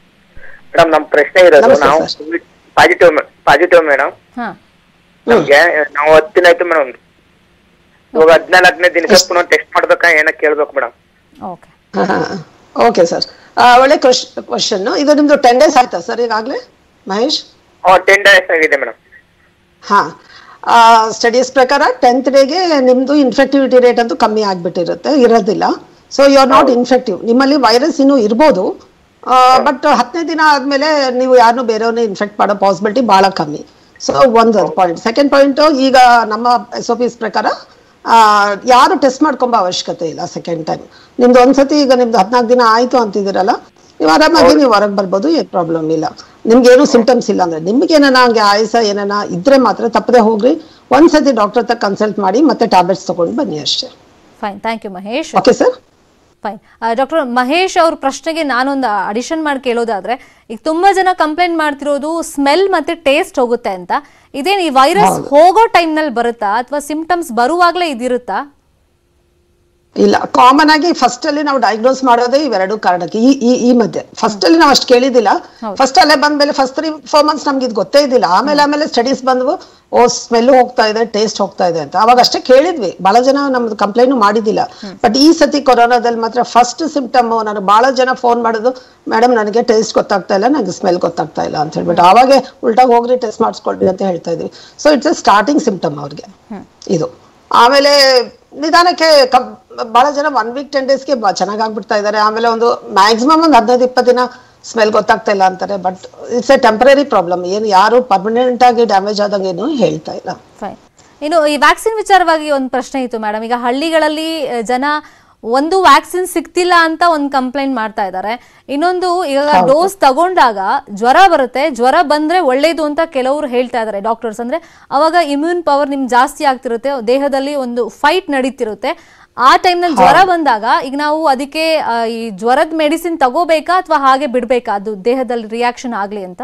ಮೇಡಮ್ ನಮ್ ಪ್ರಶ್ನೆ ಇರೋದು ನಮಸ್ತೆ ನಾವು ಸರ್. ಪಾಸಿಟಿವ್ ಪಾಸಿಟಿವ್ ಮೇಡಮ್ ಹಾ ನಮ್ಗೆ ನಾವು ಹತ್ತು ದಿನ ಆಯ್ತು ಮೇಡಮ್ ಇವಾಗ ಹದಿನಾಲ್ಕು ಹದಿನೈದು ದಿನಕ್ಕೆ ಪುನಃ ಟೆಸ್ಟ್ ಮಾಡ್ಬೇಕಾ ಏನೋ ಕೇಳ್ಬೇಕು ಮೇಡಮ್ ಓಕೆ ಓಕೆ ಸರ್ ಒಳ್ಳೆ ಕ್ವಶನ್ ಇದು ನಿಮ್ದು ಟೆನ್ ಡೇಸ್ ಆಯ್ತಾ ಸರ್ ಈಗಾಗಲೇ ಮಹೇಶ್ ಓ ಟೆನ್ ಡೇಸ್ ಆಗಿದೆ ಮೇಡಮ್ ಹಾ ಸ್ಟಡೀಸ್ ಪ್ರಕಾರ ಟೆಂತ್ ಡೇಗೆ ನಿಮ್ದು ಇನ್ಫೆಕ್ಟಿವಿಟಿ ರೇಟ್ ಅಂತೂ ಕಮ್ಮಿ ಆಗ್ಬಿಟ್ಟಿರುತ್ತೆ ಇರೋದಿಲ್ಲ so you are not infective ನಿಮ್ಮಲ್ಲಿ ವೈರಸ್ ಇನ್ನೂ ಇರ್ಬೋದು ಬಟ್ ಹತ್ತನೇ ದಿನ ಆದ್ಮೇಲೆ ನೀವು ಯಾರನ್ನೂ ಬೇರೆಯವ್ರನ್ನ ಇನ್ಫೆಕ್ಟ್ ಮಾಡೋ ಪಾಸಿಬಿಲಿಟಿ ಬಹಳ ಕಮ್ಮಿ ಸೊ ಒಂದು ಪಾಯಿಂಟ್ ಸೆಕೆಂಡ್ ಪಾಯಿಂಟ್ ಈಗ ನಮ್ಮ ಎಸ್ ಒ ಪಿಸ್ ಪ್ರಕಾರ ಆ, ಯಾರು ಟೆಸ್ಟ್ ಮಾಡ್ಕೊಂಬ ಅವಶ್ಯಕತೆ ಇಲ್ಲ ಸೆಕೆಂಡ್ ಟೈಮ್ ನಿಮ್ದು ಒಂದ್ಸತಿ ಈಗ ನಿಮ್ದು ಹದಿನಾಲ್ಕು ದಿನ ಆಯ್ತು ಅಂತಿದ್ದೀರಲ್ಲ ನೀವು ಆರಾಮಾಗಿ ನೀವು ಹೊರಗೆ ಬರ್ಬೋದು ಏನು ಪ್ರಾಬ್ಲಮ್ ಇಲ್ಲ ನಿಮ್ಗೆ ಏನು ಸಿಂಟಮ್ಸ್ ಇಲ್ಲ ಅಂದ್ರೆ ನಿಮ್ಗೆ ಏನಾನ ಹಂಗೆ ಆಯಾಸ ಏನಾನ ಇದ್ರೆ ಮಾತ್ರ ತಪ್ಪದೆ ಹೋಗ್ರಿ ಒಂದ್ಸತಿ ಡಾಕ್ಟರ್ ಹತ್ರ ಕನ್ಸಲ್ಟ್ ಮಾಡಿ ಮತ್ತೆ ಟ್ಯಾಬ್ಲೆಟ್ಸ್ ತಗೊಂಡು ಬನ್ನಿ ಅಷ್ಟೇ fine thank you Mahesh okay sir fine doctor Mahesh ಅವ್ರ ಪ್ರಶ್ನೆಗೆ ನಾನೊಂದು ಅಡಿಷನ್ ಮಾಡಿ ಕೇಳೋದಾದ್ರೆ ಈಗ ತುಂಬಾ ಜನ ಕಂಪ್ಲೇಂಟ್ ಮಾಡ್ತಿರೋದು ಸ್ಮೆಲ್ ಮತ್ತೆ ಟೇಸ್ಟ್ ಹೋಗುತ್ತೆ ಅಂತ ಇದೇನು ಈ ವೈರಸ್ ಹೋಗೋ time ನಲ್ಲಿ ಬರುತ್ತಾ ಅಥವಾ ಸಿಂಪ್ಟಮ್ಸ್ ಬರುವಾಗಲೇ ಇದಿರುತ್ತಾ ಇಲ್ಲ ಕಾಮನ್ ಆಗಿ ಫಸ್ಟ್ ಅಲ್ಲಿ ನಾವು ಡಯಾಗ್ನೋಸ್ ಮಾಡೋದೇ ಇವೆರಡು ಕಾರಣಕ್ಕೆ ಈ ಈ ಈ ಮಧ್ಯೆ ಫಸ್ಟ್ ಅಲ್ಲಿ ನಾವು ಅಷ್ಟು ಕೇಳಿದಿಲ್ಲ ಫಸ್ಟ್ ಅಲ್ಲೇ ಬಂದ್ಮೇಲೆ ಫಸ್ಟ್ ತ್ರೀ ಫೋರ್ ಮಂತ್ಸ್ ನಮ್ಗೆ ಇದು ಗೊತ್ತೇ ಇದ್ದಿಲ್ಲ ಆಮೇಲೆ ಆಮೇಲೆ ಸ್ಟಡೀಸ್ ಬಂದ್ವು ಓ ಸ್ಮೆಲ್ ಹೋಗ್ತಾ ಇದೆ ಟೇಸ್ಟ್ ಹೋಗ್ತಾ ಇದೆ ಅಂತ ಅವಾಗ ಅಷ್ಟೇ ಕೇಳಿದ್ವಿ ಬಹಳ ಜನ ನಮ್ದು ಕಂಪ್ಲೇಂಟ್ ಮಾಡಿದ್ದಿಲ್ಲ ಬಟ್ ಈ ಸತಿ ಕೊರೋನಾದಲ್ಲಿ ಮಾತ್ರ ಫಸ್ಟ್ ಸಿಂಪ್ಟಮ್ ನನಗೆ ಬಹಳ ಜನ ಫೋನ್ ಮಾಡೋದು ಮೇಡಮ್ ನನಗೆ ಟೇಸ್ಟ್ ಗೊತ್ತಾಗ್ತಾ ಇಲ್ಲ ನನಗೆ ಸ್ಮೆಲ್ ಗೊತ್ತಾಗ್ತಾ ಇಲ್ಲ ಅಂತ ಹೇಳ್ಬಿಟ್ಟು ಅವಾಗೆ ಉಲ್ಟಾ ಹೋಗ್ರಿ ಟೆಸ್ಟ್ ಮಾಡಿಸ್ಕೊಳ್ರಿ ಅಂತ ಹೇಳ್ತಾ ಇದ್ವಿ so it's a starting symptom ಅವ್ರಿಗೆ ಇದು ಆಮೇಲೆ ನಿಧಾನಕ್ಕೆ ಕಬ್- ಬಹಳ ಜನ ಒನ್ ವೀಕ್ ಟೆನ್ ಡೇಸ್ಗೆ ಚೆನ್ನಾಗಿ ಆಗ್ಬಿಡ್ತಾ ಇದ್ದಾರೆ ಆಮೇಲೆ ಒಂದು ಮ್ಯಾಕ್ಸಿಮಮ್ ಒಂದು ಹದಿನೈದು ಇಪ್ಪತ್ತು ದಿನ ಸ್ಮೆಲ್ ಗೊತ್ತಾಗ್ತಾ ಇಲ್ಲ ಅಂತಾರೆ but it's a temporary problem ಏನು ಯಾರು ಪರ್ಮನೆಂಟ್ ಆಗಿ ಡ್ಯಾಮೇಜ್ ಆದಂಗೆ ಏನು ಹೇಳ್ತಾ ಇಲ್ಲ ಫೈನ್ ಇನ್ನು ಈ ವ್ಯಾಕ್ಸಿನ್ ವಿಚಾರವಾಗಿ ಒಂದು ಪ್ರಶ್ನೆ ಇತ್ತು ಮೇಡಮ್ ಈಗ ಹಳ್ಳಿಗಳಲ್ಲಿ ಆ, ಜನ ಒಂದು ವ್ಯಾಕ್ಸಿನ್ ಸಿಗ್ತಿಲ್ಲ ಅಂತ ಒಂದು ಕಂಪ್ಲೇಂಟ್ ಮಾಡ್ತಾ ಇದ್ದಾರೆ ಇನ್ನೊಂದು ಈಗ ಡೋಸ್ ತಗೊಂಡಾಗ ಜ್ವರ ಬರುತ್ತೆ ಜ್ವರ ಬಂದ್ರೆ ಒಳ್ಳೇದು ಅಂತ ಕೆಲವರು ಹೇಳ್ತಾ ಇದ್ದಾರೆ ಡಾಕ್ಟರ್ಸ್ ಅಂದ್ರೆ ಅವಾಗ ಇಮ್ಯೂನ್ ಪವರ್ ನಿಮ್ಗೆ ಜಾಸ್ತಿ ಆಗ್ತಿರುತ್ತೆ ದೇಹದಲ್ಲಿ ಒಂದು ಫೈಟ್ ನಡೀತಿರುತ್ತೆ ಆ ಟೈಮ್ನಲ್ಲಿ ಜ್ವರ ಬಂದಾಗ ಈಗ ನಾವು ಅದಕ್ಕೆ ಆ, ಈ ಜ್ವರದ ಮೆಡಿಸಿನ್ ತಗೋಬೇಕಾ ಅಥವಾ ಹಾಗೆ ಬಿಡ್ಬೇಕಾ ಅದು ದೇಹದಲ್ಲಿ ರಿಯಾಕ್ಷನ್ ಆಗ್ಲಿ ಅಂತ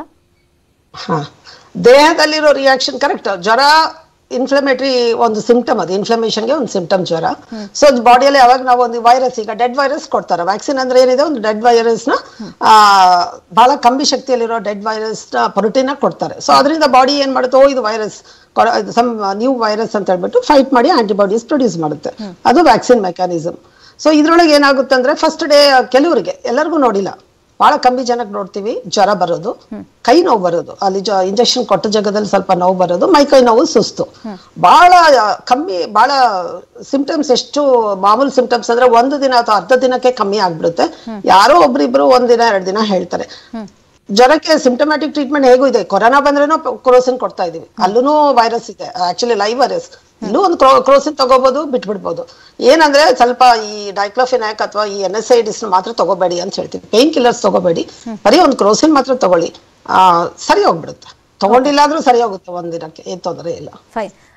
ಹಾ ದೇಹದಲ್ಲಿರೋ ರಿಯಾಕ್ಷನ್ ಕರೆಕ್ಟ್ ಜ್ವರ ಇನ್ಫ್ಲಮೇಟರಿ ಒಂದು ಸಿಂಪ್ಟಮ್ ಅದು ಇನ್ಫ್ಲಮೇಷನ್ಗೆ ಒಂದು ಸಿಂಪ್ಟಮ್ ಜ್ವರ ಸೊ ಬಾಡಿಯಲ್ಲಿ ಯಾವಾಗ ನಾವು ಒಂದು ವೈರಸ್ ಈಗ ಡೆಡ್ ವೈರಸ್ ಕೊಡ್ತಾರೆ ವ್ಯಾಕ್ಸಿನ್ ಅಂದ್ರೆ ಏನಿದೆ ಒಂದು ಡೆಡ್ ವೈರಸ್ ನ ಆ, ಬಹಳ ಕಮ್ಮಿ ಶಕ್ತಿಯಲ್ಲಿರೋ ಡೆಡ್ ವೈರಸ್ ನ ಪ್ರೋಟೀನ್ ಕೊಡ್ತಾರೆ ಸೊ ಅದರಿಂದ ಬಾಡಿ ಏನ್ ಮಾಡುತ್ತೆ ಓ ಇದು ವೈರಸ್ ಸಮ್ ನ್ಯೂ ವೈರಸ್ ಅಂತ ಹೇಳ್ಬಿಟ್ಟು ಫೈಟ್ ಮಾಡಿ ಆಂಟಿಬಾಡೀಸ್ ಪ್ರೊಡ್ಯೂಸ್ ಮಾಡುತ್ತೆ ಅದು ವ್ಯಾಕ್ಸಿನ್ ಮೆಕ್ಯಾನಿಸಮ್ ಸೊ ಇದ್ರೊಳಗೆ ಏನಾಗುತ್ತೆ ಅಂದ್ರೆ ಫಸ್ಟ್ ಡೇ ಕೆಲವರಿಗೆ ಎಲ್ಲರಿಗೂ ನೋಡಿಲ್ಲ ಬಹಳ ಕಮ್ಮಿ ಜನಕ್ಕೆ ನೋಡ್ತೀವಿ ಜ್ವರ ಬರೋದು ಕೈ ನೋವು ಬರೋದು ಅಲ್ಲಿ ಇಂಜೆಕ್ಷನ್ ಕೊಟ್ಟ ಜಾಗದಲ್ಲಿ ಸ್ವಲ್ಪ ನೋವು ಬರೋದು ಮೈ ಕೈ ನೋವು ಸುಸ್ತು ಬಹಳ ಕಮ್ಮಿ ಬಹಳ ಸಿಂಪ್ಟಮ್ಸ್ ಎಷ್ಟು ಮಾಮೂಲು ಸಿಂಪ್ಟಮ್ಸ್ ಅಂದ್ರೆ ಒಂದು ದಿನ ಅಥವಾ ಅರ್ಧ ದಿನಕ್ಕೆ ಕಮ್ಮಿ ಆಗ್ಬಿಡುತ್ತೆ ಯಾರೋ ಒಬ್ರಿಬ್ರು ಒಂದ್ ದಿನ ಎರಡ್ ದಿನ ಹೇಳ್ತಾರೆ ಜ್ವರಕ್ಕೆ ಸಿಂಪ್ಟಮ್ಯಾಟಿಕ್ ಟ್ರೀಟ್ಮೆಂಟ್ ಹೇಗೂ ಇದೆ ಕೊರೋನಾ ಬಂದ್ರೇನು ಕ್ರೋಸಿನ್ ಕೊಡ್ತಾ ಇದೀವಿ ಅಲ್ಲೂ ವೈರಸ್ ಇದೆ ಆಕ್ಚುಲಿ ಲೈವ್ ವೈರಸ್ ಇಲ್ಲೂ ಒಂದು ಕ್ರೋಸಿನ್ ತಗೋಬಹುದು ಬಿಟ್ಬಿಡ್ಬೋದು ಏನಂದ್ರೆ ಸ್ವಲ್ಪ ಈ ಡೈಕ್ಲೋಫಿನಾಕ್ ಅಥವಾ ಈ ಎನ್ ಎಸ್ ಐಡಿಸ್ ಮಾತ್ರ ತಗೋಬೇಡಿ ಅಂತ ಹೇಳ್ತೀವಿ ಪೇನ್ ಕಿಲ್ಲರ್ಸ್ ತಗೋಬೇಡಿ ಬರೀ ಒಂದು ಕ್ರೋಸಿನ್ ಮಾತ್ರ ತಗೊಳ್ಳಿ ಆ, ಸರಿ ಹೋಗ್ಬಿಡುತ್ತೆ ತಗೊಂಡಿಲ್ಲ ಆದ್ರೂ ಸರಿ ಹೋಗುತ್ತೆ ಒಂದ್ ದಿನಕ್ಕೆ ಏನ್ ತೊಂದರೆ ಇಲ್ಲ ಫೈನ್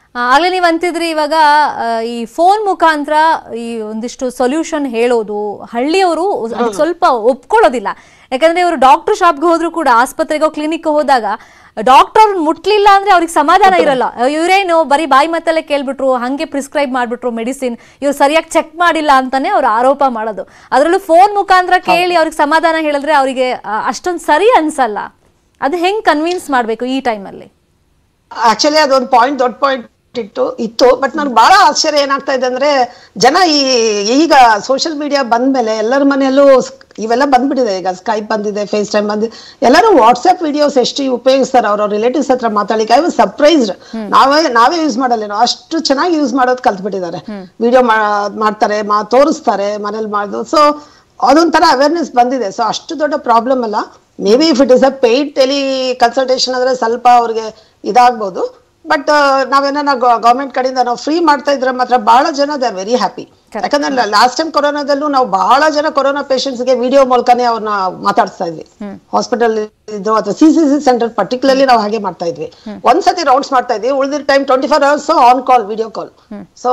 ಆ, ಆಗ್ಲೇ ನೀವು ಅಂತಿದ್ರಿ ಇವಾಗ ಆ, ಈ ಫೋನ್ ಮುಖಾಂತರ ಈ ಒಂದಿಷ್ಟು ಸೊಲ್ಯೂಷನ್ ಹೇಳೋದು ಹಳ್ಳಿಯವರು ಅದಕ್ಕೆ ಸ್ವಲ್ಪ ಒಪ್ಕೊಳ್ಳೋದಿಲ್ಲ ಯಾಕಂದ್ರೆ ಇವರು ಡಾಕ್ಟರ್ ಶಾಪ್ಗೆ ಹೋದ್ರು ಕೂಡ ಆಸ್ಪತ್ರೆಗೋ ಕ್ಲಿನಿಕ್ ಹೋದಾಗ ಡಾಕ್ಟರ್ ಮುಟ್ಲಿಲ್ಲ ಅಂದ್ರೆ ಅವ್ರಿಗೆ ಸಮಾಧಾನ ಇರಲ್ಲ ಇವರೇನು ಬರೀ ಬಾಯಿ ಮತ್ತಲ್ಲೇ ಕೇಳ್ಬಿಟ್ರು ಹಂಗೆ ಪ್ರಿಸ್ಕ್ರೈಬ್ ಮಾಡ್ಬಿಟ್ರು ಮೆಡಿಸಿನ್ ಇವ್ರು ಸರಿಯಾಗಿ ಚೆಕ್ ಮಾಡಿಲ್ಲ ಅಂತಾನೆ ಅವ್ರು ಆರೋಪ ಮಾಡೋದು ಅದರಲ್ಲೂ ಫೋನ್ ಮುಖಾಂತರ ಕೇಳಿ ಅವ್ರಿಗೆ ಸಮಾಧಾನ ಹೇಳಿದ್ರೆ ಅವರಿಗೆ ಅಷ್ಟೊಂದು ಸರಿ ಅನ್ಸಲ್ಲ ಅದು ಹೆಂಗ್ ಕನ್ವಿನ್ಸ್ ಮಾಡ್ಬೇಕು ಈ ಟೈಮಲ್ಲಿ ಆಕ್ಚುಲಿ ಅದೊಂದು ಪಾಯಿಂಟ್ ದೊಡ್ಡ ಪಾಯಿಂಟ್ ಇತ್ತು ಇತ್ತು ಬಟ್ ನನ್ಗೆ ಬಹಳ ಆಶ್ಚರ್ಯ ಏನಾಗ್ತಾ ಇದೆ ಅಂದ್ರೆ ಜನ ಈ ಈಗ ಸೋಷಿಯಲ್ ಮೀಡಿಯಾ ಬಂದ್ಮೇಲೆ ಎಲ್ಲರ ಮನೆಯಲ್ಲೂ ಸ್- ಇವೆಲ್ಲ ಬಂದ್ಬಿಟ್ಟಿದೆ ಈಗ ಸ್ಕೈಪ್ ಬಂದಿದೆ ಫೇಸ್ ಟೈಮ್ ಬಂದಿದೆ ಎಲ್ಲರೂ ವಾಟ್ಸ್ಆಪ್ ವಿಡಿಯೋಸ್ ಎಷ್ಟು ಉಪಯೋಗಿಸ್ತಾರೆ ಅವ್ರ ರಿಲೇಟಿವ್ಸ್ ಹತ್ರ ಮಾತಾಡ್ಲಿಕ್ಕೆ ಐ ವಾಸ್ ಸರ್ಪ್ರೈಸ್ಡ್ ನಾವೇ ನಾವೇ ಯೂಸ್ ಮಾಡಲ್ಲೇನೋ ಅಷ್ಟು ಚೆನ್ನಾಗಿ ಯೂಸ್ ಮಾಡೋದು ಕಲ್ತ್ಬಿಟ್ಟಿದ್ದಾರೆ ವಿಡಿಯೋ ಮಾಡ್ತಾರೆ ಮಾ ತೋರಿಸ್ತಾರೆ ಮನೇಲಿ ಮಾಡೋದು ಸೊ ಅದೊಂಥರ ಅವೇರ್ನೆಸ್ ಬಂದಿದೆ ಸೊ ಅಷ್ಟು ದೊಡ್ಡ ಪ್ರಾಬ್ಲಮ್ ಅಲ್ಲ maybe if it is a paid teleconsultation ಅಂದ್ರೆ ಸ್ವಲ್ಪ ಅವ್ರಿಗೆ ಇದಾಗ್ಬೋದು ಬಟ್ ನಾವೇನ ಗೌರ್ಮೆಂಟ್ ಕಡೆಯಿಂದ ನಾವು ಫ್ರೀ ಮಾಡ್ತಾ ಇದ್ರೆ ಮಾತ್ರ ಬಹಳ ಜನ ದೇ ಆರ್ ವೆರಿ ಹ್ಯಾಪಿ ಯಾಕಂದ್ರೆ ಲಾಸ್ಟ್ ಟೈಮ್ ಕೊರೋನಾದಲ್ಲೂ ನಾವು ಬಹಳ ಜನ ಕೊರೋನಾ ಗೆ ವಿಡಿಯೋ ಮೂಲಕನೇ ಅವ್ರನ್ನ ಮಾತಾಡ್ಸ್ತಾ ಇದ್ವಿ ಹಾಸ್ಪಿಟಲ್ ಇದ್ದು ಅಥವಾ C C C centre particularly ನಾವು ಹಾಗೆ ಮಾಡ್ತಾ ಇದ್ವಿ ಒಂದ್ಸತಿ ರೌಂಡ್ಸ್ ಮಾಡ್ತಾ ಇದ್ವಿ ಉಳಿದಿರೋ time twenty four hours on call video call so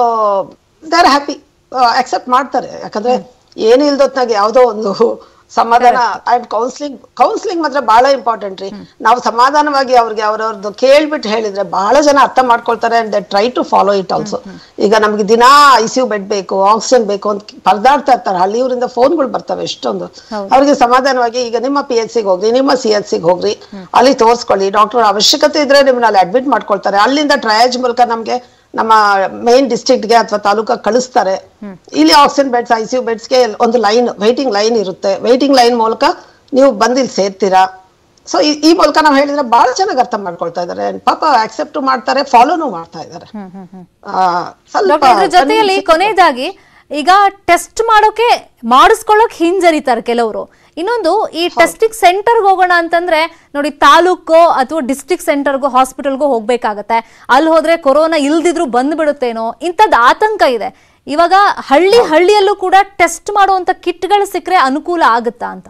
they are happy accept ಮಾಡ್ತಾರೆ ಯಾಕಂದ್ರೆ ಏನು ಇಲ್ದೊತ್ನಾಗ ಯಾವುದೋ ಒಂದು ಸಮಾಧಾನ ಅಂಡ್ ಕೌನ್ಸಿಲಿಂಗ್ ಕೌನ್ಸಿಲಿಂಗ್ ಮಾತ್ರ ಬಹಳ ಇಂಪಾರ್ಟೆಂಟ್ ರೀ ನಾವು ಸಮಾಧಾನವಾಗಿ ಅವ್ರಿಗೆ ಅವ್ರವ್ರದ್ದು ಕೇಳ್ಬಿಟ್ಟು ಹೇಳಿದ್ರೆ ಬಹಳ ಜನ ಅರ್ಥ ಮಾಡ್ಕೊಳ್ತಾರೆ and they try to follow it also ಈಗ ನಮ್ಗೆ ದಿನಾ ಐ ಸಿ ಯು ಬೆಡ್ ಬೇಕು ಆಕ್ಸಿಜನ್ ಬೇಕು ಅಂತ ಪರದಾಡ್ತಾ ಇರ್ತಾರೆ ಹಳ್ಳಿಯವರಿಂದ ಫೋನ್ಗಳು ಬರ್ತವೆ ಎಷ್ಟೊಂದು ಅವ್ರಿಗೆ ಸಮಾಧಾನವಾಗಿ ಈಗ ನಿಮ್ಮ ಪಿ ಎಚ್ ಸಿಗೆ ಹೋಗ್ರಿ ನಿಮ್ಮ ಸಿ ಎಚ್ ಸಿಗೆ ಹೋಗ್ರಿ ಅಲ್ಲಿ ತೋರಿಸ್ಕೊಳ್ಳಿ ಡಾಕ್ಟರ್ ಅವಶ್ಯಕತೆ ಇದ್ರೆ ನಿಮ್ಮನ್ನ ಅಲ್ಲಿ ಅಡ್ಮಿಟ್ ಮಾಡ್ಕೊಳ್ತಾರೆ ಅಲ್ಲಿಂದ ಟ್ರಯಾಜ್ ಮೂಲಕ ನಮ್ಗೆ ನಮ್ಮ ಮೇನ್ ಡಿಸ್ಟ್ರಿಕ್ಟ್ಗೆ ಅಥವಾ ತಾಲೂಕ ಕಳಿಸ್ತಾರೆ ಇಲ್ಲಿ oxygen beds I C U ಬೆಡ್ಸ್ಗೆ ಒಂದು ಲೈನ್ ವೈಟಿಂಗ್ ಲೈನ್ ಇರುತ್ತೆ ವೈಟಿಂಗ್ ಲೈನ್ ಮೂಲಕ ನೀವು ಬಂದು ಇಲ್ಲಿ ಸೇರ್ತೀರಾ ಸೊ ಈ ಮೂಲಕ ನಾವು ಹೇಳಿದ್ರೆ ಬಹಳ ಚೆನ್ನಾಗಿ ಅರ್ಥ ಮಾಡ್ಕೊಳ್ತಾ ಇದ್ದಾರೆ ಪಾಪ ಆಕ್ಸೆಪ್ಟ್ ಮಾಡ್ತಾರೆ ಫಾಲೋನು ಮಾಡ್ತಾ ಇದ್ದಾರೆ ಆ, ಸ್ವಲ್ಪ ಡಾಕ್ಟರ್ ಇದ್ರ ಜೊತೆಯಲ್ಲಿ ಕೊನೆಯದಾಗಿ ಈಗ ಟೆಸ್ಟ್ ಮಾಡೋಕೆ ಮಾಡಿಸ್ಕೊಳ್ಳೋಕೆ ಹಿಂಜರಿತಾರೆ ಕೆಲವರು ಇನ್ನೊಂದು ಈ ಟೆಸ್ಟಿಂಗ್ ಸೆಂಟರ್ಗೆ ಹೋಗೋಣ ಅಂತಂದ್ರೆ ನೋಡಿ ತಾಲೂಕೋ ಅಥವಾ ಡಿಸ್ಟ್ರಿಕ್ಟ್ ಸೆಂಟರ್ಗೋ ಹಾಸ್ಪಿಟಲ್ಗೋ ಹೋಗ್ಬೇಕಾಗತ್ತೆ ಅಲ್ಲಿ ಹೋದ್ರೆ ಕೊರೋನಾ ಇಲ್ದಿದ್ರು ಬಂದ್ಬಿಡುತ್ತೇನೋ ಇಂಥದ್ದು ಆತಂಕ ಇದೆ ಇವಾಗ ಹಳ್ಳಿ ಹಳ್ಳಿಯಲ್ಲೂ ಕೂಡ ಟೆಸ್ಟ್ ಮಾಡುವಂತ ಕಿಟ್ಗಳು ಸಿಕ್ಕರೆ ಅನುಕೂಲ ಆಗುತ್ತಾ ಅಂತ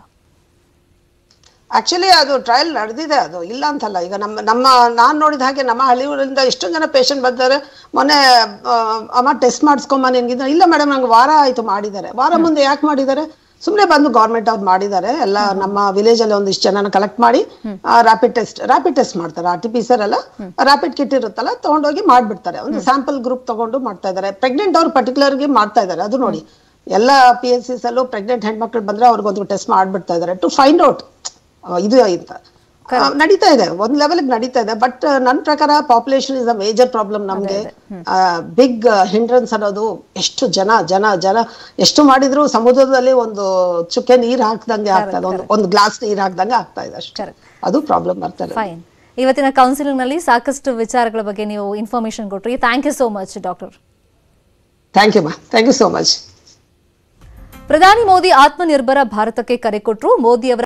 ಆಕ್ಚುಲಿ ಅದು ಟ್ರಯಲ್ ನಡೆದಿದೆ ಅದು ಇಲ್ಲ ಅಂತಲ್ಲ ಈಗ ನಮ್ಮ ನಮ್ಮ ನಾನ್ ನೋಡಿದ ಹಾಗೆ ನಮ್ಮ ಹಳ್ಳಿಯೂರಿಂದ ಎಷ್ಟೊಂದು ಜನ ಪೇಷಂಟ್ ಬರ್ತಾರೆ ಮೊನ್ನೆ ಆ, ಅಮ್ಮ ಟೆಸ್ಟ್ ಮಾಡಿಸ್ಕೊಂಬ ನಿನ್ಗಿದ್ರೆ ಇಲ್ಲ ಮೇಡಮ್ ನಂಗೆ ವಾರ ಆಯ್ತು ಮಾಡಿದ್ದಾರೆ ವಾರ ಮುಂದೆ ಯಾಕೆ ಮಾಡಿದ್ದಾರೆ ಸುಮ್ಮನೆ ಬಂದು ಗೌರ್ಮೆಂಟ್ ಅವ್ರು ಮಾಡಿದ್ದಾರೆ ಎಲ್ಲ ನಮ್ಮ ವಿಲೇಜ್ ಅಲ್ಲಿ ಒಂದಿಷ್ಟು ಜನನ ಕಲೆಕ್ಟ್ ಮಾಡಿ ರ್ಯಾಪಿಡ್ ಟೆಸ್ಟ್ ರ್ಯಾಪಿಡ್ ಟೆಸ್ಟ್ ಮಾಡ್ತಾರೆ ಆರ್ ಟಿ ಪಿ ಸರ್ ಎಲ್ಲ ರ್ಯಾಪಿಡ್ ಕಿಟ್ ಇರುತ್ತಲ್ಲ ತಗೊಂಡೋಗಿ ಮಾಡ್ಬಿಡ್ತಾರೆ ಒಂದು ಸ್ಯಾಂಪಲ್ ಗ್ರೂಪ್ ತಗೊಂಡು ಮಾಡ್ತಾ ಇದ್ದಾರೆ ಪ್ರೆಗ್ನೆಂಟ್ ಅವ್ರು ಪರ್ಟಿಕ್ಯುಲರ್ಗೆ ಮಾಡ್ತಾ ಇದ್ದಾರೆ ಅದು ನೋಡಿ ಎಲ್ಲ ಪಿ ಎಚ್ ಸಿಸ್ ಅಲ್ಲೂ ಪ್ರೆಗ್ನೆಂಟ್ ಹೆಣ್ಮಕ್ಳು ಬಂದ್ರೆ ಅವ್ರಿಗೊಂದು ಟೆಸ್ಟ್ ಮಾಡ್ಬಿಡ್ತಾ ಇದ್ದಾರೆ ಟು ಫೈಂಡ್ ಔಟ್ ಇದು ಅಂತ ಆ, ನಡೀತಾ ಇದೆ ಒಂದ್ ಲೆವೆಲ್ ನಡೀತಾ ಇದೆ ಬಟ್ ನನ್ನ ಪ್ರಕಾರ population is a major problem ನಮ್ಗೆ ಬಿಗ್ ಹಿಂಡ್ರನ್ಸ್ ಅನ್ನೋದು ಎಷ್ಟು ಜನ ಜನ ಜನ ಎಷ್ಟು ಮಾಡಿದ್ರು ಸಮುದ್ರದಲ್ಲಿ ಒಂದು ಚುಕ್ಕೆ ನೀರ್ ಹಾಕ್ದಂಗೆ ಆಗ್ತಾ ಇದೆ ಒಂದು ಒಂದು ಗ್ಲಾಸ್ ನೀರ್ ಹಾಕ್ದಂಗೆ ಆಗ್ತಾ ಇದೆ ಅಷ್ಟೇ Correct. ಅದು ಪ್ರಾಬ್ಲಮ್ ಬರ್ತಾ ಇದೆ ಫೈನ್ ಇವತ್ತಿನ ಕೌನ್ಸಿಲಿಂಗ್ ನಲ್ಲಿ ಸಾಕಷ್ಟು ವಿಚಾರಗಳ ಬಗ್ಗೆ ನೀವು ಇನ್ಫಾರ್ಮೇಶನ್ ಕೊಟ್ರಿ thank you so much doctor thank you ma'am thank you so much ಪ್ರಧಾನಿ ಮೋದಿ ಆತ್ಮನಿರ್ಭರ ಭಾರತಕ್ಕೆ ಕರೆ ಕೊಟ್ಟರು ಮೋದಿ ಅವರ